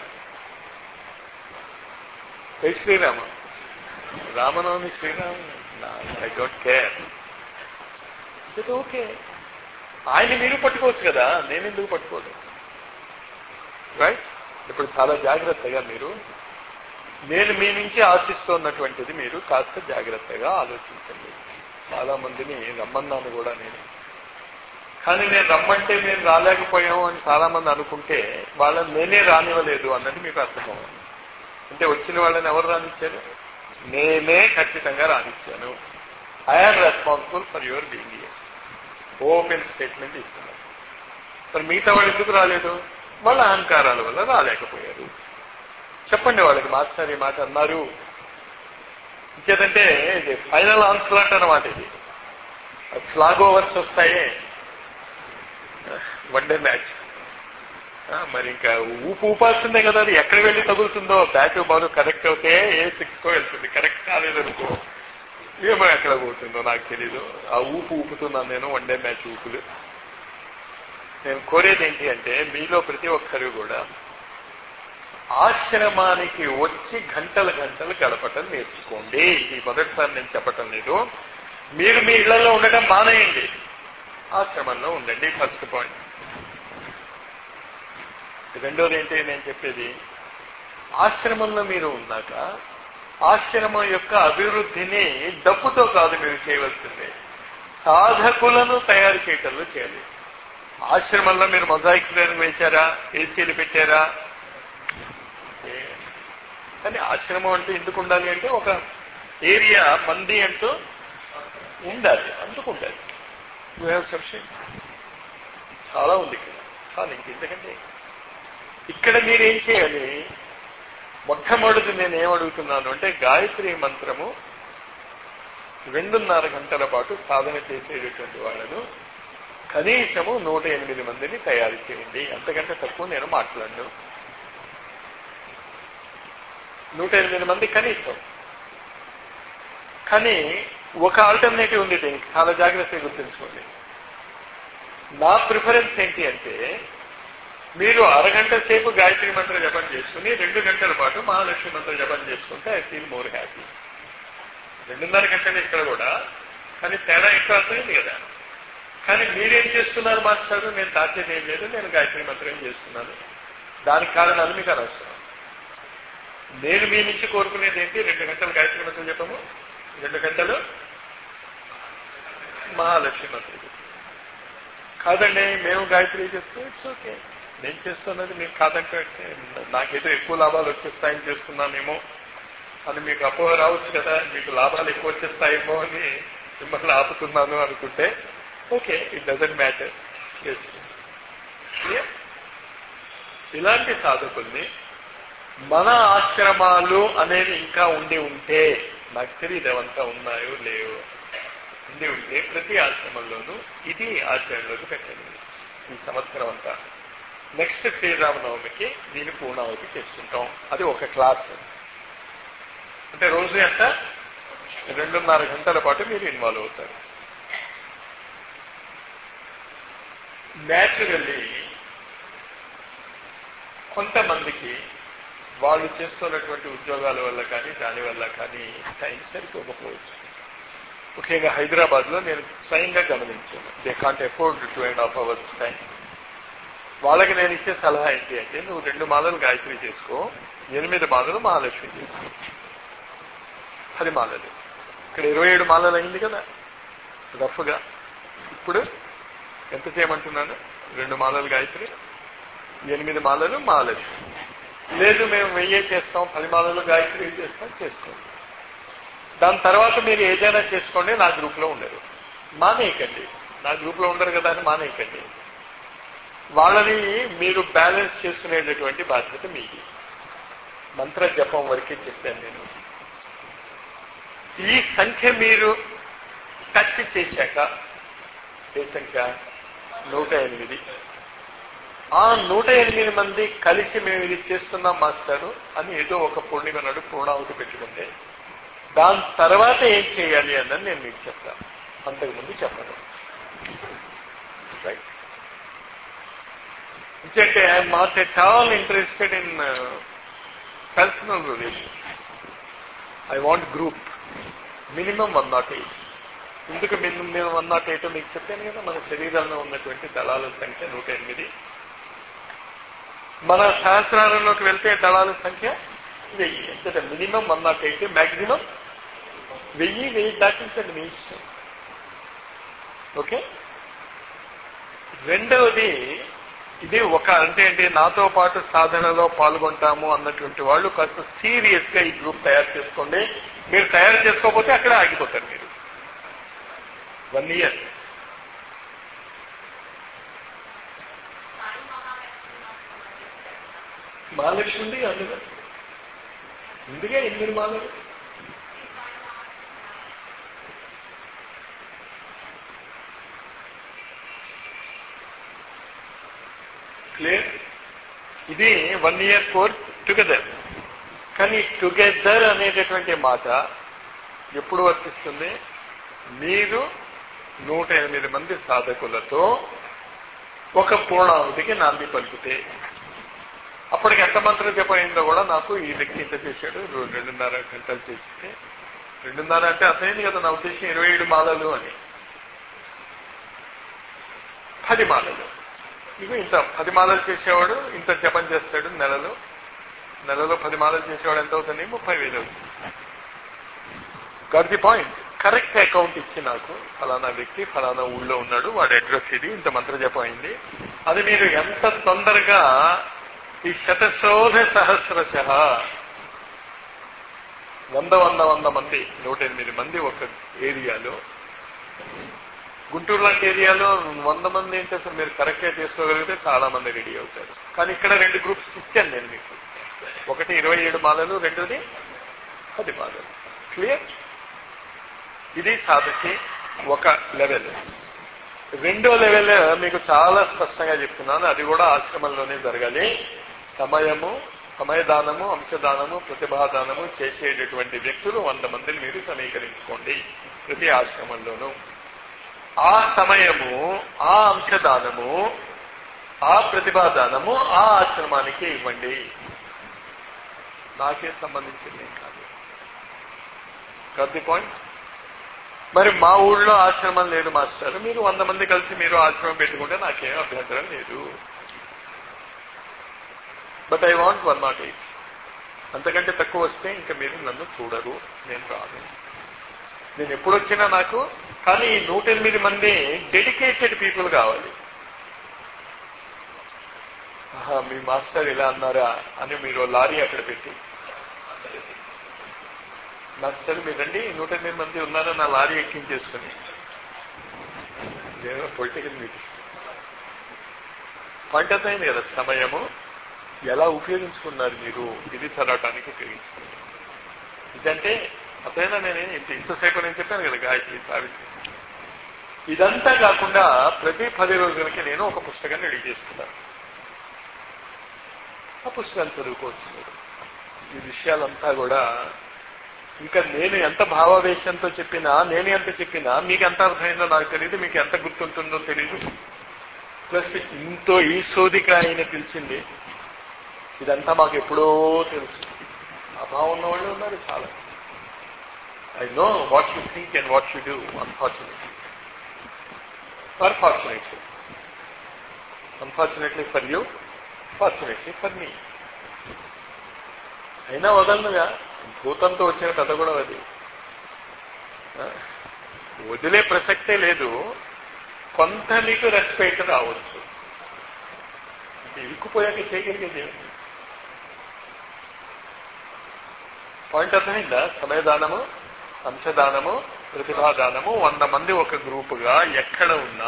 జై Srirama Ramanavami Srirama I don't care ఇది ఓకే ఆయన మీరు పట్టుకోవచ్చు కదా నేను ఎందుకు పట్టుకోదు రైట్ ఇప్పుడు చాలా జాగ్రత్తగా మీరు నేను మీ నుంచి ఆశిస్తున్నటువంటిది మీరు కాస్త జాగ్రత్తగా ఆలోచించండి చాలా మందిని రమ్మన్నాను కూడా నేను కానీ నేను రమ్మంటే మేము రాలేకపోయాము అని చాలా మంది అనుకుంటే వాళ్ళని నేనే రానివ్వలేదు అన్నది మీకు అర్థమవుతుంది అంటే వచ్చిన వాళ్ళని ఎవరు రానిచ్చారు నేనే ఖచ్చితంగా రానిచ్చాను I am responsible for your being open statement ఇస్తున్నాను మరి మిగతా వాళ్ళు ఎందుకు రాలేదు వాళ్ళ అహంకారాల వల్ల రాలేకపోయారు చెప్పండి వాళ్ళకి మాస్టర్ ఈ మాట అన్నారు ఇంకేదంటే ఇది ఫైనల్ ఆన్సర్ అనమాట ఇది ఫ్లాగ్ ఓవర్స్ వస్తాయే వన్డే మ్యాచ్ మరి ఇంకా ఊపు ఊపాల్సిందే కదా అది ఎక్కడ వెళ్ళి తగులుతుందో బ్యాట్ బాల్ కరెక్ట్ అవుతే ఏ సిక్స్ కో వెళ్తుంది కరెక్ట్ కాలేదనుకో ఏమో ఎక్కడ పోతుందో నాకు తెలీదు ఆ ఊపు ఊపుతున్నాను నేను వన్డే మ్యాచ్ ఊపులు నేను కోరేది ఏంటి అంటే మీలో ప్రతి ఒక్కరు కూడా ఆశ్రమానికి వచ్చి గంటల గంటలు గడపటం నేర్చుకోండి ఈ మొదటిసారి నేను చెప్పటం లేదు మీరు మీ ఇళ్లలో ఉండటం మానేయండి ఆశ్రమంలో ఉండండి ఫస్ట్ పాయింట్ రెండోది ఏంటి నేను చెప్పేది ఆశ్రమంలో మీరు ఉన్నాక ఆశ్రమం యొక్క అభివృద్ధిని డబ్బుతో కాదు మీరు చేయవలసిందే సాధకులను తయారు చేయటంలో చేయాలి ఆశ్రమంలో మీరు మొజాయిక్ వేశారా ఏసీలు పెట్టారా కానీ ఆశ్రమం అంటే ఎందుకు ఉండాలి అంటే ఒక ఏరియా మంది అంటూ ఉండాలి అందుకు ఉండాలి యూ హ్యావ్ సబ్షెంట్ చాలా ఉంది ఇక్కడ చాలా ఇంక ఎందుకంటే ఇక్కడ మీరేం చేయాలి మొట్టమొదటి నేను ఏమడుగుతున్నాను అంటే గాయత్రి మంత్రము రెండున్నర గంటల పాటు సాధన చేసేటటువంటి వాళ్ళను కనీసము నూట ఎనిమిది మందిని తయారు చేయండి అంతకంటే తక్కువ నేను మాట్లాడను నూట ఎనిమిది మంది కనీసం కానీ ఒక ఆల్టర్నేటివ్ ఉంది దీనికి చాలా జాగ్రత్తగా గుర్తుంచుకోండి నా ప్రిఫరెన్స్ ఏంటి అంటే మీరు అరగంట సేపు గాయత్రి మంత్ర జపం చేసుకుని రెండు గంటల పాటు మహాలక్ష్మి మంత్ర జపం చేసుకుంటే ఐ ఫీల్ మోర్ హ్యాపీ రెండున్నర గంటలు ఇక్కడ కూడా కానీ తేడా ఎక్కువ అర్థమైంది కదా కానీ మీరేం చేస్తున్నారు మాస్టర్ నేను తాచేది ఏం లేదు నేను గాయత్రి మంత్రం చేస్తున్నాను దానికి కారణాలు మీకు అనవసరం నేను మీ నుంచి కోరుకునేది ఏంటి రెండు గంటలు గాయత్రి మంత్రం చెప్పము రెండు గంటలు మహాలక్ష్మి మంత్రం చెప్పము కాదండి మేము గాయత్రి చేస్తే ఇట్స్ ఓకే నేను చేస్తున్నది మీకు కాదంటే నాకేదో ఎక్కువ లాభాలు వచ్చేస్తాయని చేస్తున్నానేమో అని మీకు అపోహ రావచ్చు కదా మీకు లాభాలు ఎక్కువ వచ్చేస్తాయేమో అని మిమ్మల్ని ఆపుతున్నాను అనుకుంటే ఓకే ఇట్ డజంట్ మ్యాటర్ చేస్తుంది ఇలాంటి సాధకుల్ని మన ఆశ్రమాలు అనేది ఇంకా ఉండి ఉంటే నాకు తెలియదు అవంతా ఉన్నాయో లేవో ఉండి ఉంటే ప్రతి ఆశ్రమంలోనూ ఇది ఆచరణలోకి పెట్టండి ఈ సంవత్సరం అంతా నెక్స్ట్ శ్రీరామనవమికి దీన్ని పూర్ణావతి చేసుకుంటాం అది ఒక క్లాస్ అంటే రోజు ఎంత రెండున్నర గంటల పాటు మీరు ఇన్వాల్వ్ అవుతారు న్యాచురల్లీ కొంతమందికి వాళ్ళు చేస్తున్నటువంటి ఉద్యోగాల వల్ల కానీ దాని వల్ల కానీ టైం సరిపోకపోవచ్చు ముఖ్యంగా హైదరాబాద్ లో నేను స్వయంగా గమనించాను they can't afford two and half hours time వాళ్ళకి నేను ఇచ్చే సలహా ఏంటి అంటే నువ్వు రెండు మాలలు గాయత్రి చేసుకో ఎనిమిది మాలలు మహాలక్ష్మి చేసుకో పది మాలలు ఇక్కడ ఇరవై ఏడు మాలలు అయింది కదా రఫ్గా ఇప్పుడు ఎంత చేయమంటున్నాను రెండు మాలలు గాయత్రి ఎనిమిది మాలలు మహాలక్ష్మి లేదు మేము వెయ్యే చేస్తాం పది మాలలు గాయత్రి చేస్తాం చేసుకోండి దాని తర్వాత మీరు ఏదైనా చేసుకోండి నా గ్రూప్ లో ఉండరు మానేయకండి నా గ్రూప్ లో ఉండరు కదా అని మానేయకండి వాళ్ళని మీరు బ్యాలెన్స్ చేసుకునేటటువంటి బాధ్యత మీది మంత్ర జపం వరకే చెప్పాను నేను ఈ సంఖ్య మీరు టచ్ చేశాక ఏ సంఖ్య నూట ఎనిమిది ఆ నూట ఎనిమిది మంది కలిసి మేము ఇది చేస్తున్నాం మాస్టారు అని ఏదో ఒక పూర్ణిమ నాడు పూర్ణాహుతి పెట్టుకుంటే దాని తర్వాత ఏం చేయాలి అన్నది నేను మీకు చెప్తాను అంతకుముందు చెప్పను రైట్ ఎందుకంటే I'm not at all interested in personal relation I want group minimum one not eight ఎందుకు మేము మేము వన్ నాట్ ఎయిట్ మీకు చెప్పాను కదా మన శరీరంలో ఉన్నటువంటి దళాల సంఖ్య నూట ఎనిమిది మన సహస్రాలలోకి వెళ్తే దళాల సంఖ్య వెయ్యి అంటే minimum one not eight maximum వెయ్యి వెయ్యి దాటించండి మీ ఇష్టం ఓకే రెండవది ఇది ఒక అంటే ఏంటి నాతో పాటు సాధనలో పాల్గొంటాము అన్నటువంటి వాళ్ళు కాస్త సీరియస్ గా ఈ గ్రూప్ తయారు చేసుకోండి మీరు తయారు చేసుకోకపోతే అక్కడే ఆగిపోతారు మీరు వన్ ఇయర్ మహాలక్ష్మి ఉంది అందులో ముందుగా ఎనిమిది మాలలు క్లియర్ ఇది వన్ ఇయర్ కోర్స్ టుగెదర్ కానీ టుగెదర్ అనేటటువంటి మాట ఎప్పుడు వర్తిస్తుంది మీరు నూట ఎనిమిది మంది సాధకులతో ఒక పూర్ణావధికి నాంది పలికితే అప్పటికి ఎంత మంత్రం చెప్పయిందో కూడా నాకు ఈ వ్యక్తి ఇంత చేశాడు రెండున్నర గంటలు చేస్తే రెండున్నర అంటే అర్థమైంది కదా నా ఉద్దేశం ఇరవై ఏడు మాలలు అని పది మాలలు ఇగో ఇంత పది మాలలు చేసేవాడు ఇంత జపం చేస్తాడు నెలలో నెలలో పది మాలలు చేసేవాడు ఎంత అవుతుంది ముప్పై వేలు అవుతుంది got the point correct account ఇచ్చి నాకు ఫలానా వ్యక్తి ఫలానా ఊళ్ళో ఉన్నాడు వాడి అడ్రస్ ఇది ఇంత మంత్ర జపం అయింది అది మీరు ఎంత తొందరగా ఈ శతశోధ సహస్రశ వంద వంద వంద మంది నూట ఎనిమిది మంది ఒక ఏరియాలో గుంటూరు లాంటి ఏరియాలో వంద మంది ఏంటి అసలు మీరు కరెక్ట్గా చేసుకోగలిగితే చాలా మంది రెడీ అవుతారు కానీ ఇక్కడ రెండు గ్రూప్స్ ఇచ్చాను నేను మీకు ఒకటి ఇరవై ఏడు మాలలు రెండోది పది మాలలు క్లియర్ ఇది సాధకి ఒక లెవెల్ రెండో లెవెల్ మీకు చాలా స్పష్టంగా చెప్తున్నాను అది కూడా ఆశ్రమంలోనే జరగాలి సమయము సమయదానము అంశదానము ప్రతిభాదానము చేసేటటువంటి వ్యక్తులు వంద మందిని మీరు సమీకరించుకోండి ప్రతి ఆశ్రమంలోనూ ఆ సమయము ఆ అంశదానము ఆ ప్రతిభాదానము ఆ ఆశ్రమానికి ఇవ్వండి నాకే సంబంధించింది కాదు కది పాయింట్ మరి మా ఊళ్ళో ఆశ్రమం లేదు మాస్టర్ మీరు వంద మంది కలిసి మీరు ఆశ్రమం పెట్టుకుంటే నాకేం అభ్యంతరం లేదు but I want one not eight అంతకంటే తక్కువ వస్తే ఇంకా మీరు నన్ను చూడరు నేను రాను నేను ఎప్పుడు వచ్చినా నాకు కానీ ఈ నూట ఎనిమిది మంది డెడికేటెడ్ పీపుల్ కావాలి ఆహా, మీ మాస్టర్ ఇలా అన్నారా అని మీరు లారీ అక్కడ పెట్టి మాస్టర్ మీరండి నూట ఎనిమిది మంది ఉన్నారా నా లారీ ఎక్కించేసుకుని నేను పొలిటికల్ మీటింగ్ పాయింట్ అర్థమైంది కదా సమయము ఎలా ఉపయోగించుకున్నారు మీరు ఇది చదవటానికి ఉపయోగించుకున్నారు ఇదంటే అర్థమైనా నేను ఇంత ఇంతసేపు నేను చెప్పాను కదా గాయత్రి సావిత్రి ఇదంతా కాకుండా ప్రతి పది రోజులకి నేను ఒక పుస్తకాన్ని రెడీ చేసుకున్నాను ఆ పుస్తకాన్ని చదువుకోవచ్చు మీరు ఈ విషయాలంతా కూడా ఇంకా నేను ఎంత భావావేశంతో చెప్పినా నేను ఎంత చెప్పినా మీకు ఎంత అర్థమైందో నాకు తెలియదు మీకు ఎంత గుర్తుంటుందో తెలియదు ప్లస్ ఇంతో ఈ సోదిక ఆయన పిలిచింది ఇదంతా మాకు ఎప్పుడో తెలుసు అభావం ఉన్న వాళ్ళు ఉన్నారు చాలా I know what you think and what you do unfortunately for fortunately unfortunately for you fortunately for me అయినా వదలనుగా భూతంతో వచ్చిన కథ కూడా అది ఆ? వదిలే ప్రసక్తే లేదు కొంత నీకు రెస్పెక్ట్ రావచ్చు ఇరుక్కుపోయాక చేయగలిగేది ఏమిటి? పాయింట్ అర్థమైందా సమయదానము అంశదానము ప్రతిభాదానము వంద మంది ఒక గ్రూపుగా ఎక్కడ ఉన్నా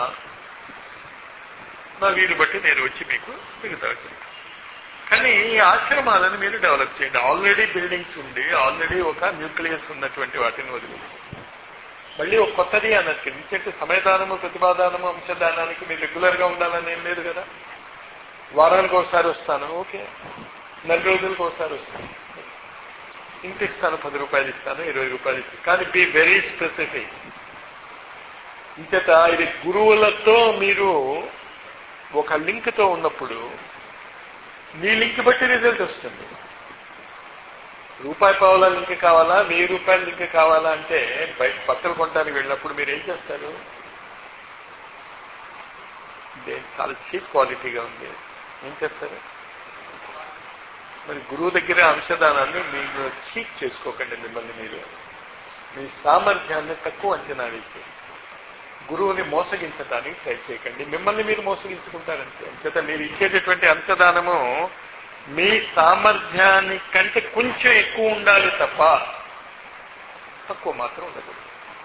నా వీలు బట్టి నేను వచ్చి మీకు మిగతా చెప్తాను కానీ ఈ ఆశ్రమాలను మీరు డెవలప్ చేయండి ఆల్రెడీ బిల్డింగ్స్ ఉండి ఆల్రెడీ ఒక న్యూక్లియస్ ఉన్నటువంటి వాటిని వదిలి మళ్ళీ ఒక కొత్తది అన్నట్టు ఎందుకంటే సమయదానము ప్రతిభాదానము అంశదానానికి మీరు రెగ్యులర్ గా ఉండాలని ఏం లేదు కదా వారానికి ఒకసారి వస్తాను ఓకే నెల రోజులకు ఒకసారి వస్తాను ఇంత ఇస్తాను పది రూపాయలు ఇస్తాను ఇరవై రూపాయలు ఇస్తాను కానీ బి వెరీ స్పెసిఫిక్ ఇంచేత ఇది గురువులతో మీరు ఒక లింక్ తో ఉన్నప్పుడు మీ లింక్ బట్టి రిజల్ట్ వస్తుంది రూపాయి పావుల లింక్ కావాలా వెయ్యి రూపాయల లింక్ కావాలా అంటే బయట బట్టలు కొనడానికి వెళ్ళినప్పుడు మీరు ఏం చేస్తారు ఇదే చాలా చీప్ క్వాలిటీగా ఉంది ఏం చేస్తారు మరి గురువు దగ్గర అంశదానాన్ని మీరు చీప్ చేసుకోకండి మిమ్మల్ని మీరు మీ సామర్థ్యాన్ని తక్కువ అంచనా వేసి గురువుని మోసగించడానికి ట్రై చేయకండి మిమ్మల్ని మీరు మోసగించుకుంటారంటే అంచేత మీరు ఇచ్చేటటువంటి అంశదానము మీ సామర్థ్యాన్ని కంటే కొంచెం ఎక్కువ ఉండాలి తప్ప తక్కువ మాత్రం ఉండకూడదు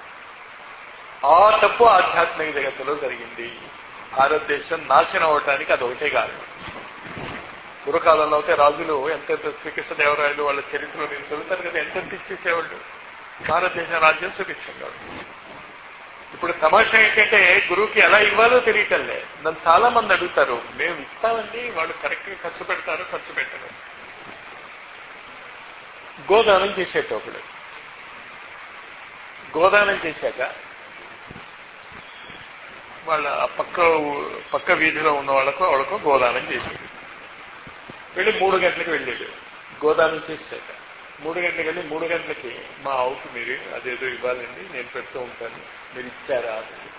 ఆ తప్పు ఆధ్యాత్మిక జగత్తులో జరిగింది భారతదేశం నాశనం అవటానికి అది ఒకటే కారణం పూర్వకాలంలో అయితే రాజులు ఎంతెంత శ్రీకృష్ణదేవరాయలు వాళ్ళ చరిత్రలో మీరు చదువుతారు కదా ఎంతెంత ఇచ్చేసేవాళ్ళు భారతదేశ రాజ్యం సుభిక్షంగా ఉంది ఇప్పుడు తమాషా ఏంటంటే గురువుకి ఎలా ఇవ్వాలో తెలియటంలే నన్ను చాలా మంది అడుగుతారు మేము ఇస్తామండి వాళ్ళు కరెక్ట్ గా ఖర్చు పెడతారు ఖర్చు పెట్టరు గోదానం చేసేట ఒకడు గోదానం చేశాక వాళ్ళ పక్క పక్క వీధిలో ఉన్న వాళ్ళకు వాళ్ళకు గోదానం చేశాడు వెళ్ళి మూడు గంటలకు వెళ్ళాడు గోదానం చేశాక మూడు గంటలకు వెళ్ళి మూడు గంటలకి మా ఆవుకి మీరు అదేదో ఇవ్వాలండి నేను పెడుతూ ఉంటాను మీరు ఇచ్చారా అన్నాడు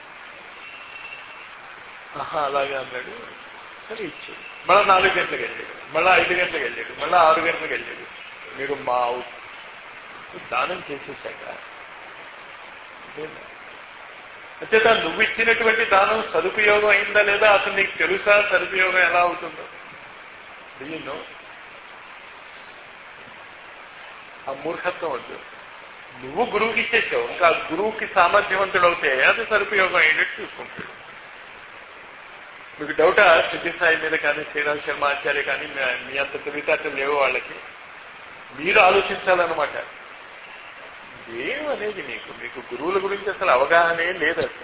ఆహా అలాగే అన్నాడు సరే ఇచ్చాడు మళ్ళా నాలుగు గంటలకు వెళ్ళాడు మళ్ళా ఐదు గంటలకు వెళ్ళాడు మళ్ళా ఆరు గంటలకు వెళ్ళాడు మీరు మా ఆవు దానం చేసేసాక అంచేత నువ్వు ఇచ్చినటువంటి దానం సదుపయోగం అయిందా లేదా అసలు నీకు తెలుసా సదుపయోగం ఎలా అవుతుందో నో ఆ మూర్ఖత్వం వద్దు నువ్వు గురువుకి ఇచ్చేసావు ఇంకా గురువుకి సామర్థ్యవంతుడు అవుతే అది సదుపయోగం అయ్యేటట్టు చూసుకుంటాడు మీకు డౌటా సిద్ధిసాయి మీద కానీ శ్రీరామ్ శర్మ ఆచార్య కానీ మీ అంత తెలివితేటలు లేవు వాళ్ళకి మీరు ఆలోచించాలన్నమాట ఏమనేది మీకు మీకు గురువుల గురించి అసలు అవగాహనే లేదు అసలు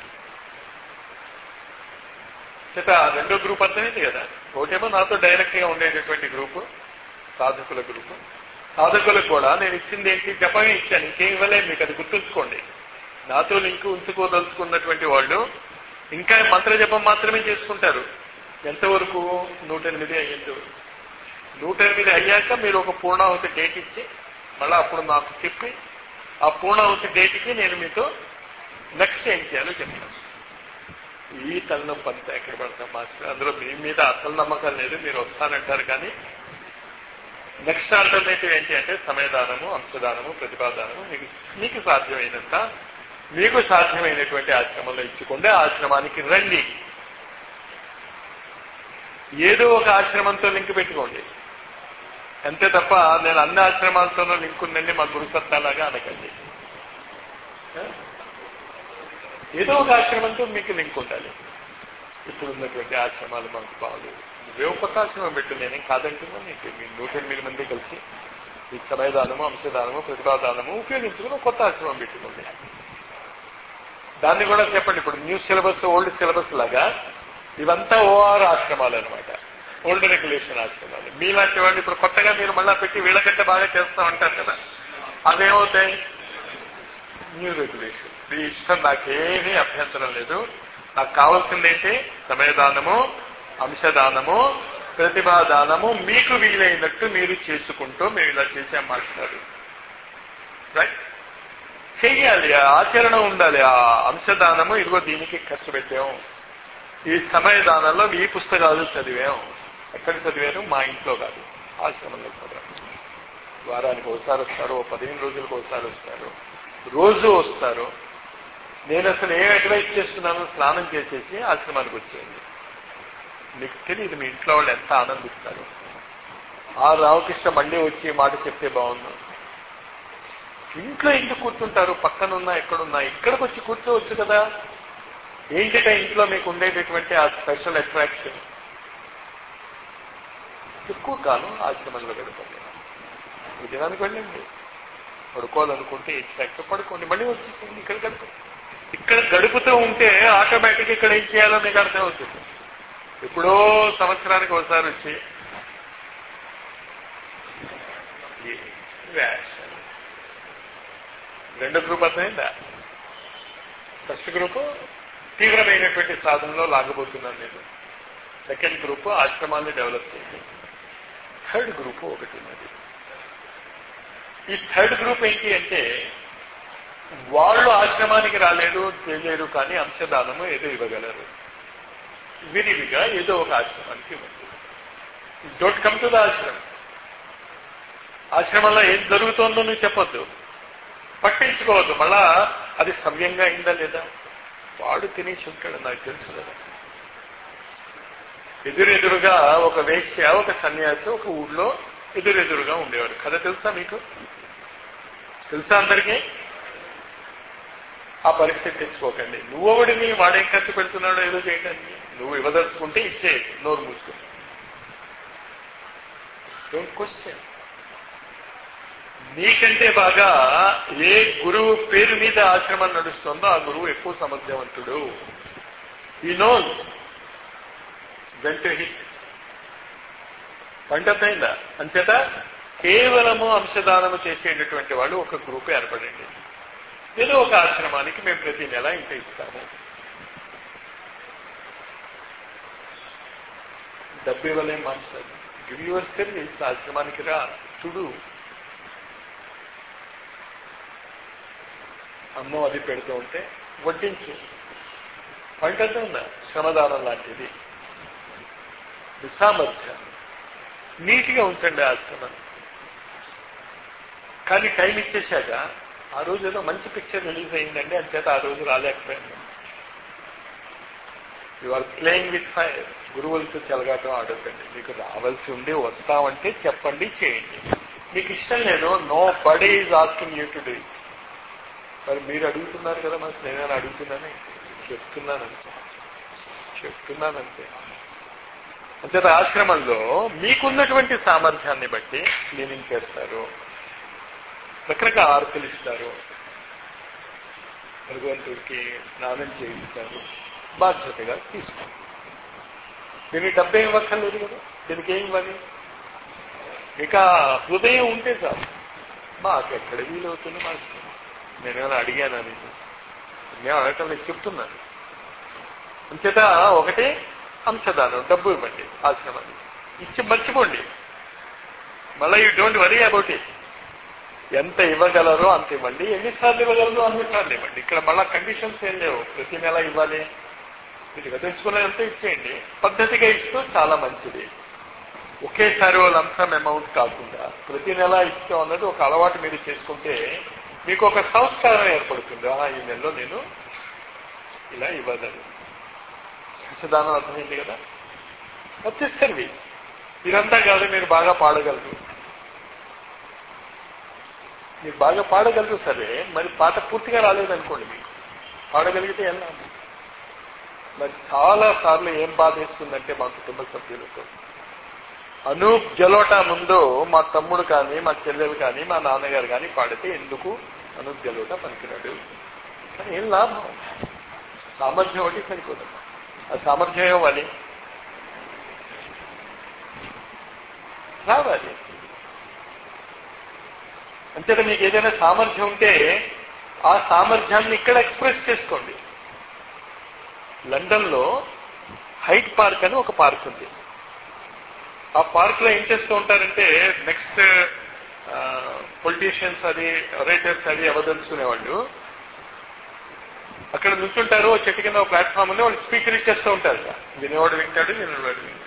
చేత రెండో గ్రూప్ అర్థమైంది కదా ఒకటేమో నాతో డైరెక్ట్ గా ఉండేటటువంటి గ్రూపు సాధకుల గ్రూపు సాధకులకు కూడా నేను ఇచ్చింది ఏంటి జపమే ఇచ్చాను ఇంకేం ఇవ్వలేదు మీకు అది గుర్తుంచుకోండి నాతో లింక్ ఉంచుకోదలుచుకున్నటువంటి వాళ్ళు ఇంకా మంత్ర జపం మాత్రమే చేసుకుంటారు ఎంతవరకు నూట ఎనిమిది అయ్యేంత నూట ఎనిమిది అయ్యాక మీరు ఒక పూర్ణాహుతి డేట్ ఇచ్చి మళ్ళీ అప్పుడు నాకు చెప్పి ఆ పూర్ణాహుతి డేట్కి నేను మీతో నెక్స్ట్ ఏం చేయాలో చెప్తాను ఈ తలనొప్పి అంతా ఎక్కడ పడతాం మాస్టర్ అందులో మీ మీద అసలు నమ్మకం లేదు మీరు వస్తానంటారు కానీ నెక్స్ట్ ఆల్టర్నేటివ్ ఏంటి అంటే సమయదానము అంశదానము ప్రతిపాదానము మీకు మీకు సాధ్యమైనంత మీకు సాధ్యమైనటువంటి ఆశ్రమంలో ఇచ్చుకుంటే ఆశ్రమానికి రండి ఏదో ఒక ఆశ్రమంతో లింక్ పెట్టుకోండి అంతే తప్ప నేను అన్ని ఆశ్రమాలతోనూ లింక్ ఉందండి మా గురు సత్తాలాగా అనకండి ఏదో ఒక ఆశ్రమంతో మీకు లింక్ ఉండాలి ఇప్పుడు ఉన్నటువంటి ఆశ్రమాలు మనకు బాగలేదు నువ్వే కొత్త ఆశ్రమం పెట్టు నేనేం కాదంటున్నా నీకు మీ నూట ఎనిమిది మంది కలిసి ఈ సమయదానము అంశదానము ప్రతిభాదానము ఉపయోగించుకుని కొత్త ఆశ్రమం పెట్టుకోండి దాన్ని కూడా చెప్పండి ఇప్పుడు న్యూ సిలబస్ ఓల్డ్ సిలబస్ లాగా ఇవంతా ఓఆర్ ఆశ్రమాలు అనమాట ఓల్డ్ రెగ్యులేషన్ ఆశ్రమాలు మీలాంటి వాళ్ళు ఇప్పుడు కొత్తగా మీరు మళ్ళా పెట్టి వీళ్ళకంటే బాగా చేస్తా ఉంటారు కదా అదేమవుతాయి న్యూ రెగ్యులేషన్ మీ ఇష్టం నాకేమీ అభ్యంతరం లేదు నాకు కావాల్సింది ఏంటి సమయదానము అంశదానము ప్రతిభాదానము మీకు వీలైనట్టు మీరు చేసుకుంటూ మేము ఇలా చేసాం మాస్టారు రైట్ చెయ్యాలి ఆ ఆచరణ ఉండాలి ఆ అంశదానము ఇదిగో దీనికి ఖర్చు పెట్టాం ఈ సమయదానంలో ఈ పుస్తకాలు చదివాం ఎక్కడ చదివారు మా ఇంట్లో కాదు ఆశ్రమంలో చదివాం వారానికి ఒకసారి వస్తారు ఓ పదిహేను రోజులకు ఒకసారి వస్తారు రోజు వస్తారు నేను అసలు ఏం అడ్వైస్ చేస్తున్నాను స్నానం చేసేసి ఆశ్రమానికి వచ్చేయండి మీకు తెలియదు మీ ఇంట్లో వాళ్ళు ఎంత ఆనందిస్తారు ఆ రామకృష్ణ మళ్ళీ వచ్చి మాట చెప్తే బాగుండు ఇంట్లో ఎందుకు కూర్చుంటారు పక్కనున్నా ఎక్కడున్నా ఇక్కడికి వచ్చి కూర్చోవచ్చు కదా ఏంటిట ఇంట్లో మీకు ఉండేటటువంటి ఆ స్పెషల్ అట్రాక్షన్ ఎక్కువ కాలం ఆశ్రమంలో గడపండి ఉద్యోగానికి వెళ్ళండి పడుకోవాలనుకుంటే ఇచ్చాక పడుకోండి మళ్ళీ వచ్చేసింది ఇక్కడ గడుపు ఇక్కడ గడుపుతూ ఉంటే ఆటోమేటిక్ ఇక్కడ ఏం చేయాలో మీకు అర్థమవుతుంది ఎప్పుడో సంవత్సరానికి ఒకసారి వచ్చి వేషాలు రెండో గ్రూప్ అర్థమైందా ఫస్ట్ గ్రూపు తీవ్రమైనటువంటి సాధనలో లాగబోతున్నాను నేను సెకండ్ గ్రూపు ఆశ్రమాన్ని డెవలప్ చేయండి థర్డ్ గ్రూపు ఒకటి ఉన్నది ఈ థర్డ్ గ్రూప్ ఏంటి అంటే వాళ్ళు ఆశ్రమానికి రాలేరు చేయలేరు కానీ అంశదానము ఏదో ఇవ్వగలరు విరివిగా ఏదో ఒక ఆశ్రమానికి ఇవ్వండి డోంట్ కమ్ టు ద ఆశ్రమం ఆశ్రమంలో ఏం జరుగుతోందో నువ్వు చెప్పొద్దు పట్టించుకోవద్దు మళ్ళా అది సవ్యంగా అయిందా లేదా వాడు తినేసి ఉంటాడు నాకు తెలుసు కదా ఎదురెదురుగా ఒక వేశ్య ఒక సన్యాసి ఒక ఊర్లో ఎదురెదురుగా ఉండేవాడు కథ తెలుసా మీకు తెలుసా అందరికీ ఆ పరిస్థితి తెచ్చుకోకండి నువ్వొకడిని వాడేం ఖర్చు పెడుతున్నాడో ఏదో చేయడానికి నువ్వు ఇవ్వదలుచుకుంటే ఇచ్చే నోరు మూసుకుని డోంట్ క్వశ్చన్ నీకంటే బాగా ఏ గురువు పేరు మీద ఆశ్రమం నడుస్తుందో ఆ గురువు ఎక్కువ సమర్థవంతుడు ఈ నోన్ వెంట హిట్ పంటతైందా అంచేత కేవలము అంశదానము చేసేటటువంటి వాళ్ళు ఒక గ్రూప్ ఏర్పడండి ఏదో ఒక ఆశ్రమానికి మేము ప్రతి నెల ఇంత ఇస్తాము డబ్బు ఇవ్వలేం మాస్టర్ గివ్ యువర్ సర్వీస్ ఆశ్రమానికి రా చూడు అన్నం అది పెడుతూ ఉంటే వడ్డించు పంటతో ఉందా శ్రమదానం లాంటిది సామర్థ్యం నీట్గా ఉంచండి ఆశ్రమం కానీ టైం ఇచ్చేశాక ఆ రోజు ఏదో మంచి పిక్చర్ రిలీజ్ అయిందండి అని చేత ఆ రోజు రాలేకపోయాను you are playing with fire గురువులతో చెలగాటం ఆడొద్దండి మీకు రావాల్సి ఉండి వస్తామంటే చెప్పండి చేయండి మీకు ఇష్టం లేదు nobody is asking you to do మరి మీరు అడుగుతున్నారు కదా మా స్నేహాన్ని అడుగుతున్నానే చెప్తున్నానంతే చెప్తున్నానంతే అంచేత ఆశ్రమంలో మీకున్నటువంటి సామర్థ్యాన్ని బట్టి క్లీనింగ్ చేస్తారు రకరకాల ఆర్తులు ఇస్తారు భగవంతుడికి స్నానం చేయిస్తారు బాధ్యతగా తీసుకోండి దీనికి డబ్బే ఇవ్వక్కర్లేదు కదా దీనికి ఏం ఇవ్వాలి ఇక హృదయం ఉంటే చాలు మాకు ఎక్కడ వీలవుతుంది మా ఇష్టం నేనేమైనా అడిగానా నీకు నేను అడగటం నేను చెప్తున్నాను అంచేత ఒకటి అంశదానం డబ్బు ఇవ్వండి ఆశ్రమానికి ఇచ్చి మర్చిపోండి మళ్ళీ you don't worry about it ఎంత ఇవ్వగలరో అంత ఇవ్వండి ఎన్నిసార్లు ఇవ్వగలరో అన్నిసార్లు ఇవ్వండి ఇక్కడ మళ్ళా కండిషన్స్ ఏం లేవు ప్రతి నెల ఇవ్వాలి మీరు విధించుకునేంత ఇచ్చేయండి పద్ధతిగా ఇస్తూ చాలా మంచిది ఒకేసారి ఓ లంసమ్ అమౌంట్ కాకుండా ప్రతి నెల ఇస్తాం అన్నది ఒక అలవాటు మీరు చేసుకుంటే మీకు ఒక సంస్కారం ఏర్పడుతుంది ఆ ఈ నెలలో నేను ఇలా ఇవ్వగలను సంచదానం అర్థమైంది కదా వచ్చే సర్వీస్ ఇదంతా కాదు మీరు బాగా పాడగలరు మీరు బాగా పాడగలరు సరే మరి పాట పూర్తిగా రాలేదనుకోండి మీకు పాడగలిగితే ఎలా మరి చాలా సార్లు ఏం బాధేస్తుందంటే మా కుటుంబ సభ్యులతో అనూప్ గెలోటా ముందు మా తమ్ముడు కానీ మా చెల్లెలు కానీ మా నాన్నగారు కానీ పాడితే ఎందుకు అనూప్ గెలోటా పనికిరాడు కానీ ఏం లాభం సామర్థ్యం ఒకటి సరిపోదు ఆ సామర్థ్యం ఇవ్వాలి రావాలి అంతేత మీకు ఏదైనా సామర్థ్యం ఉంటే ఆ సామర్థ్యాన్ని ఇక్కడ ఎక్స్ప్రెస్ చేసుకోండి లండన్ లో హైట్ పార్క్ అని ఒక పార్క్ ఉంది ఆ పార్క్ లో ఏం చేస్తూ ఉంటారంటే నెక్స్ట్ పొలిటీషియన్స్ అది రైటర్స్ అది అవదలుచుకునేవాళ్ళు అక్కడ నుంచుంటారు ఓ చెట్టు కింద ప్లాట్ఫామ్ ఉంది వాళ్ళు స్పీకర్ ఇచ్చేస్తూ ఉంటారు వినేవాడు వింటాడు వినేవాడు వింటాడు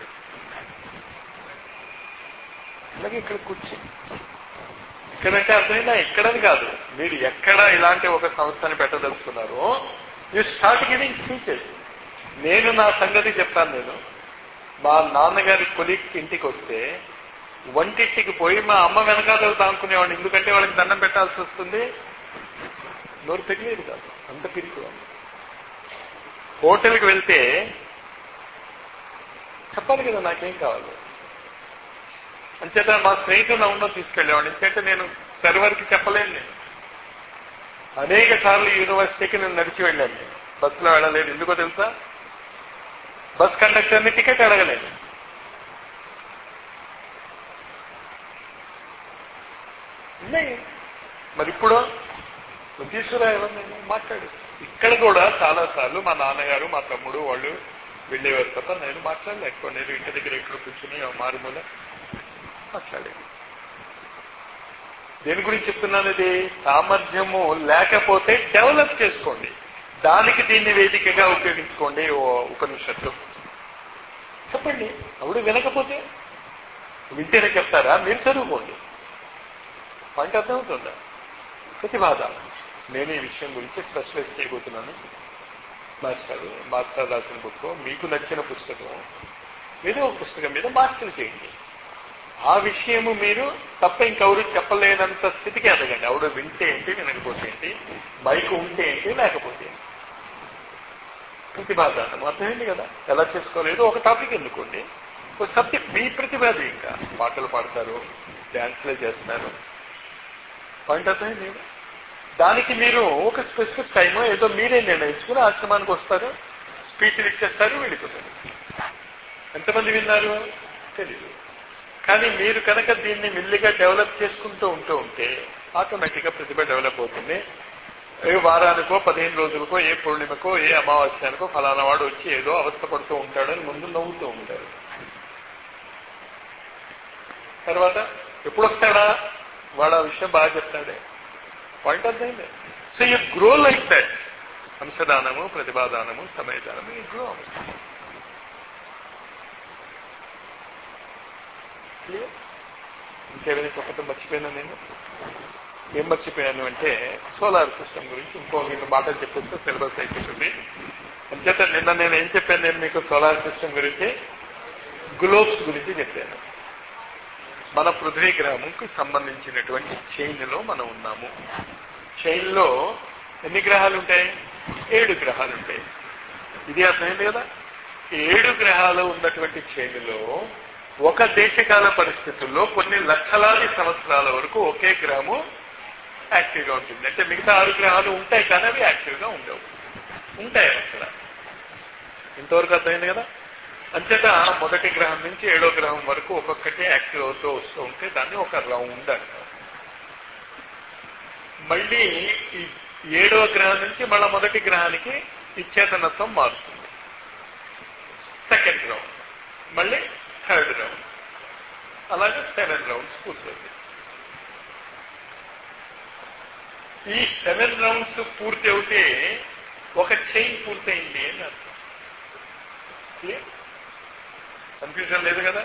అలాగే ఇక్కడ కూర్చో ఇక్కడంటే అర్థమైందా ఎక్కడని కాదు మీరు ఎక్కడ ఇలాంటి ఒక సంస్థని పెట్టదలుచుకున్నారో యూ స్టార్ట్ గివింగ్ స్పీచెస్ నేను నా సంగతి చెప్తాను నేను మా నాన్నగారి కొలీగ్స్ ఇంటికి వస్తే వంటింటికి పోయి మా అమ్మ వెనకాల తానుకునేవాడిని ఎందుకంటే వాళ్ళకి దండం పెట్టాల్సి వస్తుంది నోరు పెరిగేది కాదు అంత పిరికి హోటల్కి వెళ్తే చెప్పాలి కదా నాకేం కావాలి అంచేత మా స్నేహితులు నవ్వులో తీసుకెళ్లేవాడిని ఎందుకంటే నేను సర్వర్కి చెప్పలేను నేను అనేక సార్లు యూనివర్సిటీకి నేను నడిచి వెళ్ళాను నేను బస్సులో వెళ్ళలేదు ఎందుకో తెలుసా బస్ కండక్టర్ని టికెట్ అడగలేదు ఉన్నాయి మరి ఇప్పుడు నువ్వు తీసుకురా ఎవరినైనా మాట్లాడు ఇక్కడ కూడా చాలా సార్లు మా నాన్నగారు మా తమ్ముడు వాళ్ళు వెళ్ళేవారు తప్ప నేను మాట్లాడలేకపో నేను ఇంటి దగ్గర ఎక్కడ కూర్చుని మారుమూల మాట్లాడేది దేని గురించి చెప్తున్నాను ఇది సామర్థ్యము లేకపోతే డెవలప్ చేసుకోండి దానికి దీన్ని వేదికగా ఉపయోగించుకోండి ఓ ఉపనిషత్తు చెప్పండి అప్పుడు వినకపోతే వింటేనే చెప్తారా మీరు చదువుకోండి పాయింట్ అర్థమవుతుందా ప్రతిబాధ నేను ఈ విషయం గురించి స్పెషలైజ్ చేయబోతున్నాను మాస్టర్ మాస్టర్ రాసిన బుక్ మీకు నచ్చిన పుస్తకం ఏదో ఒక పుస్తకం మీద మాస్టర్ చేయండి ఆ విషయము మీరు తప్ప ఇంకెవరు చెప్పలేనంత స్థితికి ఎదగండి ఎవడు వింటే ఏంటి వినకపోతే ఏంటి బైక్ ఉంటే ఏంటి లేకపోతే ఏంటి ప్రతిభాదానం అర్థమైంది కదా ఎలా చేసుకోలేదు ఒక టాపిక్ ఎన్నుకోండి ఒక సబ్జెక్ట్ మీ ప్రతిభాది ఇంకా పాటలు పాడతారు డ్యాన్స్లే చేస్తారు పాయింట్ అర్థమైంది కదా? దానికి మీరు ఒక స్పెసిఫిక్ టైం ఏదో మీరే నిర్ణయించుకుని ఆశ్రమానికి వస్తారు స్పీచ్లు ఇచ్చేస్తారు వెళ్ళిపోతారు ఎంతమంది విన్నారు తెలీదు కానీ మీరు కనుక దీన్ని మెల్లిగా డెవలప్ చేసుకుంటూ ఉంటూ ఉంటే ఆటోమేటిక్ గా ప్రతిభ డెవలప్ అవుతుంది ఏ వారానికో పదిహేను రోజులకో ఏ పూర్ణిమకో ఏ అమావాస్యానికో ఫలానా వాడు వచ్చి ఏదో అవస్థ పడుతూ ఉంటాడని ముందు నవ్వుతూ ఉంటారు తర్వాత ఎప్పుడు వస్తాడా వాడు ఆ విషయం బాగా చెప్తాడే పాయింట్ అర్థమైంది so you grow like that అంశదానము ప్రతిభాదానము సమయదానము యూ గ్రో క్లియర్ ఇంకేమైనా చెప్పడం మర్చిపోయాను నేను ఏం మర్చిపోయాను అంటే సోలార్ సిస్టమ్ గురించి ఇంకో రెండు మాటలు చెప్పేస్తే సిలబస్ అయిపోతుంది అంచేత నిన్న నేను ఏం చెప్పాను నేను మీకు సోలార్ సిస్టమ్ గురించి గ్లోబ్స్ గురించి చెప్పాను మన పృథ్వీ గ్రహంకి సంబంధించినటువంటి చైన్ లో మనం ఉన్నాము చైన్ లో ఎన్ని గ్రహాలు ఉంటాయి ఏడు గ్రహాలు ఉంటాయి ఇది అర్థమైంది కదా ఈ ఏడు గ్రహాలు ఉన్నటువంటి చైన్లో ఒక దేశకాల పరిస్థితుల్లో కొన్ని లక్షలాది సంవత్సరాల వరకు ఒకే గ్రహము యాక్టివ్ గా ఉంటుంది అంటే మిగతా ఆరు గ్రహాలు ఉంటాయి కానీ అవి యాక్టివ్ గా ఉండవు ఉంటాయి అక్కడ ఇంతవరకు అర్థమైంది కదా అంచేత మొదటి గ్రహం నుంచి ఏడో గ్రహం వరకు ఒక్కొక్కటి యాక్టివ్ అవుతూ వస్తూ ఉంటే దాన్ని ఒక రౌండ్ అంటారు మళ్ళీ ఈ ఏడవ గ్రహం నుంచి మళ్ళా మొదటి గ్రహానికి ఈ చేతనత్వం మారుతుంది సెకండ్ రౌండ్ మళ్ళీ థర్డ్ రౌండ్ అలాగే సెవెన్ రౌండ్స్ పూర్తవుతుంది ఈ సెవెన్ రౌండ్స్ పూర్తి అవుతే ఒక చైన్ పూర్తయింది అని అర్థం క్లియర్ కన్ఫ్యూజన్ లేదు కదా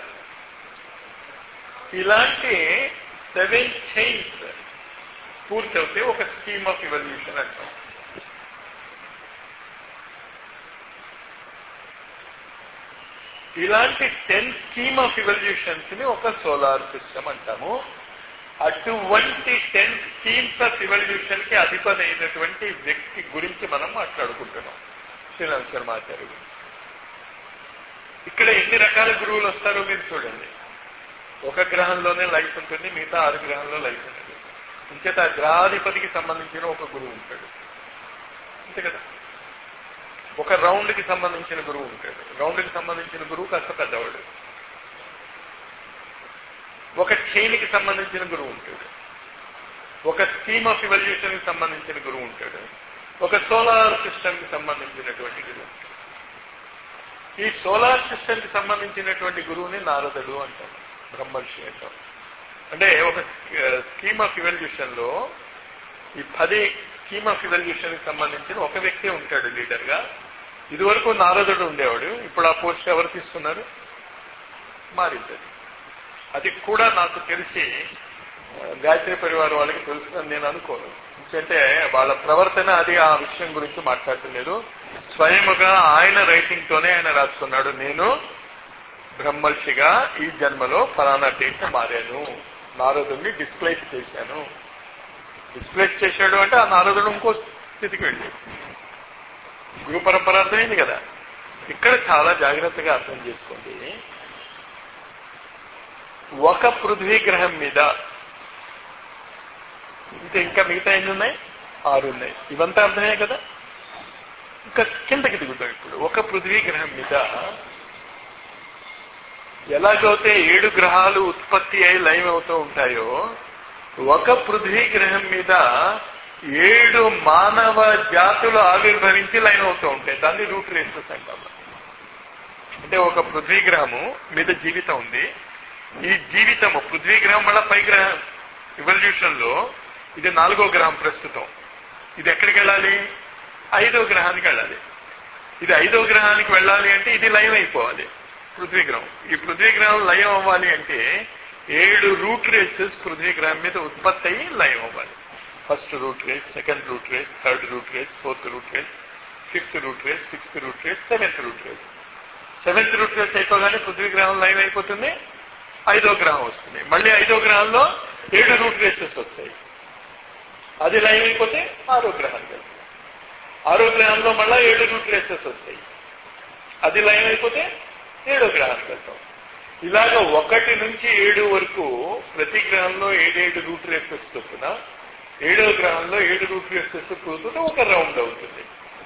ఇలాంటి సెవెన్ చైన్స్ పూర్తి అవుతే ఒక స్కీమ్ ఆఫ్ ఇవల్యూషన్ అంటాం ఇలాంటి టెన్ స్కీమ్ ఆఫ్ ఇవల్యూషన్స్ ని ఒక సోలార్ సిస్టమ్ అంటాము అటువంటి టెన్ స్కీమ్స్ ఆఫ్ ఇవల్యూషన్ కి అధిపతి అయినటువంటి వ్యక్తి గురించి మనం మాట్లాడుకుంటున్నాం శ్రీరామ్ శర్మాచార్య ఇక్కడ ఎన్ని రకాల గురువులు వస్తారో మీరు చూడండి ఒక గ్రహంలోనే లైఫ్ ఉంటుంది మిగతా ఆరు గ్రహంలో లైఫ్ ఉంటుంది ఇంచేత ఆ గ్రహాధిపతికి సంబంధించిన ఒక గురువు ఉంటాడు అంతే కదా ఒక రౌండ్ కి సంబంధించిన గురువు ఉంటాడు రౌండ్ కి సంబంధించిన గురువు కాస్త పెద్దవాడు ఒక చైన్ కి సంబంధించిన గురువు ఉంటాడు ఒక స్కీమ్ ఆఫ్ ఇవల్యూషన్ కి సంబంధించిన గురువు ఉంటాడు ఒక సోలార్ సిస్టమ్ కి సంబంధించినటువంటి గురువు ఉంటాడు ఈ సోలార్ సిస్టమ్ కి సంబంధించినటువంటి గురువుని నారదుడు అంటారు బ్రహ్మర్షి అంటాం అంటే ఒక స్కీమ్ ఆఫ్ ఇవల్యూషన్ లో ఈ పది స్కీమ్ ఆఫ్ ఇవల్యూషన్ కి సంబంధించిన ఒక వ్యక్తి ఉంటాడు లీడర్ గా ఇదివరకు నారదుడు ఉండేవాడు ఇప్పుడు ఆ పోస్ట్ ఎవరు తీసుకున్నారు మారింది అది కూడా నాకు తెలిసి గాయత్రి పరివారం వాళ్ళకి తెలుస్తుందని నేను అనుకోను ఎందుకంటే వాళ్ళ ప్రవర్తన అది ఆ విషయం గురించి మాట్లాడలేదు స్వయముగా ఆయన రైటింగ్ తోనే ఆయన రాసుకున్నాడు నేను బ్రహ్మర్షిగా ఈ జన్మలో ఫలానా డేట్ మారాను నారదుడిని డిస్ప్లేస్ చేశాను డిస్ప్లేస్ చేశాడు అంటే ఆ నారదుడు ఇంకో స్థితికి వెళ్ళి గురు పరంపర అర్థమైంది కదా ఇక్కడ చాలా జాగ్రత్తగా అర్థం చేసుకోండి ఒక పృథ్వీ గ్రహం మీద ఇంకా ఇంకా మిగతా ఎన్ని ఉన్నాయి ఆరు ఉన్నాయి ఇవంతా అర్థమే కదా ఇంకా కిందకి దిగుతాం ఇప్పుడు ఒక పృథ్వీ గ్రహం మీద ఎలాగైతే ఏడు గ్రహాలు ఉత్పత్తి అయి లైవ్ అవుతూ ఉంటాయో ఒక పృథ్వీ గ్రహం మీద ఏడు మానవ జాతులు ఆవిర్భవించి లైన్ అవుతూ ఉంటాయి దాన్ని రూట్ రేసెస్ అంటాం అంటే ఒక పృథ్వీ గ్రహము మీద జీవితం ఉంది ఈ జీవితము పృథ్వీ గ్రహం వల్ల పై గ్రహం ఇవల్యూషన్ లో ఇది నాలుగో గ్రహం ప్రస్తుతం ఇది ఎక్కడికి వెళ్ళాలి ఐదో గ్రహానికి వెళ్ళాలి ఇది ఐదో గ్రహానికి వెళ్ళాలి అంటే ఇది లయం అయిపోవాలి పృథ్వీ గ్రహం ఈ పృథ్వీ గ్రహం లయం అవ్వాలి అంటే ఏడు రూట్ రేసెస్ పృథ్వీ గ్రహం మీద ఉత్పత్తి అయ్యి లయం అవ్వాలి first root race second root race third root race fourth root race fifth root race sixth root race seventh root race seventh root race అయిపోగానే పృథ్వీ గ్రహం లయం అయిపోతుంది ఐదో గ్రహం వస్తుంది మళ్ళీ ఐదో గ్రహంలో ఏడు రూట్ రేసెస్ వస్తాయి అది లయం అయిపోతే ఆరో గ్రహానికి వెళ్తుంది ఆరో గ్రహంలో మళ్ళా ఏడు రూట్ రేసెస్ వస్తాయి అది లయం అయిపోతే ఏడో గ్రహానికి వెళ్తాం ఇలాగ ఒకటి నుంచి ఏడు వరకు ప్రతి గ్రహంలో ఏడేడు రూట్ రేసెస్ చొప్పున ఏడో గ్రహంలో ఏడు రూట్ రేసెస్ కూర్చుంటే ఒక రౌండ్ అవుతుంది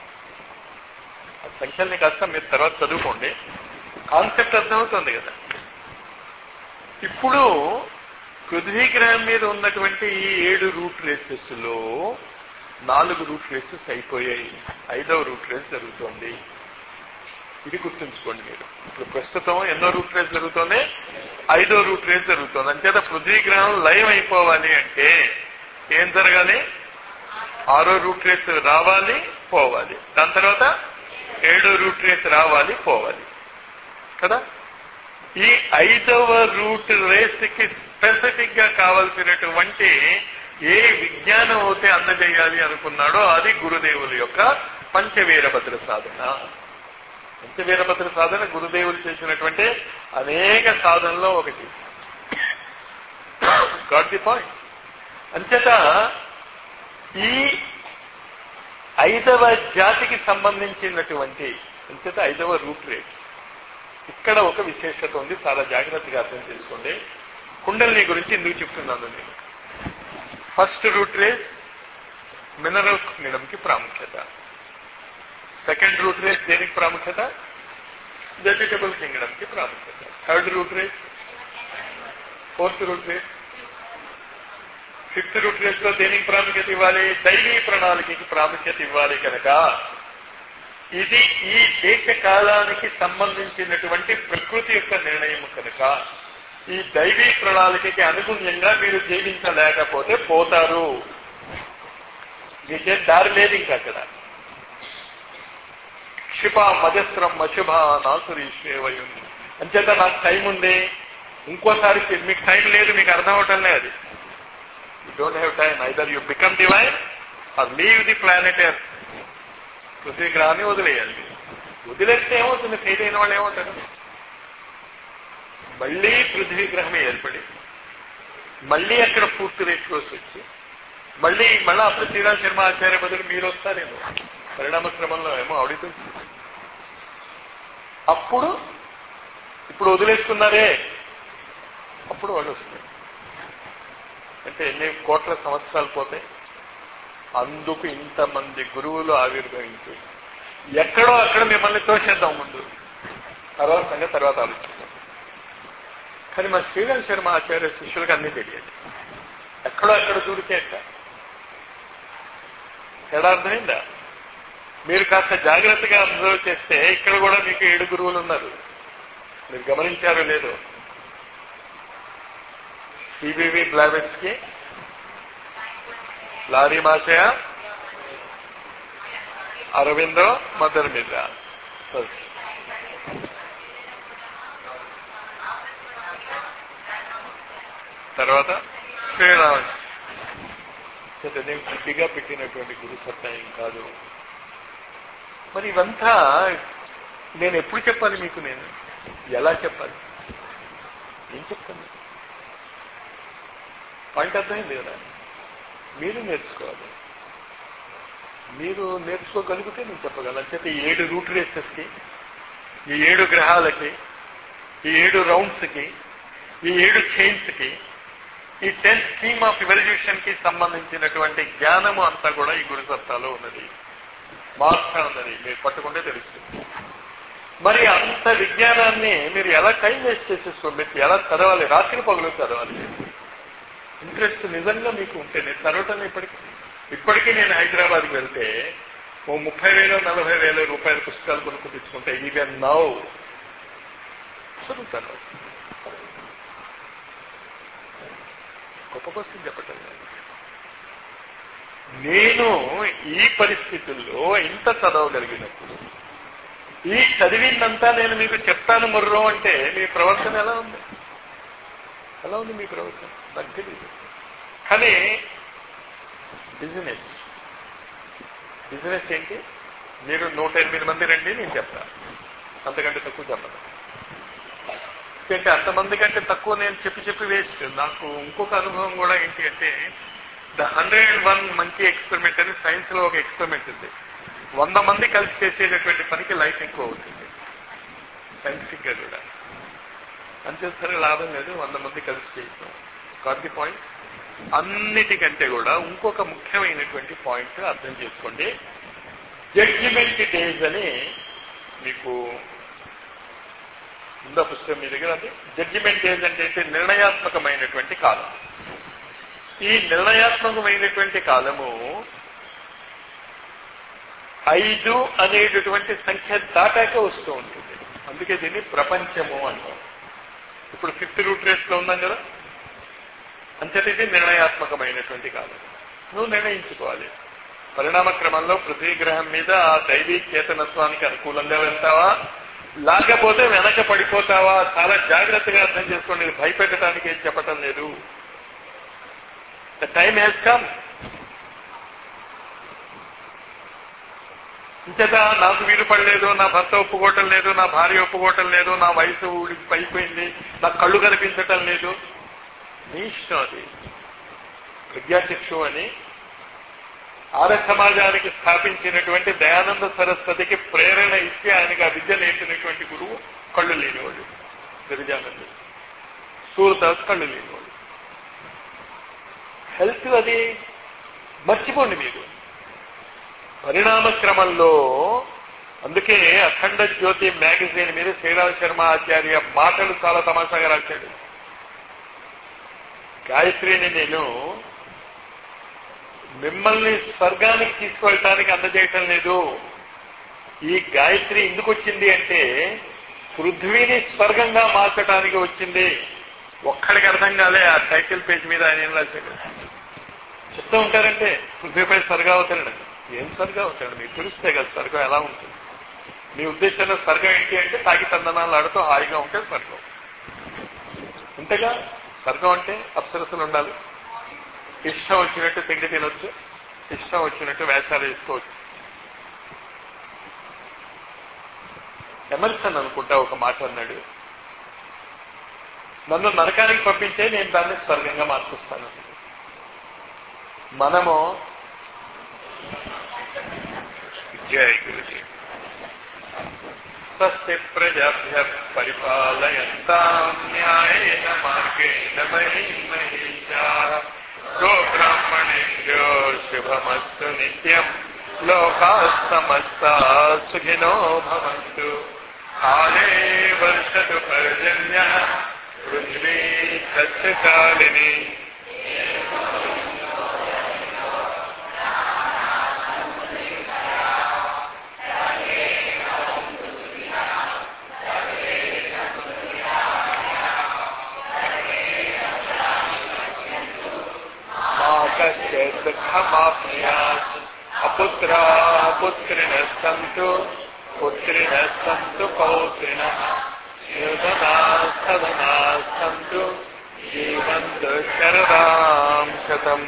ఆ సంఖ్యల్ని కాస్త మీరు తర్వాత చదువుకోండి కాన్సెప్ట్ అర్థమవుతుంది కదా ఇప్పుడు పృథ్వీ గ్రహం మీద ఉన్నటువంటి ఈ ఏడు రూట్ రేసెస్ లో నాలుగు రూట్ రేసెస్ అయిపోయాయి ఐదవ రూట్ రేస్ జరుగుతోంది ఇది గుర్తుంచుకోండి మీరు ఇప్పుడు ప్రస్తుతం ఎన్నో రూట్ రేస్ జరుగుతోంది ఐదో రూట్ రేస్ జరుగుతోంది అంచేత పృథ్వీ గ్రహం లయం అయిపోవాలి అంటే ఏం జరగాలి ఆరో రూట్ రేస్ రావాలి పోవాలి దాని తర్వాత ఏడో రూట్ రేస్ రావాలి పోవాలి కదా ఈ ఐదవ రూట్ రేస్ కి స్పెసిఫిక్ గా కావలసినటువంటి ఏ విజ్ఞానం అయితే అందజేయాలి అనుకున్నాడో అది గురుదేవుల యొక్క పంచవీరభద్ర సాధన పంచవీరభద్ర సాధన గురుదేవులు చేసినటువంటి అనేక సాధనలో ఒకటి గాట్ ది పాయింట్ అంచేత ఈ ఐదవ జాతికి సంబంధించినటువంటి అంచేత ఐదవ రూట్ రేట్ ఇక్కడ ఒక విశేషత ఉంది చాలా జాగ్రత్తగా అర్థం చేసుకోండి కుండలిని గురించి ఎందుకు చెప్తున్నాను నేను ఫస్ట్ రూట్ రేస్ మినరల్ కింగ్డమ్కి ప్రాముఖ్యత సెకండ్ రూట్ రేస్ దేనికి ప్రాముఖ్యత వెజిటబుల్ కింగ్డమ్కి ప్రాముఖ్యత third root race fourth root race fifth root race లో దేనికి ప్రాముఖ్యత ఇవ్వాలి దైవీ ప్రణాళికకి ప్రాముఖ్యత ఇవ్వాలి కనుక ఇది ఈ దేశ కాలానికి సంబంధించినటువంటి ప్రకృతి యొక్క నిర్ణయం కనుక ఈ దైవీ ప్రణాళికకి అనుగుణ్యంగా మీరు జీవించలేకపోతే పోతారు మీకేం దారి లేదు ఇంకా అక్కడ క్షిప మజస్రం అశుభ నాసురీశ్వేవయం అంచేత నాకు టైం ఉంది ఇంకోసారి మీకు టైం లేదు మీకు అర్థం అవటం లేదు you don't have time either you become divine or leave the planet earth పృథ్వీ గ్రహాన్ని వదిలేయాలి వదిలేస్తే ఏమవుతుంది ఫెయిల్ అయిన వాళ్ళు ఏమవుతారు మళ్ళీ పృథ్వీ గ్రహం ఏర్పడి మళ్ళీ అక్కడ పూర్తి రేట్లోకి వచ్చి మళ్ళీ మళ్ళా పృథ్వీరాజ్ శర్మ ఆచార్య బదులు మీరు వస్తారేమో పరిణామ క్రమంలో ఏమో ఆడితుంది అప్పుడు ఇప్పుడు వదిలేసుకున్నారే అప్పుడు వాళ్ళు వస్తారు అంటే ఎన్ని కోట్ల సంవత్సరాలు పోతాయి అందుకు ఇంతమంది గురువులు ఆవిర్భవించి ఎక్కడో అక్కడ మిమ్మల్ని తోసేద్దాం ముందు తర్వాత సంగతి తర్వాత ఆలోచిస్తాం కానీ మా శ్రీరామ్ శర్మ ఆచార్య శిష్యులకు అన్నీ తెలియదు ఎక్కడో అక్కడ దూరితే ఎక్క తేడా అర్థమైందా మీరు కాస్త జాగ్రత్తగా అబ్జర్వ్ చేస్తే ఇక్కడ కూడా మీకు ఏడు గురువులు ఉన్నారు మీరు గమనించారో లేదో సిబివి బ్లావెట్స్ కి లారీ మాషయ అరవిందో మదర్ మీద తర్వాత శ్రీరామ్ నేను గట్టిగా పెట్టినటువంటి గురు సత్యం కాదు మరి ఇవంతా నేను ఎప్పుడు చెప్పాలి మీకు నేను ఎలా చెప్పాలి ఏం చెప్తాను పాయింట్ అర్థమైంది కదా మీరు నేర్చుకోవాలి మీరు నేర్చుకోగలిగితే నేను చెప్పగలను అంటే ఈ ఏడు రూట్ రేసెస్కి ఈ ఏడు గ్రహాలకి ఈ ఏడు రౌండ్స్కి ఈ ఏడు చైన్స్కి ఈ టెన్త్ స్కీమ్ ఆఫ్ ఎవల్యూషన్ కి సంబంధించినటువంటి జ్ఞానము అంతా కూడా ఈ గురు సత్తాలో ఉన్నది మాస్టర్ ఉన్నది మీరు పట్టుకుంటే తెలుస్తుంది మరి అంత విజ్ఞానాన్ని మీరు ఎలా టైం వేస్ట్ చేసేసుకోండి మీరు ఎలా చదవాలి రాత్రి పగులు చదవాలి ఇంట్రెస్ట్ నిజంగా మీకు ఉంటే నేను చదవటం ఇప్పటికీ ఇప్పటికీ నేను హైదరాబాద్కి వెళ్తే ఓ ముప్పై వేల నలభై వేల రూపాయల పుస్తకాలు కొనుక్కు తెచ్చుకుంటే ఈవెన్ నౌ చదువుతాను గొప్ప కోసం చెప్పటం లేదు నేను ఈ పరిస్థితుల్లో ఇంత చదవగలిగినప్పుడు ఈ చదివిందంతా నేను మీకు చెప్తాను ముర్రో అంటే మీ ప్రవర్తన ఎలా ఉంది ఎలా ఉంది మీ ప్రవర్తన నాకు తెలియదు కానీ బిజినెస్ బిజినెస్ ఏంటి మీరు నూట ఎనిమిది మంది రండి నేను చెప్తాను అంతకంటే తక్కువ చెప్పను అంటే అంతమంది కంటే తక్కువ నేను చెప్పి చెప్పి వేస్ట్ నాకు ఇంకొక అనుభవం కూడా ఏంటి అంటే the hundred and one monkey experiment అని సైన్స్ లో ఒక ఎక్స్పెరిమెంట్ ఉంది వంద మంది కలిసి చేసేటటువంటి పనికి లైఫ్ ఎక్కువ అవుతుంది సైంటిఫిక్ గా కూడా అంచేసరి లాభం లేదు వంద మంది కలిసి చేయటం కాట్ ది పాయింట్ అన్నిటికంటే కూడా ఇంకొక ముఖ్యమైనటువంటి పాయింట్ అర్థం చేసుకోండి జడ్జిమెంట్ డేస్ అని మీకు ఉందా పుస్తకం మీ దగ్గర అది జడ్జిమెంట్ డేస్ అంటే ఏంటి? నిర్ణయాత్మకమైనటువంటి కాలం ఈ నిర్ణయాత్మకమైనటువంటి కాలము ఐదు అనేటటువంటి సంఖ్య దాటాక వస్తూ ఉంటుంది అందుకే దీన్ని ప్రపంచము అంటాం ఇప్పుడు ఫిఫ్త్ రూట్ రేస్ లో ఉన్నాం కదా అంతటి ఇది నిర్ణయాత్మకమైనటువంటి కాలం నువ్వు నిర్ణయించుకోవాలి పరిణామ క్రమంలో పృథ్వీ గ్రహం మీద ఆ దైవీ చేతనత్వానికి అనుకూలంగా వెళ్తావా లేకపోతే వెనక పడిపోతావా చాలా జాగ్రత్తగా అర్థం చేసుకోండి ఇది భయపెట్టడానికి ఏం చెప్పటం లేదు ద టైం హ్యాస్ కమ్ ఇంచేత నాకు వీలు పడలేదు నా భర్త ఒప్పుకోవటం లేదు నా భార్య ఒప్పుకోవటం లేదు నా వయసు ఊడి- పైపోయింది నా కళ్ళు కనిపించటం లేదు నీ ఇష్టం అది ప్రజ్ఞాచక్షు అని ఆర్య సమాజానికి స్థాపించినటువంటి దయానంద సరస్వతికి ప్రేరణ ఇచ్చి ఆయనకి ఆ విద్య నేర్పినటువంటి గురువు కళ్ళు లేనివాడు గిరిజానంద సూర్దాస్ కళ్ళు లేనివాడు హెల్త్ అది మర్చిపోండి మీరు పరిణామ క్రమంలో అందుకే అఖండ జ్యోతి మ్యాగజైన్ మీద శ్రీరామ్ శర్మ ఆచార్య మాటలు చాలా తమాషాగా రాశాడు గాయత్రిని నేను మిమ్మల్ని స్వర్గానికి తీసుకువెళ్ళటానికి అందజేయటం లేదు ఈ గాయత్రి ఎందుకు వచ్చింది అంటే పృథ్వీని స్వర్గంగా మార్చడానికి వచ్చింది ఒక్కడికి అర్థం కాలే ఆ టైటిల్ పేజ్ మీద ఆయన ఏం రాశాడు చెప్తూ ఉంటారంటే పృథ్వీపై స్వర్గం అవుతాడు ఏం స్వర్గం అవుతాడు మీకు తెలిస్తే కదా స్వర్గం ఎలా ఉంటుంది మీ ఉద్దేశంలో స్వర్గం ఏంటి అంటే తాగి తందనాలు ఆడుతూ హాయిగా ఉంటే స్వర్గం అంతేగా స్వర్గం అంటే అప్సరసలు ఉండాలి ఇష్టం వచ్చినట్టు తిండి తినొచ్చు ఇష్టం వచ్చినట్టు వేషాలు వేసుకోవచ్చు ఎమర్సన్ అనుకుంటా ఒక మాట అన్నాడు నన్ను నరకానికి పంపించే నేను దాన్ని స్వర్గంగా మార్చుస్తాను మనము జయ గురుజీ స్వస్తి ప్రజాభ్య పరిపాలయంతాం న్యాయేన మార్గేణ మహిమహిషా గోబ్రాహ్మణేభ్యో శుభమస్తు నిత్యం లోకా సమస్తా సుఖినో భవంతు కాలే వర్షతు పర్జన్య పృథ్వీ సస్యశాలిని మా కశ్య దుఃఖమాప్నుయాత్ అపుత్రా పుత్రిణः సంతు పుత్రిణः సంతు పౌత్రిణः యుధనా సదనా సంతు జీవంతు శరదాం శతం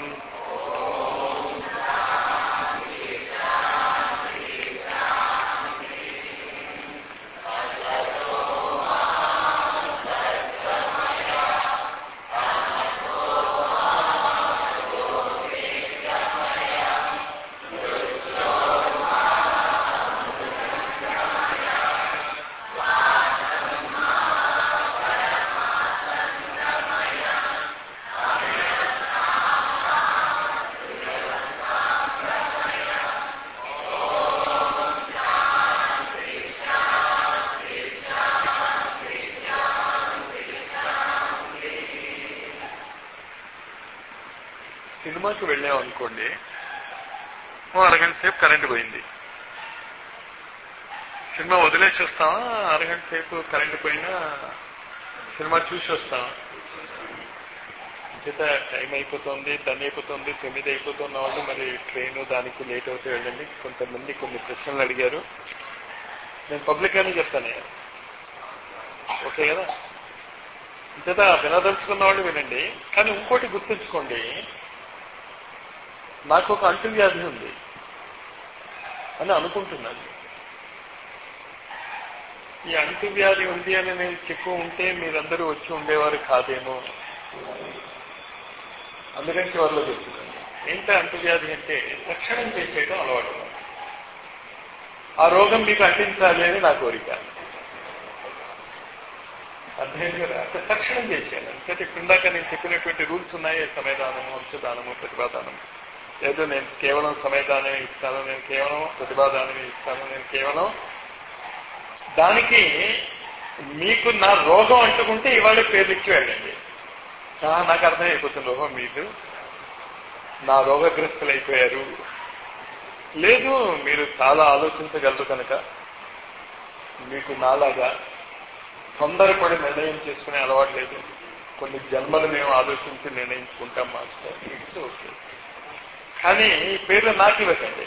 సినిమాకి వెళ్ళాం అనుకోండి ఓ అరగంట సేపు కరెంట్ పోయింది సినిమా వదిలేసి వస్తామా అరగంట సేపు కరెంట్ పోయినా సినిమా చూసి వస్తామా చేత టైం అయిపోతుంది టెన్ అయిపోతుంది తొమ్మిది అయిపోతున్న వాళ్ళు మరి ట్రైన్ దానికి లేట్ అవుతే వెళ్ళండి కొంతమంది కొన్ని ప్రశ్నలు అడిగారు నేను పబ్లిక్ గానే చెప్తాను ఓకే కదా చేత వినదలుచుకున్న వాళ్ళు వినండి కానీ ఇంకోటి గుర్తుంచుకోండి నాకు ఒక అంటువ్యాధి ఉంది అని అనుకుంటున్నాను ఈ అంటువ్యాధి ఉంది అని నేను చెప్పు ఉంటే మీరందరూ వచ్చి ఉండేవారు కాదేమో అందుకని చివరిలో చెప్తున్నాను ఏంటో అంటువ్యాధి అంటే తక్షణం చేసేయడం అలవాటు ఆ రోగం మీకు అంటించాలి అని నా కోరిక అర్థం కదా అంటే తక్షణం చేసేయాలి అంటే ఇప్పుడు ఇందాక నేను చెప్పినటువంటి రూల్స్ ఉన్నాయి సమయదానము అంశదానము ప్రతిభాదానము లేదు నేను కేవలం సమయదానమే ఇస్తాను నేను కేవలం ప్రతిభాదానమే ఇస్తాను నేను కేవలం దానికి మీకు నా రోగం అంటుకుంటే ఇవాళ పేర్లు ఇచ్చి వెళ్ళండి ఆ, నాకు అర్థమైపోతుంది రోగం మీకు నా రోగగ్రస్తులు అయిపోయారు లేదు మీరు చాలా ఆలోచించగలరు కనుక మీకు నాలాగా తొందరపడి నిర్ణయం చేసుకునే అలవాటు లేదు కొన్ని జన్మలు మేము ఆలోచించి నిర్ణయించుకుంటాం మాస్టర్ ఇట్స్ ఓకే కానీ ఈ పేర్లు నాకు ఇవ్వకండి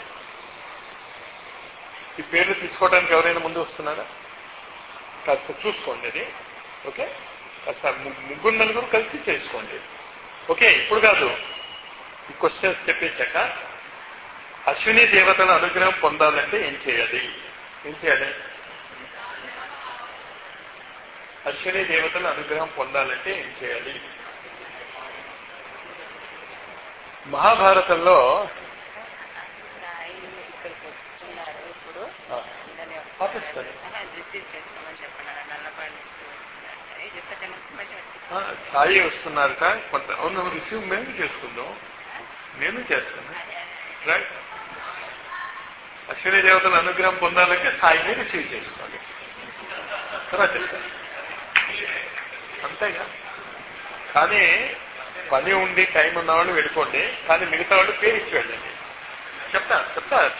ఈ పేర్లు తీసుకోవడానికి ఎవరైనా ముందు వస్తున్నారా కాస్త చూసుకోండి అది ఓకే కాస్త ము- ముగ్గురు నలుగురు కలిసి చేసుకోండి ఓకే ఇప్పుడు కాదు ఈ క్వశ్చన్స్ చెప్పేశాక అశ్విని దేవతల అనుగ్రహం పొందాలంటే ఏం చేయాలి ఏం చేయాలి అశ్విని దేవతల అనుగ్రహం పొందాలంటే ఏం చేయాలి మహాభారతంలో సాయి ఇక్కడికి వస్తున్నారు ఇప్పుడు ఆ, అందరినీ పంపిస్తారు. ఆహా, రిసీవ్ చేసుకోమని చెప్పన్నారు నల్లపాడు నుంచి వస్తున్నారు సాయి చెప్పతే మంచి ఆ, సాయి వస్తున్నారట కొంత అవును రిసీవ్ మేము చేసుకుందాం నేను చేస్తాను రైట్ అశ్విని దేవతల అనుగ్రహం పొందాలంటే సాయిని రిసీవ్ చేసుకోవాలి తర్వాత చెప్తాను అంతేగా కానీ పని ఉండి టైం ఉన్నవాళ్ళు వెళ్ళిపోండి కానీ మిగతా వాళ్ళు పేరు ఇచ్చి వెళ్ళండి చెప్తా చెప్తా